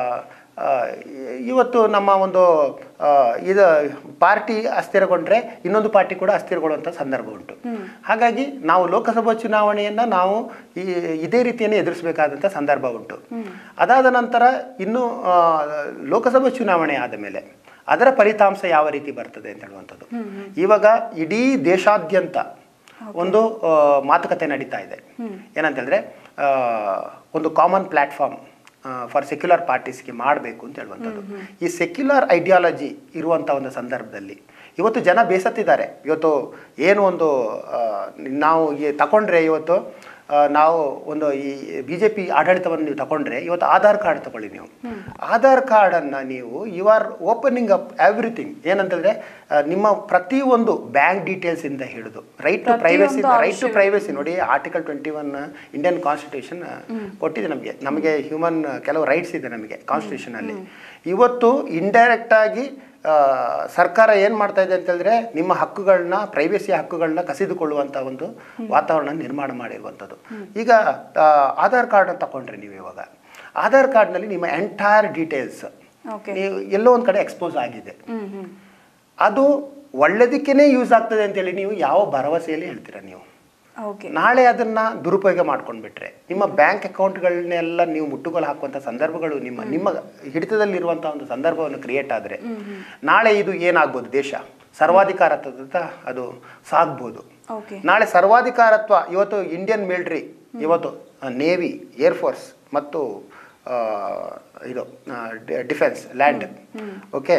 ಆ, ಇವತ್ತು ನಮ್ಮ ಒಂದು ಆ, ಇದು ಪಾರ್ಟಿ ಅಸ್ಥಿರಗೊಂಡ್ರೆ ಇನ್ನೊಂದು ಪಾರ್ಟಿ ಕೂಡ ಅಸ್ಥಿರಗೊಳ್ಳುವಂಥ ಸಂದರ್ಭ ಉಂಟು ಹಾಗಾಗಿ ನಾವು ಲೋಕಸಭಾ ಚುನಾವಣೆಯನ್ನು ನಾವು ಈ ಇದೇ ರೀತಿಯನ್ನೇ ಎದುರಿಸಬೇಕಾದಂಥ ಸಂದರ್ಭ ಉಂಟು ಅದಾದ ನಂತರ ಇನ್ನು ಆ, ಲೋಕಸಭಾ ಚುನಾವಣೆ ಆದ ಮೇಲೆ ಅದರ ಫಲಿತಾಂಶ ಯಾವ ರೀತಿ ಬರ್ತದೆ ಅಂತ ಹೇಳುವಂಥದ್ದು ಇವಾಗ ಇಡೀ ದೇಶಾದ್ಯಂತ ಒಂದು ಆ, ಮಾತುಕತೆ ನಡೀತಾ ಇದೆ ಏನಂತ ಹೇಳಿದ್ರೆ ಆ, ಒಂದು ಕಾಮನ್ ಪ್ಲಾಟ್ಫಾರ್ಮ್ ಫಾರ್ ಸೆಕ್ಯುಲರ್ ಪಾರ್ಟೀಸ್ಗೆ ಮಾಡಬೇಕು ಅಂತ ಹೇಳುವಂಥದ್ದು ಈ ಸೆಕ್ಯುಲರ್ ಐಡಿಯಾಲಜಿ ಇರುವಂಥ ಒಂದು ಸಂದರ್ಭದಲ್ಲಿ ಇವತ್ತು ಜನ ಬೇಸತ್ತಿದ್ದಾರೆ ಇವತ್ತು ಏನು ಒಂದು ಆ, ನಾವು ಈ ತಗೊಂಡ್ರೆ ಇವತ್ತು ಆ, ನಾವು ಒಂದು ಈ ಬಿ ಜೆ ಪಿ ಆಡಳಿತವನ್ನು ನೀವು ತಗೊಂಡ್ರೆ ಇವತ್ತು ಆಧಾರ್ ಕಾರ್ಡ್ ತಗೊಳ್ಳಿ ನೀವು ಆಧಾರ್ ಕಾರ್ಡನ್ನು ನೀವು you are opening up everything ಏನಂತಂದರೆ ನಿಮ್ಮ ಪ್ರತಿಯೊಂದು ಬ್ಯಾಂಕ್ ಡೀಟೇಲ್ಸಿಂದ ಹಿಡಿದು right to privacy right to privacy ನೋಡಿ article twenty one Indian constitution ಕೊಟ್ಟಿದೆ ನಮಗೆ ನಮಗೆ ಹ್ಯೂಮನ್ ಕೆಲವು ರೈಟ್ಸ್ ಇದೆ ನಮಗೆ ಕಾನ್ಸ್ಟಿಟ್ಯೂಷನ್ ಅಲ್ಲಿ ಇವತ್ತು ಇಂಡೈರೆಕ್ಟ್ ಆಗಿ ಆ, ಸರ್ಕಾರ ಏನು ಮಾಡ್ತಾ ಇದೆ ಅಂತ ಹೇಳಿದ್ರೆ ನಿಮ್ಮ ಹಕ್ಕುಗಳನ್ನ ಪ್ರೈವೇಸಿ ಹಕ್ಕುಗಳನ್ನ ಕಸಿದುಕೊಳ್ಳುವಂಥ ಒಂದು ವಾತಾವರಣ ನಿರ್ಮಾಣ ಮಾಡಿರುವಂಥದ್ದು ಈಗ ಆ, ಆಧಾರ್ ಕಾರ್ಡ್ ತಗೊಂಡ್ರೆ ನೀವು ಇವಾಗ ಆಧಾರ್ ಕಾರ್ಡ್ನಲ್ಲಿ ನಿಮ್ಮ ಎಂಟೈರ್ ಡೀಟೇಲ್ಸ್ ಓಕೆ ನೀವು ಎಲ್ಲೋ ಒಂದು ಕಡೆ ಎಕ್ಸ್ಪೋಸ್ ಆಗಿದೆ ಹ್ಮ್ ಹ್ಮ್ ಅದು ಒಳ್ಳೆದಕ್ಕೇನೆ ಯೂಸ್ ಆಗ್ತದೆ ಅಂತೇಳಿ ನೀವು ಯಾವ ಭರವಸೆಯಲ್ಲಿ ಹೇಳ್ತೀರಾ ನೀವು ಓಕೆ ನಾಳೆ ಅದನ್ನ ದುರುಪಯೋಗ ಮಾಡ್ಕೊಂಡ್ಬಿಟ್ರೆ ನಿಮ್ಮ ಬ್ಯಾಂಕ್ ಅಕೌಂಟ್ಗಳನ್ನೆಲ್ಲ ನೀವು ಮುಟ್ಟುಗೋಲು ಹಾಕುವಂಥ ಸಂದರ್ಭಗಳು ನಿಮ್ಮ ನಿಮ್ಮ ಹಿಡಿತದಲ್ಲಿರುವಂಥ ಒಂದು ಸಂದರ್ಭವನ್ನು ಕ್ರಿಯೇಟ್ ಆದರೆ ನಾಳೆ ಇದು ಏನಾಗ್ಬೋದು ದೇಶ ಸರ್ವಾಧಿಕಾರತ್ವದ ಅದು ಸಾಗ್ಬೋದು ಓಕೆ ನಾಳೆ ಸರ್ವಾಧಿಕಾರತ್ವ ಇವತ್ತು ಇಂಡಿಯನ್ ಮಿಲಿಟರಿ ಇವತ್ತು ನೇವಿ ಏರ್ಫೋರ್ಸ್ ಮತ್ತು ಆ, ಇದು ಡಿಫೆನ್ಸ್ ಲ್ಯಾಂಡ್ ಓಕೆ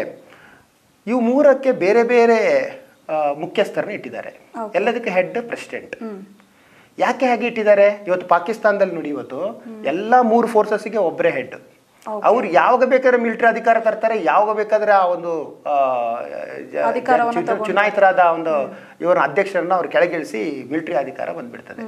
ಇವು ಮೂರಕ್ಕೆ ಬೇರೆ ಬೇರೆ ಆ, ಮುಖ್ಯಸ್ಥರನ್ನ ಇಟ್ಟಿದ್ದಾರೆ ಎಲ್ಲದಕ್ಕೆ ಹೆಡ್ ಪ್ರೆಸಿಡೆಂಟ್ ಯಾಕೆ ಹಾಗೆ ಇಟ್ಟಿದ್ದಾರೆ ಇವತ್ತು ಪಾಕಿಸ್ತಾನದಲ್ಲಿ ನೋಡಿ ಇವತ್ತು ಎಲ್ಲ ಮೂರು ಫೋರ್ಸಸ್ಗೆ ಒಬ್ಬರೇ ಹೆಡ್ ಅವ್ರು ಯಾವಾಗ ಬೇಕಾದ್ರೆ ಮಿಲಿಟರಿ ಅಧಿಕಾರ ತರ್ತಾರೆ ಯಾವಾಗ ಬೇಕಾದ್ರೆ ಆ ಒಂದು ಆ, ಜ- ಅಧಿಕಾರವನ್ನ ಚು- ಚುನಾಯಿತರಾದ ಒಂದು ಇವರ ಅಧ್ಯಕ್ಷರನ್ನ ಅವ್ರು ಕೆಳಗಿಳಿಸಿ ಮಿಲಿಟರಿ ಅಧಿಕಾರ ಬಂದ್ಬಿಡ್ತದೆ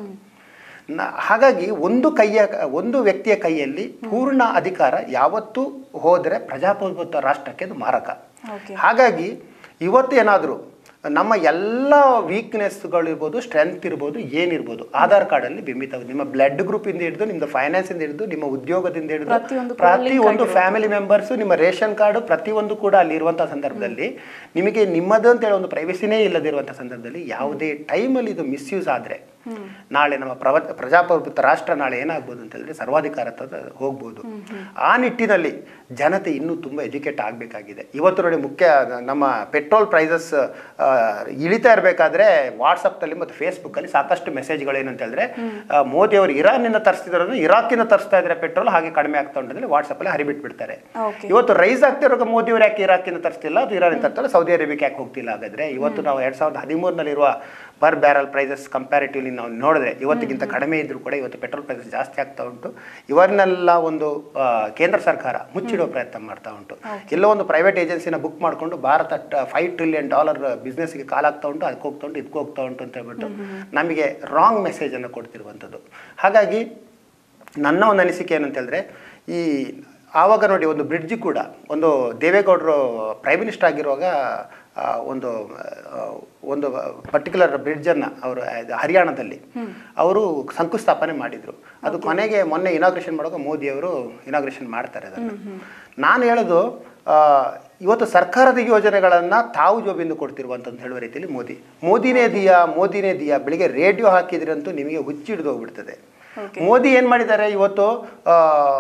ನ- ಹಾಗಾಗಿ ಒಂದು ಕೈಯ ಒಂದು ವ್ಯಕ್ತಿಯ ಕೈಯಲ್ಲಿ ಪೂರ್ಣ ಅಧಿಕಾರ ಯಾವತ್ತೂ ಹೋದರೆ ಪ್ರಜಾಪ್ರಭುತ್ವ ರಾಷ್ಟ್ರಕ್ಕೆ ಅದು ಮಾರಕ ಓಕೆ ಹಾಗಾಗಿ ಇವತ್ತು ಏನಾದರೂ ನಮ್ಮ ಎಲ್ಲ ವೀಕ್ನೆಸ್ಗಳಿರ್ಬೋದು ಸ್ಟ್ರೆಂತ್ ಇರ್ಬೋದು ಏನಿರ್ಬೋದು ಆಧಾರ್ ಕಾರ್ಡಲ್ಲಿ ಬಿಂಬಿತ ನಿಮ್ಮ ಬ್ಲಡ್ ಗ್ರೂಪಿಂದ ಹಿಡಿದು ನಿಮ್ಮದು ಫೈನಾನ್ಸಿಂದ ಹಿಡಿದು ನಿಮ್ಮ ಉದ್ಯೋಗದಿಂದ ಹಿಡಿದು ಪ್ರತಿಯೊಂದು ಕೂಡ ಪ್ರತಿಯೊಂದು ಫ್ಯಾಮಿಲಿ ಮೆಂಬರ್ಸು ನಿಮ್ಮ ರೇಷನ್ ಕಾರ್ಡು ಪ್ರತಿಯೊಂದು ಕೂಡ ಅಲ್ಲಿ ಇರುವಂಥ ಸಂದರ್ಭದಲ್ಲಿ ನಿಮಗೆ ನಿಮ್ಮದು ಅಂತೇಳಿ ಒಂದು ಪ್ರೈವಸಿನೇ ಇಲ್ಲದಿರುವಂಥ ಸಂದರ್ಭದಲ್ಲಿ ಯಾವುದೇ ಟೈಮಲ್ಲಿ ಇದು ಮಿಸ್ಯೂಸ್ ಆದರೆ ನಾಳೆ ನಮ್ಮ ಪ್ರವ ಪ್ರಜಾಪ್ರಭುತ್ವ ರಾಷ್ಟ್ರ ನಾಳೆ ಏನಾಗ್ಬೋದು ಅಂತ ಹೇಳಿದ್ರೆ ಸರ್ವಾಧಿಕಾರತ್ವದ ಹೋಗ್ಬೋದು ಆ ನಿಟ್ಟಿನಲ್ಲಿ ಜನತೆ ಇನ್ನೂ ತುಂಬ ಎಜುಕೇಟ್ ಆಗಬೇಕಾಗಿದೆ ಇವತ್ತು ನೋಡಿ ಮುಖ್ಯ ನಮ್ಮ ಪೆಟ್ರೋಲ್ ಪ್ರೈಸಸ್ ಇಳಿತಾ ಇರಬೇಕಾದ್ರೆ ವಾಟ್ಸಪ್ನಲ್ಲಿ ಮತ್ತು ಫೇಸ್ಬುಕ್ಕಲ್ಲಿ ಸಾಕಷ್ಟು ಮೆಸೇಜ್ಗಳೇನು ಅಂತ ಹೇಳಿದ್ರೆ ಆ, ಮೋದಿ ಅವರು ಇರಾನಿಂದ ತರಿಸ್ತಿದ್ರು ಇರಾಕಿಂದ ತರಿಸ್ತಾ ಇದ್ದಾರೆ ಪೆಟ್ರೋಲ್ ಹಾಗೆ ಕಡಿಮೆ ಆಗ್ತಾ ಉಂಟಂದ್ರೆ ವಾಟ್ಸಪ್ಪಲ್ಲಿ ಹರಿಬಿಟ್ಬಿಡ್ತಾರೆ ಓಕೆ ಇವತ್ತು ರೈಸ್ ಆಗ್ತಿರೋ ಮೋದಿ ಅವರು ಯಾಕೆ ಇರಾಕಿಂದ ತರಿಸ್ತಿಲ್ಲ ಅದು ಇರಾನಿಂದ ತರ್ತಾರೆ ಸೌದಿ ಅರೇಬಿಯಾಕ್ಕೆ ಯಾಕೆ ಹೋಗ್ತಿಲ್ಲ ಹಾಗಾದ್ರೆ ಇವತ್ತು ನಾವು ಎರಡ್ ಸಾವಿರದ ಹದಿಮೂರನಲ್ಲಿರುವ ಪರ್ ಬ್ಯಾರಲ್ ಪ್ರೈಸಸ್ ಕಂಪ್ಯಾರಿಟಿವ್ಲಿ ನಾವು ನೋಡಿದ್ರೆ ಇವತ್ತಿಗಿಂತ ಕಡಿಮೆ ಇದ್ರೂ ಕೂಡ ಇವತ್ತು ಪೆಟ್ರೋಲ್ ಪ್ರೈಸಸ್ ಜಾಸ್ತಿ ಆಗ್ತಾ ಉಂಟು ಇವರನ್ನೆಲ್ಲ ಒಂದು ಆ, ಕೇಂದ್ರ ಸರ್ಕಾರ ಮುಚ್ಚಿಡೋ ಪ್ರಯತ್ನ ಮಾಡ್ತಾ ಉಂಟು ಎಲ್ಲೋ ಒಂದು ಪ್ರೈವೇಟ್ ಏಜೆನ್ಸಿನ ಬುಕ್ ಮಾಡಿಕೊಂಡು ಭಾರತ ಫೈವ್ ಟ್ರಿಲಿಯನ್ ಡಾಲರ್ ಬಿಸ್ನೆಸ್ಗೆ ಕಾಲಾಗ್ತಾ ಉಂಟು ಅದಕ್ಕೆ ಹೋಗ್ತಾ ಉಂಟು ಇದಕ್ಕೆ ಹೋಗ್ತಾ ಉಂಟು ಅಂತ ಹೇಳ್ಬಿಟ್ಟು ನಮಗೆ ರಾಂಗ್ ಮೆಸೇಜನ್ನು ಕೊಡ್ತಿರುವಂಥದ್ದು ಹಾಗಾಗಿ ನನ್ನ ಒಂದು ಅನಿಸಿಕೆ ಏನಂತ ಹೇಳಿದ್ರೆ ಈ ಆವಾಗ ನೋಡಿ ಒಂದು ಬ್ರಿಡ್ಜ್ ಕೂಡ ಒಂದು ದೇವೇಗೌಡರು ಪ್ರೈಮ್ ಮಿನಿಸ್ಟರ್ ಆಗಿರುವಾಗ ಆ, ಒಂದು ಆ, ಒಂದು ಪರ್ಟಿಕ್ಯುಲರ್ ಬ್ರಿಡ್ಜನ್ನು ಅವರು ಅದು ಹರಿಯಾಣದಲ್ಲಿ ಅವರು ಶಂಕುಸ್ಥಾಪನೆ ಮಾಡಿದರು ಅದು ಕೊನೆಗೆ ಮೊನ್ನೆ ಇನಾಗ್ರೇಷನ್ ಮಾಡುವಾಗ ಮೋದಿ ಅವರು ಇನಾಗ್ರೇಷನ್ ಮಾಡ್ತಾರೆ ಅದನ್ನು ನಾನು ಹೇಳೋದು ಆ, ಇವತ್ತು ಸರ್ಕಾರದ ಯೋಜನೆಗಳನ್ನು ತಾವು ಜೋಬಿಂದು ಕೊಡ್ತಿರುವಂತಂದು ಹೇಳುವ ರೀತಿಯಲ್ಲಿ ಮೋದಿ ಮೋದಿನೇ ದಿಯಾ ಮೋದಿನೇ ದಿಯಾ ಬೆಳಿಗ್ಗೆ ರೇಡಿಯೋ ಹಾಕಿದ್ರಂತೂ ನಿಮಗೆ ಹುಚ್ಚಿಡ್ದು ಹೋಗ್ಬಿಡ್ತದೆ ಮೋದಿ ಏನು ಮಾಡಿದ್ದಾರೆ ಇವತ್ತು ಆ,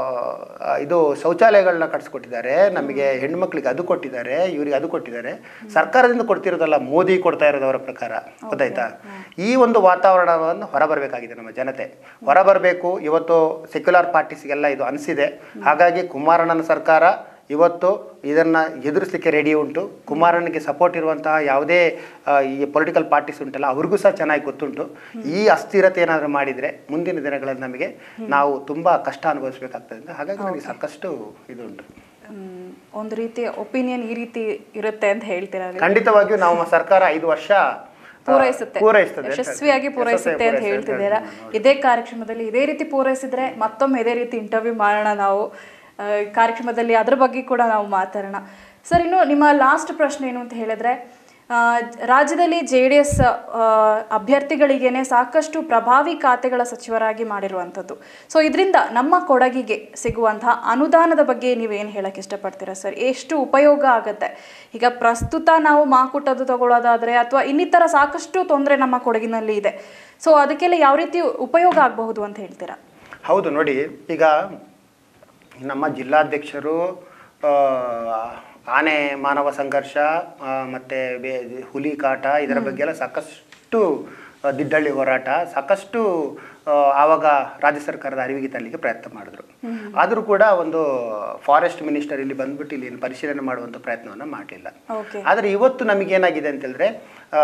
ಇದು ಶೌಚಾಲಯಗಳನ್ನ ಕಟ್ಸ್ಕೊಟ್ಟಿದ್ದಾರೆ ನಮಗೆ ಹೆಣ್ಮಕ್ಳಿಗೆ ಅದು ಕೊಟ್ಟಿದ್ದಾರೆ ಇವರಿಗೆ ಅದು ಕೊಟ್ಟಿದ್ದಾರೆ ಸರ್ಕಾರದಿಂದ ಕೊಡ್ತಿರೋದಲ್ಲ ಮೋದಿ ಕೊಡ್ತಾ ಇರೋದು ಅವರ ಪ್ರಕಾರ ಗೊತ್ತಾಯ್ತಾ ಈ ಒಂದು ವಾತಾವರಣವನ್ನು ಹೊರಬರಬೇಕಾಗಿದೆ ನಮ್ಮ ಜನತೆ ಹೊರಬರಬೇಕು ಇವತ್ತು ಸೆಕ್ಯುಲರ್ ಪಾರ್ಟೀಸ್ಗೆಲ್ಲ ಇದು ಅನಿಸಿದೆ ಹಾಗಾಗಿ ಕುಮಾರಣ್ಣನ ಸರ್ಕಾರ ಇವತ್ತು ಇದನ್ನು ಎದುರಿಸಲಿಕ್ಕೆ ರೆಡಿ ಉಂಟು ಕುಮಾರನಿಗೆ ಸಪೋರ್ಟ್ ಇರುವಂತಹ ಯಾವುದೇ ಆ, ಈ ಪೊಲಿಟಿಕಲ್ ಪಾರ್ಟೀಸ್ ಉಂಟಲ್ಲ ಅವ್ರಿಗೂ ಸಹ ಚೆನ್ನಾಗಿ ಗೊತ್ತುಂಟು ಈ ಅಸ್ಥಿರತೆ ಏನಾದರೂ ಮಾಡಿದರೆ ಮುಂದಿನ ದಿನಗಳಲ್ಲಿ ನಮಗೆ ನಾವು ತುಂಬ ಕಷ್ಟ ಅನುಭವಿಸಬೇಕಾಗ್ತದೆ ಹಾಗಾಗಿ ನನಗೆ ಸಾಕಷ್ಟು ಇದು ಉಂಟು ಮ್, ಒಂದು ರೀತಿ ಒಪಿನಿಯನ್ ಈ ರೀತಿ ಇರುತ್ತೆ ಅಂತ ಹೇಳ್ತೀರಾ ನೀವು? ಖಂಡಿತವಾಗಿಯೂ ನಾವು ಸರ್ಕಾರ ಐದು ವರ್ಷ ಆ, ಪೂರೈಸುತ್ತೆ ಪೂರೈಸ್ತದೆ ಅಂತ ಯಶಸ್ವಿಯಾಗಿ ಹೇಳ್ತೀನಿ. ಪೂರೈಸುತ್ತೆ ಅಂತ ಯಶಸ್ವಿಯಾಗಿ ಹೇಳ್ತಿದ್ದೀರಾ ಪೂರೈಸುತ್ತೆ ಇದೇ ಕಾರ್ಯಕ್ರಮದಲ್ಲಿ ಇದೇ ರೀತಿ ಪೂರೈಸಿದ್ರೆ ಮತ್ತೊಮ್ಮೆ ಇದೇ ರೀತಿ ಇಂಟರ್ವ್ಯೂ ಮಾಡೋಣ ನಾವು ಆ, ಕಾರ್ಯಕ್ರಮದಲ್ಲಿ ಅದ್ರ ಬಗ್ಗೆ ಕೂಡ ನಾವು ಮಾತಾಡೋಣ ಸರ್ ಇನ್ನು ನಿಮ್ಮ ಲಾಸ್ಟ್ ಪ್ರಶ್ನೆ ಏನು ಅಂತ ಹೇಳಿದ್ರೆ ಆ, ರಾಜ್ಯದಲ್ಲಿ ಜೆ ಡಿ ಎಸ್ ಅಭ್ಯರ್ಥಿಗಳಿಗೇನೆ ಸಾಕಷ್ಟು ಪ್ರಭಾವಿ ಖಾತೆಗಳ ಸಚಿವರಾಗಿ ಮಾಡಿರುವಂಥದ್ದು ಸೊ ಇದರಿಂದ ನಮ್ಮ ಕೊಡಗಿಗೆ ಸಿಗುವಂತಹ ಅನುದಾನದ ಬಗ್ಗೆ ನೀವೇನು ಹೇಳಕ್ಕೆ ಇಷ್ಟಪಡ್ತೀರಾ ಸರ್ ಎಷ್ಟು ಉಪಯೋಗ ಆಗುತ್ತೆ ಈಗ ಪ್ರಸ್ತುತ ನಾವು ಮಾಕುಟದ್ದು ತಗೊಳ್ಳೋದಾದ್ರೆ ಅಥವಾ ಇನ್ನಿತರ ಸಾಕಷ್ಟು ತೊಂದರೆ ನಮ್ಮ ಕೊಡಗಿನಲ್ಲಿ ಇದೆ ಸೊ ಅದಕ್ಕೆಲ್ಲ ಯಾವ ರೀತಿ ಉಪಯೋಗ ಆಗಬಹುದು ಅಂತ ಹೇಳ್ತೀರಾ ಹೌದು ನೋಡಿ ಈಗ ನಮ್ಮ ಜಿಲ್ಲಾಧ್ಯಕ್ಷರು ಆ, ಆನೆ ಮಾನವ ಸಂಘರ್ಷ ಆ, ಮತ್ತೆ ಬೇ- ಹುಲಿ ಕಾಟ ಇದರ ಬಗ್ಗೆ ಎಲ್ಲ ಸಾಕಷ್ಟು ಆ, ದಿಡ್ಡಳ್ಳಿ ಹೋರಾಟ ಸಾಕಷ್ಟು ಆ, ಆವಾಗ ರಾಜ್ಯ ಸರ್ಕಾರದ ಅರಿವಿಗೆ ತರಲಿಕ್ಕೆ ಪ್ರಯತ್ನ ಮಾಡಿದ್ರು ಆದರೂ ಕೂಡ ಒಂದು ಫಾರೆಸ್ಟ್ ಮಿನಿಸ್ಟರ್ ಇಲ್ಲಿ ಬಂದ್ಬಿಟ್ಟು ಇಲ್ಲಿ ಏನು ಪರಿಶೀಲನೆ ಮಾಡುವಂಥ ಪ್ರಯತ್ನವನ್ನು ಮಾಡಲಿಲ್ಲ ಓಕೆ ಆದರೆ ಇವತ್ತು ನಮಗೇನಾಗಿದೆ ಅಂತ ಹೇಳಿದ್ರೆ ಆ,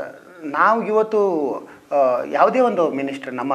ನಾವು ಇವತ್ತು ಆ, ಯಾವುದೇ ಒಂದು ಮಿನಿಸ್ಟರ್ ನಮ್ಮ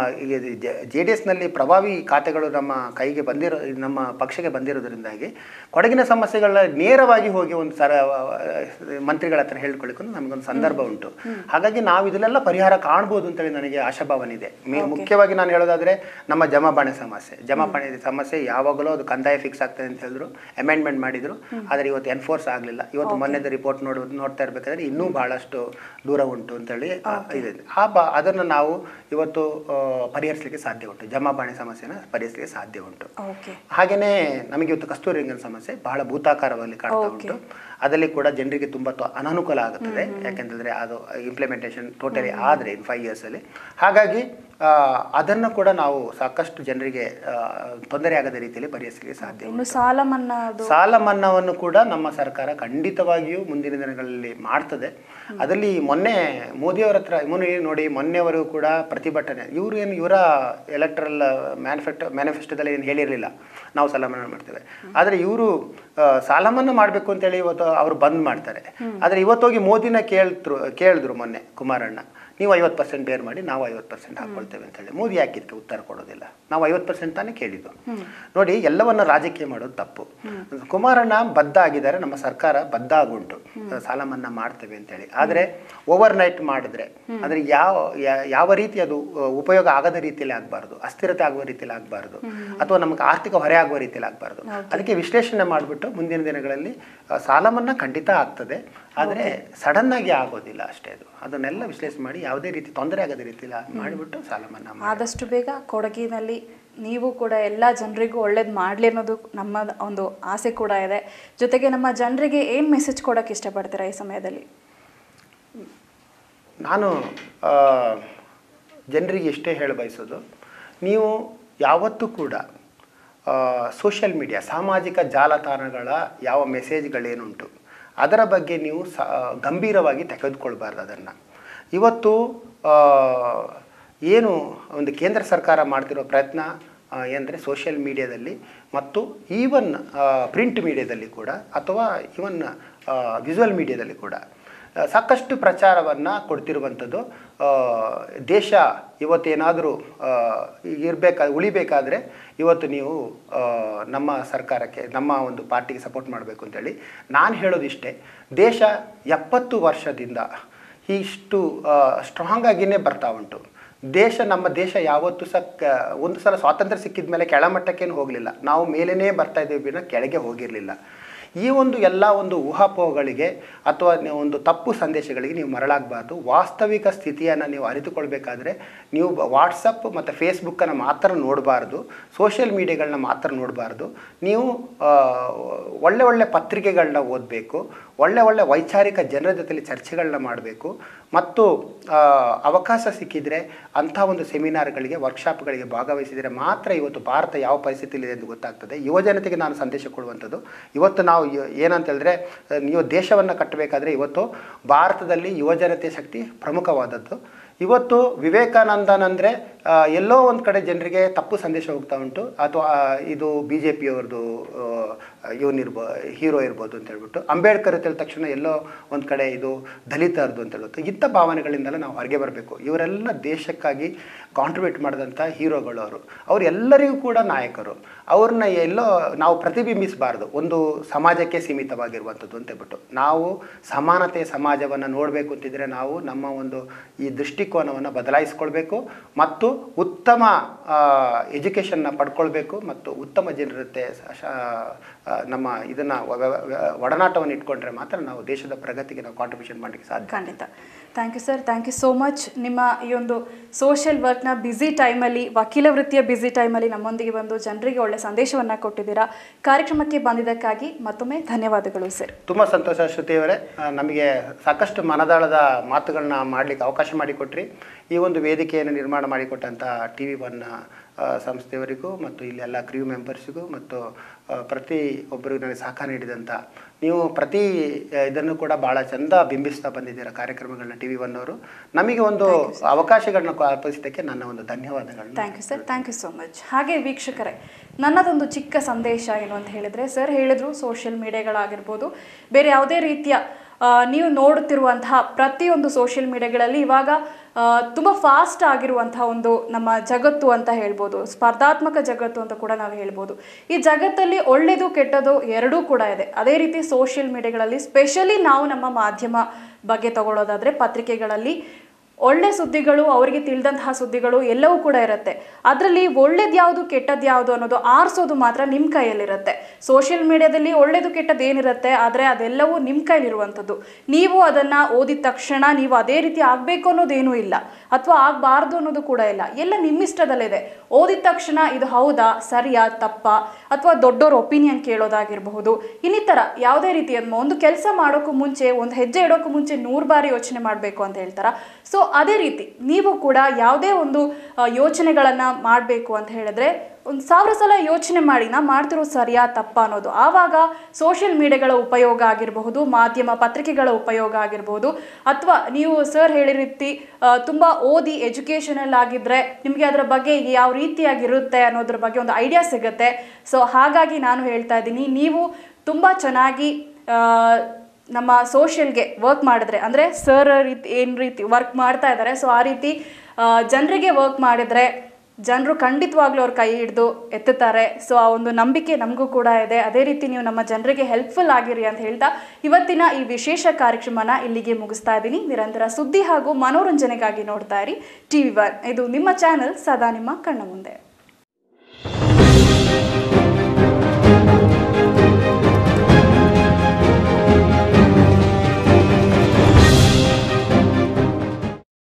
ಜೆ ಡಿ ಎಸ್ನಲ್ಲಿ ಪ್ರಭಾವಿ ಖಾತೆಗಳು ನಮ್ಮ ಕೈಗೆ ಬಂದಿರೋ ನಮ್ಮ ಪಕ್ಷಕ್ಕೆ ಬಂದಿರೋದ್ರಿಂದಾಗಿ ಕೊಡಗಿನ ಸಮಸ್ಯೆಗಳನ್ನ ನೇರವಾಗಿ ಹೋಗಿ ಒಂದು ಸರ ಮಂತ್ರಿಗಳ ಹತ್ರ ಹೇಳ್ಕೊಳ್ಳಿಕ್ಕೆ ನಮಗೊಂದು ಸಂದರ್ಭ ಉಂಟು ಹಾಗಾಗಿ ನಾವು ಇದನ್ನೆಲ್ಲ ಪರಿಹಾರ ಕಾಣ್ಬೋದು ಅಂತೇಳಿ ನನಗೆ ಆಶಾಭಾವನೆ ಇದೆ ಮೇ- ಮುಖ್ಯವಾಗಿ ನಾನು ಹೇಳೋದಾದ್ರೆ ನಮ್ಮ ಜಮಾಬಾಣೆ ಸಮಸ್ಯೆ ಜಮಾಬಾಣೆ ಸಮಸ್ಯೆ ಯಾವಾಗಲೂ ಅದು ಕಂದಾಯ ಫಿಕ್ಸ್ ಆಗ್ತದೆ ಅಂತ ಹೇಳಿದ್ರು ಅಮೆಂಡ್ಮೆಂಟ್ ಮಾಡಿದ್ರು ಆದರೆ ಇವತ್ತು ಎನ್ಫೋರ್ಸ್ ಆಗಲಿಲ್ಲ ಇವತ್ತು ಮೊನ್ನೆದ ರಿಪೋರ್ಟ್ ನೋಡ್ ನೋಡ್ತಾ ಇರಬೇಕಾದ್ರೆ ಇನ್ನೂ ಬಹಳಷ್ಟು ದೂರ ಉಂಟು ಅಂತೇಳಿ ಆ, ಇದೆ ಆ ಬಾ ಅದನ್ನು ನಾವು ಇವತ್ತು ಆ, ಪರಿಹರಿಸಲಿಕ್ಕೆ ಸಾಧ್ಯ ಉಂಟು ಜಮಾಬಾಣೆ ಸಮಸ್ಯೆನ ಪರಿಹರಿಸಲಿಕ್ಕೆ ಸಾಧ್ಯ ಉಂಟು ಓಕೆ ಹಾಗೆಯೇ ನಮಗೆ ಇವತ್ತು ಕಸ್ತೂರಿ ರಂಗನ ಸಮಸ್ಯೆ ಬಹಳ ಭೂತಾಕಾರವಾಗಿ ಕಾಣ್ತಾ ಉಂಟು ಅದರಲ್ಲಿ ಕೂಡ ಜನರಿಗೆ ತುಂಬ ತ- ಅನಾನುಕೂಲ ಆಗುತ್ತದೆ ಯಾಕೆಂತಂದ್ರೆ ಅದು ಇಂಪ್ಲಿಮೆಂಟೇಷನ್ ಟೋಟಲಿ ಆದರೆ ಇನ್ ಫೈವ್ ಇಯರ್ಸಲ್ಲಿ ಹಾಗಾಗಿ ಆ, ಅದನ್ನು ಕೂಡ ನಾವು ಸಾಕಷ್ಟು ಜನರಿಗೆ ಆ, ತೊಂದರೆ ಆಗದ ರೀತಿಯಲ್ಲಿ ಪರಿಹರಿಸಲಿಕ್ಕೆ ಸಾಧ್ಯ ಇನ್ನು ಸಾಲ ಮನ್ನಾ ಅದು ಸಾಲ ಮನ್ನಾವನ್ನು ಕೂಡ ನಮ್ಮ ಸರ್ಕಾರ ಖಂಡಿತವಾಗಿಯೂ ಮುಂದಿನ ದಿನಗಳಲ್ಲಿ ಮಾಡ್ತದೆ ಅದರಲ್ಲಿ ಮೊನ್ನೆ ಮೋದಿಯವರ ಹತ್ರ ಮೊನ್ನೆ ನೋಡಿ ಮೊನ್ನೆವರೆಗೂ ಕೂಡ ಪ್ರತಿಭಟನೆ ಇವರು ಏನು ಇವರ ಎಲೆಕ್ಟ್ರಲ್ ಮ್ಯಾನಿಫೆಕ್ಟೋ ಮ್ಯಾನಿಫೆಸ್ಟೋದಲ್ಲಿ ಏನು ಹೇಳಿರಲಿಲ್ಲ ನಾವು ಸಾಲ ಮನ್ನಾ ಮಾಡ್ತೇವೆ ಆದರೆ ಇವರು ಸಾಲ ಮನ್ನಾ ಮಾಡಬೇಕು ಅಂತೇಳಿ ಇವತ್ತು ಅವರು ಬಂದ್ ಮಾಡ್ತಾರೆ ಆದರೆ ಇವತ್ತೋಗಿ ಮೋದಿನ ಕೇಳ್ತ್ರು ಕೇಳಿದ್ರು ಮೊನ್ನೆ ಕುಮಾರಣ್ಣ ನೀವು ಐವತ್ತು ಪರ್ಸೆಂಟ್ ಬೇರ್ ಮಾಡಿ ನಾವು ಐವತ್ತು ಪರ್ಸೆಂಟ್ ಹಾಕ್ಕೊಳ್ತೇವೆ ಅಂತ ಹೇಳಿ ಮೋದಿ ಯಾಕೆ ಇದಕ್ಕೆ ಉತ್ತರ ಕೊಡೋದಿಲ್ಲ ನಾವು ಐವತ್ತು ಪರ್ಸೆಂಟ್ ತಾನೇ ಕೇಳಿದ್ದು ನೋಡಿ ಎಲ್ಲವನ್ನ ರಾಜಕೀಯ ಮಾಡೋದು ತಪ್ಪು ಕುಮಾರಣ್ಣ ಬದ್ಧ ಆಗಿದ್ದಾರೆ ನಮ್ಮ ಸರ್ಕಾರ ಬದ್ಧ ಆಗುಂಟು ಸಾಲ ಮನ್ನಾ ಮಾಡ್ತೇವೆ ಅಂತೇಳಿ ಆದರೆ ಓವರ್ ನೈಟ್ ಮಾಡಿದ್ರೆ ಅಂದ್ರೆ ಯಾವ ಯಾ- ಯಾವ ರೀತಿ ಅದು ಅ, ಉಪಯೋಗ ಆಗದ ರೀತಿಯಲ್ಲಿ ಆಗಬಾರ್ದು ಅಸ್ಥಿರತೆ ಆಗುವ ರೀತಿಯಲ್ಲಿ ಆಗಬಾರ್ದು ಅಥವಾ ನಮಗೆ ಆರ್ಥಿಕ ಹೊರೆ ಆಗುವ ರೀತಿಯಲ್ಲಿ ಆಗಬಾರ್ದು ಅದಕ್ಕೆ ವಿಶ್ಲೇಷಣೆ ಮಾಡಿಬಿಟ್ಟು ಮುಂದಿನ ದಿನಗಳಲ್ಲಿ ಅ, ಸಾಲ ಮನ್ನಾ ಖಂಡಿತ ಆಗ್ತದೆ ಆದರೆ ಸಡನ್ ಆಗಿ ಆಗೋದಿಲ್ಲ ಅಷ್ಟೇ ಅದು ಅದನ್ನೆಲ್ಲ ವಿಶ್ಲೇಷಣೆ ಮಾಡಿ ಯಾವುದೇ ರೀತಿ ತೊಂದರೆ ಆಗದ ರೀತಿಯಲ್ಲಿ ಮಾಡಿಬಿಟ್ಟು ಸಾಲ ಮನ್ನಾ ಮಾಡಿ ಆದಷ್ಟು ಬೇಗ ಕೊಡಗಿನಲ್ಲಿ ನೀವು ಕೂಡ ಎಲ್ಲ ಜನರಿಗೂ ಒಳ್ಳೇದು ಮಾಡಲಿ ಅನ್ನೋದು ನಮ್ಮ ಒಂದು ಆಸೆ ಕೂಡ ಇದೆ ಜೊತೆಗೆ ನಮ್ಮ ಜನರಿಗೆ ಏನು ಮೆಸೇಜ್ ಕೊಡೋಕ್ಕೆ ಇಷ್ಟಪಡ್ತೀರಾ ಈ ಸಮಯದಲ್ಲಿ ನಾನು ಆ, ಜನರಿಗೆ ಇಷ್ಟೇ ಹೇಳ ಬಯಸೋದು ನೀವು ಯಾವತ್ತೂ ಕೂಡ ಸೋಷಿಯಲ್ ಮೀಡಿಯಾ ಸಾಮಾಜಿಕ ಜಾಲತಾಣಗಳ ಯಾವ ಮೆಸೇಜ್ಗಳೇನುಂಟು ಅದರ ಬಗ್ಗೆ ನೀವು ಸ ಗಂಭೀರವಾಗಿ ತೆಗೆದುಕೊಳ್ಬಾರ್ದು ಅದನ್ನು ಇವತ್ತು ಆ, ಏನು ಒಂದು ಕೇಂದ್ರ ಸರ್ಕಾರ ಮಾಡ್ತಿರೋ ಪ್ರಯತ್ನ ಏನಂದರೆ ಸೋಷಿಯಲ್ ಮೀಡಿಯಾದಲ್ಲಿ ಮತ್ತು ಈವನ್ ಪ್ರಿಂಟ್ ಮೀಡಿಯಾದಲ್ಲಿ ಕೂಡ ಅಥವಾ ಈವನ್ ವಿಜುವಲ್ ಮೀಡಿಯಾದಲ್ಲಿ ಕೂಡ ಆ, ಸಾಕಷ್ಟು ಪ್ರಚಾರವನ್ನು ಕೊಡ್ತಿರುವಂಥದ್ದು ಆ, ದೇಶ ಇವತ್ತೇನಾದರೂ ಇರಬೇಕಾ ಉಳಿಬೇಕಾದ್ರೆ ಇವತ್ತು ನೀವು ಆ, ನಮ್ಮ ಸರ್ಕಾರಕ್ಕೆ ನಮ್ಮ ಒಂದು ಪಾರ್ಟಿಗೆ ಸಪೋರ್ಟ್ ಮಾಡಬೇಕು ಅಂತೇಳಿ ನಾನು ಹೇಳೋದಿಷ್ಟೇ ದೇಶ ಎಪ್ಪತ್ತು ವರ್ಷದಿಂದ ಇಷ್ಟು ಸ್ಟ್ರಾಂಗ್ ಆಗಿಯೇ ಬರ್ತಾ ಉಂಟು ದೇಶ ನಮ್ಮ ದೇಶ ಯಾವತ್ತೂ ಸಹ ಕ- ಒಂದು ಸಲ ಸ್ವಾತಂತ್ರ್ಯ ಸಿಕ್ಕಿದ ಮೇಲೆ ಕೆಳಮಟ್ಟಕ್ಕೇನು ಹೋಗಲಿಲ್ಲ ನಾವು ಮೇಲೇನೇ ಬರ್ತಾ ಇದ್ದೀವಿ ವಿನ ಕೆಳಗೆ ಹೋಗಿರಲಿಲ್ಲ ಈ ಒಂದು ಎಲ್ಲ ಒಂದು ಊಹಾಪೋಹಗಳಿಗೆ ಅಥವಾ ನೀವು ಒಂದು ತಪ್ಪು ಸಂದೇಶಗಳಿಗೆ ನೀವು ಮರಳಾಗಬಾರ್ದು ವಾಸ್ತವಿಕ ಸ್ಥಿತಿಯನ್ನು ನೀವು ಅರಿತುಕೊಳ್ಬೇಕಾದ್ರೆ ನೀವು ವಾಟ್ಸಪ್ ಮತ್ತು ಫೇಸ್ಬುಕ್ಕನ್ನು ಮಾತ್ರ ನೋಡಬಾರ್ದು ಸೋಷಿಯಲ್ ಮೀಡಿಯಾಗಳನ್ನ ಮಾತ್ರ ನೋಡಬಾರ್ದು ನೀವು ಆ, ಒಳ್ಳೆ ಒಳ್ಳೆ ಪತ್ರಿಕೆಗಳನ್ನ ಓದಬೇಕು ಒಳ್ಳೆ ಒಳ್ಳೆ ವೈಚಾರಿಕ ಜನರ ಜೊತೆಲಿ ಚರ್ಚೆಗಳನ್ನ ಮಾಡಬೇಕು ಮತ್ತು ಆ, ಅವಕಾಶ ಸಿಕ್ಕಿದರೆ ಅಂಥ ಒಂದು ಸೆಮಿನಾರ್ಗಳಿಗೆ ವರ್ಕ್ಶಾಪ್ಗಳಿಗೆ ಭಾಗವಹಿಸಿದರೆ ಮಾತ್ರ ಇವತ್ತು ಭಾರತ ಯಾವ ಪರಿಸ್ಥಿತಿಯಲ್ಲಿದೆ ಎಂದು ಗೊತ್ತಾಗ್ತದೆ ಯುವಜನತೆಗೆ ನಾನು ಸಂದೇಶ ಕೊಡುವಂಥದ್ದು ಇವತ್ತು ನಾವು ಯು- ಏನಂತ ಹೇಳಿದ್ರೆ ಆ, ನೀವು ದೇಶವನ್ನು ಕಟ್ಟಬೇಕಾದ್ರೆ ಇವತ್ತು ಭಾರತದಲ್ಲಿ ಯುವಜನತೆ ಶಕ್ತಿ ಪ್ರಮುಖವಾದದ್ದು ಇವತ್ತು ವಿವೇಕಾನಂದನ್ ಅಂದರೆ ಎಲ್ಲೋ ಒಂದು ಕಡೆ ಜನರಿಗೆ ತಪ್ಪು ಸಂದೇಶ ಹೋಗ್ತಾ ಉಂಟು ಅಥವಾ ಆ, ಇದು ಬಿ ಜೆ ಪಿಯವ್ರದ್ದು ಇವನಿರ್ಬೋ ಹೀರೋ ಇರ್ಬೋದು ಅಂತ ಹೇಳ್ಬಿಟ್ಟು ಅಂಬೇಡ್ಕರ್ ಅಂತ ಹೇಳಿದ ತಕ್ಷಣ ಎಲ್ಲೋ ಒಂದು ಕಡೆ ಇದು ದಲಿತರದು ಅಂತ ಹೇಳ್ಬಿಟ್ಟು ಇಂಥ ಭಾವನೆಗಳಿಂದಲೇ ನಾವು ಹೊರಗೆ ಬರಬೇಕು ಇವರೆಲ್ಲ ದೇಶಕ್ಕಾಗಿ ಕಾಂಟ್ರಿಬ್ಯೂಟ್ ಮಾಡಿದಂಥ ಹೀರೋಗಳು ಅವರು ಅವರೆಲ್ಲರಿಗೂ ಕೂಡ ನಾಯಕರು ಅವ್ರನ್ನ ಎಲ್ಲೋ ನಾವು ಪ್ರತಿಬಿಂಬಿಸಬಾರ್ದು ಒಂದು ಸಮಾಜಕ್ಕೆ ಸೀಮಿತವಾಗಿರುವಂಥದ್ದು ಅಂತ ಹೇಳ್ಬಿಟ್ಟು ನಾವು ಸಮಾನತೆ ಸಮಾಜವನ್ನು ನೋಡಬೇಕು ಅಂತಿದ್ರೆ ನಾವು ನಮ್ಮ ಒಂದು ಈ ದೃಷ್ಟಿಕೋನವನ್ನು ಬದಲಾಯಿಸ್ಕೊಳ್ಬೇಕು ಮತ್ತು ಉತ್ತಮ ಎಜುಕೇಷನ್ನ ಪಡ್ಕೊಳ್ಬೇಕು ಮತ್ತು ಉತ್ತಮ ಜನರ ಜೊತೆ ಸ- ಶ- ಆ, ನಮ್ಮ ಇದನ್ನು ಒಡನಾಟವನ್ನು ಇಟ್ಕೊಂಡ್ರೆ ಮಾತ್ರ ನಾವು ದೇಶದ ಪ್ರಗತಿಗೆ ನಾವು ಕಾಂಟ್ರಿಬ್ಯೂಷನ್ ಮಾಡಲಿಕ್ಕೆ ಸಾಧ್ಯ ಖಂಡಿತ thank you sir thank you so much ನಿಮ್ಮ ಈ ಒಂದು ಸೋಷಿಯಲ್ ವರ್ಕ್ನ ಬ್ಯುಸಿ ಟೈಮಲ್ಲಿ ವಕೀಲ ವೃತ್ತಿಯ ಬ್ಯುಸಿ ಟೈಮಲ್ಲಿ ನಮ್ಮೊಂದಿಗೆ ಬಂದು ಜನರಿಗೆ ಒಳ್ಳೆ ಸಂದೇಶವನ್ನು ಕೊಟ್ಟಿದ್ದೀರಾ ಕಾರ್ಯಕ್ರಮಕ್ಕೆ ಬಂದಿದ್ದಕ್ಕಾಗಿ ಮತ್ತೊಮ್ಮೆ ಧನ್ಯವಾದಗಳು ಸರ್ ತುಂಬ ಸಂತೋಷ ಶ್ರುತಿಯವರೇ ಆ, ನಮಗೆ ಸಾಕಷ್ಟು ಮನದಾಳದ ಮಾತುಗಳನ್ನ ಮಾಡಲಿಕ್ಕೆ ಅವಕಾಶ ಮಾಡಿಕೊಟ್ರಿ ಈ ಒಂದು ವೇದಿಕೆಯನ್ನು ನಿರ್ಮಾಣ ಮಾಡಿಕೊಟ್ಟಂಥ ಟಿ ವಿ ಒನ್ ಸಂಸ್ಥೆಯವರಿಗೂ ಮತ್ತು ಇಲ್ಲಿ ಎಲ್ಲ ಕ್ರ್ಯೂ ಮೆಂಬರ್ಸಿಗೂ ಮತ್ತು ಆ, ಪ್ರತಿ ಒಬ್ಬರಿಗೂ ನನಗೆ ಸಹಕಾರ ನೀಡಿದಂಥ ನೀವು ಪ್ರತಿ ಆ, ಇದನ್ನು ಕೂಡ ಭಾಳ ಚಂದ ಬಿಂಬಿಸ್ತಾ ಬಂದಿದ್ದೀರಾ ಕಾರ್ಯಕ್ರಮಗಳನ್ನ ಟಿ ವಿ ಒನ್ ಅವರು ನಮಗೆ ಒಂದು ಅವಕಾಶಗಳನ್ನ ಕಲ್ಪಿಸಿದ್ದಕ್ಕೆ ನನ್ನ ಒಂದು ಧನ್ಯವಾದಗಳನ್ನ thank you sir thank you so much ಹಾಗೆ ವೀಕ್ಷಕರೇ ನನ್ನದೊಂದು ಚಿಕ್ಕ ಸಂದೇಶ ಏನು ಅಂತ ಹೇಳಿದರೆ ಸರ್ ಹೇಳಿದ್ರು ಸೋಷಿಯಲ್ ಮೀಡಿಯಾಗಳಾಗಿರ್ಬೋದು ಬೇರೆ ಯಾವುದೇ ರೀತಿಯ ಆ, ನೀವು ನೋಡುತ್ತಿರುವಂತಹ ಪ್ರತಿಯೊಂದು ಸೋಷಿಯಲ್ ಮೀಡಿಯಾಗಳಲ್ಲಿ ಇವಾಗ ತುಂಬ ಫಾಸ್ಟ್ ಆಗಿರುವಂತಹ ಒಂದು ನಮ್ಮ ಜಗತ್ತು ಅಂತ ಹೇಳ್ಬೋದು ಸ್ಪರ್ಧಾತ್ಮಕ ಜಗತ್ತು ಅಂತ ಕೂಡ ನಾವು ಹೇಳ್ಬೋದು ಈ ಜಗತ್ತಲ್ಲಿ ಒಳ್ಳೆಯದು ಕೆಟ್ಟದು ಎರಡೂ ಕೂಡ ಇದೆ ಅದೇ ರೀತಿ ಸೋಷಿಯಲ್ ಮೀಡಿಯಾಗಳಲ್ಲಿ ಸ್ಪೆಷಲಿ ನಾವು ನಮ್ಮ ಮಾಧ್ಯಮ ಬಗ್ಗೆ ತಗೊಳ್ಳೋದಾದರೆ ಪತ್ರಿಕೆಗಳಲ್ಲಿ ಒಳ್ಳೆ ಸುದ್ದಿಗಳು ಅವರಿಗೆ ತಿಳಿದಂತಹ ಸುದ್ದಿಗಳು ಎಲ್ಲವೂ ಕೂಡ ಇರುತ್ತೆ ಅದರಲ್ಲಿ ಒಳ್ಳೇದು ಯಾವುದು ಕೆಟ್ಟದ್ದು ಯಾವುದು ಅನ್ನೋದು ಆರಿಸೋದು ಮಾತ್ರ ನಿಮ್ಮ ಕೈಯಲ್ಲಿರುತ್ತೆ ಸೋಷಿಯಲ್ ಮೀಡಿಯಾದಲ್ಲಿ ಒಳ್ಳೇದು ಕೆಟ್ಟದ್ದು ಏನಿರುತ್ತೆ ಆದರೆ ಅದೆಲ್ಲವೂ ನಿಮ್ಮ ಕೈಲಿರುವಂಥದ್ದು ನೀವು ಅದನ್ನು ಓದಿದ ತಕ್ಷಣ ನೀವು ಅದೇ ರೀತಿ ಆಗಬೇಕು ಅನ್ನೋದೇನೂ ಇಲ್ಲ ಅಥವಾ ಆಗಬಾರ್ದು ಅನ್ನೋದು ಕೂಡ ಇಲ್ಲ ಎಲ್ಲ ನಿಮ್ಮಿಷ್ಟದಲ್ಲಿದೆ ಓದಿದ ತಕ್ಷಣ ಇದು ಹೌದಾ ಸರಿಯಾ ತಪ್ಪಾ ಅಥವಾ ದೊಡ್ಡೋರ ಒಪಿನಿಯನ್ ಕೇಳೋದಾಗಿರಬಹುದು ಇನ್ನಿತರ ಯಾವುದೇ ರೀತಿಯ ಒಂದು ಕೆಲಸ ಮಾಡೋಕ್ಕೂ ಮುಂಚೆ ಒಂದು ಹೆಜ್ಜೆ ಇಡೋಕ್ಕೂ ಮುಂಚೆ ನೂರು ಬಾರಿ ಯೋಚನೆ ಮಾಡಬೇಕು ಅಂತ ಹೇಳ್ತಾರ ಸೊ ಅದೇ ರೀತಿ ನೀವು ಕೂಡ ಯಾವುದೇ ಒಂದು ಯೋಚನೆಗಳನ್ನು ಮಾಡಬೇಕು ಅಂತ ಹೇಳಿದ್ರೆ ಒಂದು ಸಾವಿರ ಸಲ ಯೋಚನೆ ಮಾಡಿ ನಾ ಮಾಡ್ತಿರೋದು ಸರಿಯಾ ತಪ್ಪ ಅನ್ನೋದು ಆವಾಗ ಸೋಷಿಯಲ್ ಮೀಡಿಯಾಗಳ ಉಪಯೋಗ ಆಗಿರಬಹುದು ಮಾಧ್ಯಮ ಪತ್ರಿಕೆಗಳ ಉಪಯೋಗ ಆಗಿರ್ಬೋದು ಅಥವಾ ನೀವು ಸರ್ ಹೇಳಿ ರೀತಿ ತುಂಬ ಓದಿ ಎಜುಕೇಷನಲ್ ಆಗಿದ್ದರೆ ನಿಮಗೆ ಅದರ ಬಗ್ಗೆ ಯಾವ ರೀತಿಯಾಗಿರುತ್ತೆ ಅನ್ನೋದ್ರ ಬಗ್ಗೆ ಒಂದು ಐಡಿಯಾ ಸಿಗುತ್ತೆ ಸೊ ಹಾಗಾಗಿ ನಾನು ಹೇಳ್ತಾ ಇದ್ದೀನಿ ನೀವು ತುಂಬ ಚೆನ್ನಾಗಿ ಆ, ನಮ್ಮ ಸೋಷಿಯಲ್ಗೆ ವರ್ಕ್ ಮಾಡಿದ್ರೆ ಅಂದರೆ ಸರ್ ರೀತಿ ಏನು ರೀತಿ ವರ್ಕ್ ಮಾಡ್ತಾ ಇದ್ದಾರೆ ಸೊ ಆ ರೀತಿ ಜನರಿಗೆ ವರ್ಕ್ ಮಾಡಿದರೆ ಜನರು ಖಂಡಿತವಾಗ್ಲೂ ಅವ್ರ ಕೈ ಹಿಡಿದು ಎತ್ತುತ್ತಾರೆ ಸೊ ಆ ಒಂದು ನಂಬಿಕೆ ನಮಗೂ ಕೂಡ ಇದೆ ಅದೇ ರೀತಿ ನೀವು ನಮ್ಮ ಜನರಿಗೆ ಹೆಲ್ಪ್ಫುಲ್ ಆಗಿರಿ ಅಂತ ಹೇಳ್ತಾ ಇವತ್ತಿನ ಈ ವಿಶೇಷ ಕಾರ್ಯಕ್ರಮನ ಇಲ್ಲಿಗೆ ಮುಗಿಸ್ತಾ ಇದ್ದೀನಿ ನಿರಂತರ ಸುದ್ದಿ ಹಾಗೂ ಮನೋರಂಜನೆಗಾಗಿ ನೋಡ್ತಾ ಇರಿ ಟಿ ವಿ ಒನ್ ಇದು ನಿಮ್ಮ ಚಾನೆಲ್ ಸದಾ ನಿಮ್ಮ ಕಣ್ಣ ಮುಂದೆ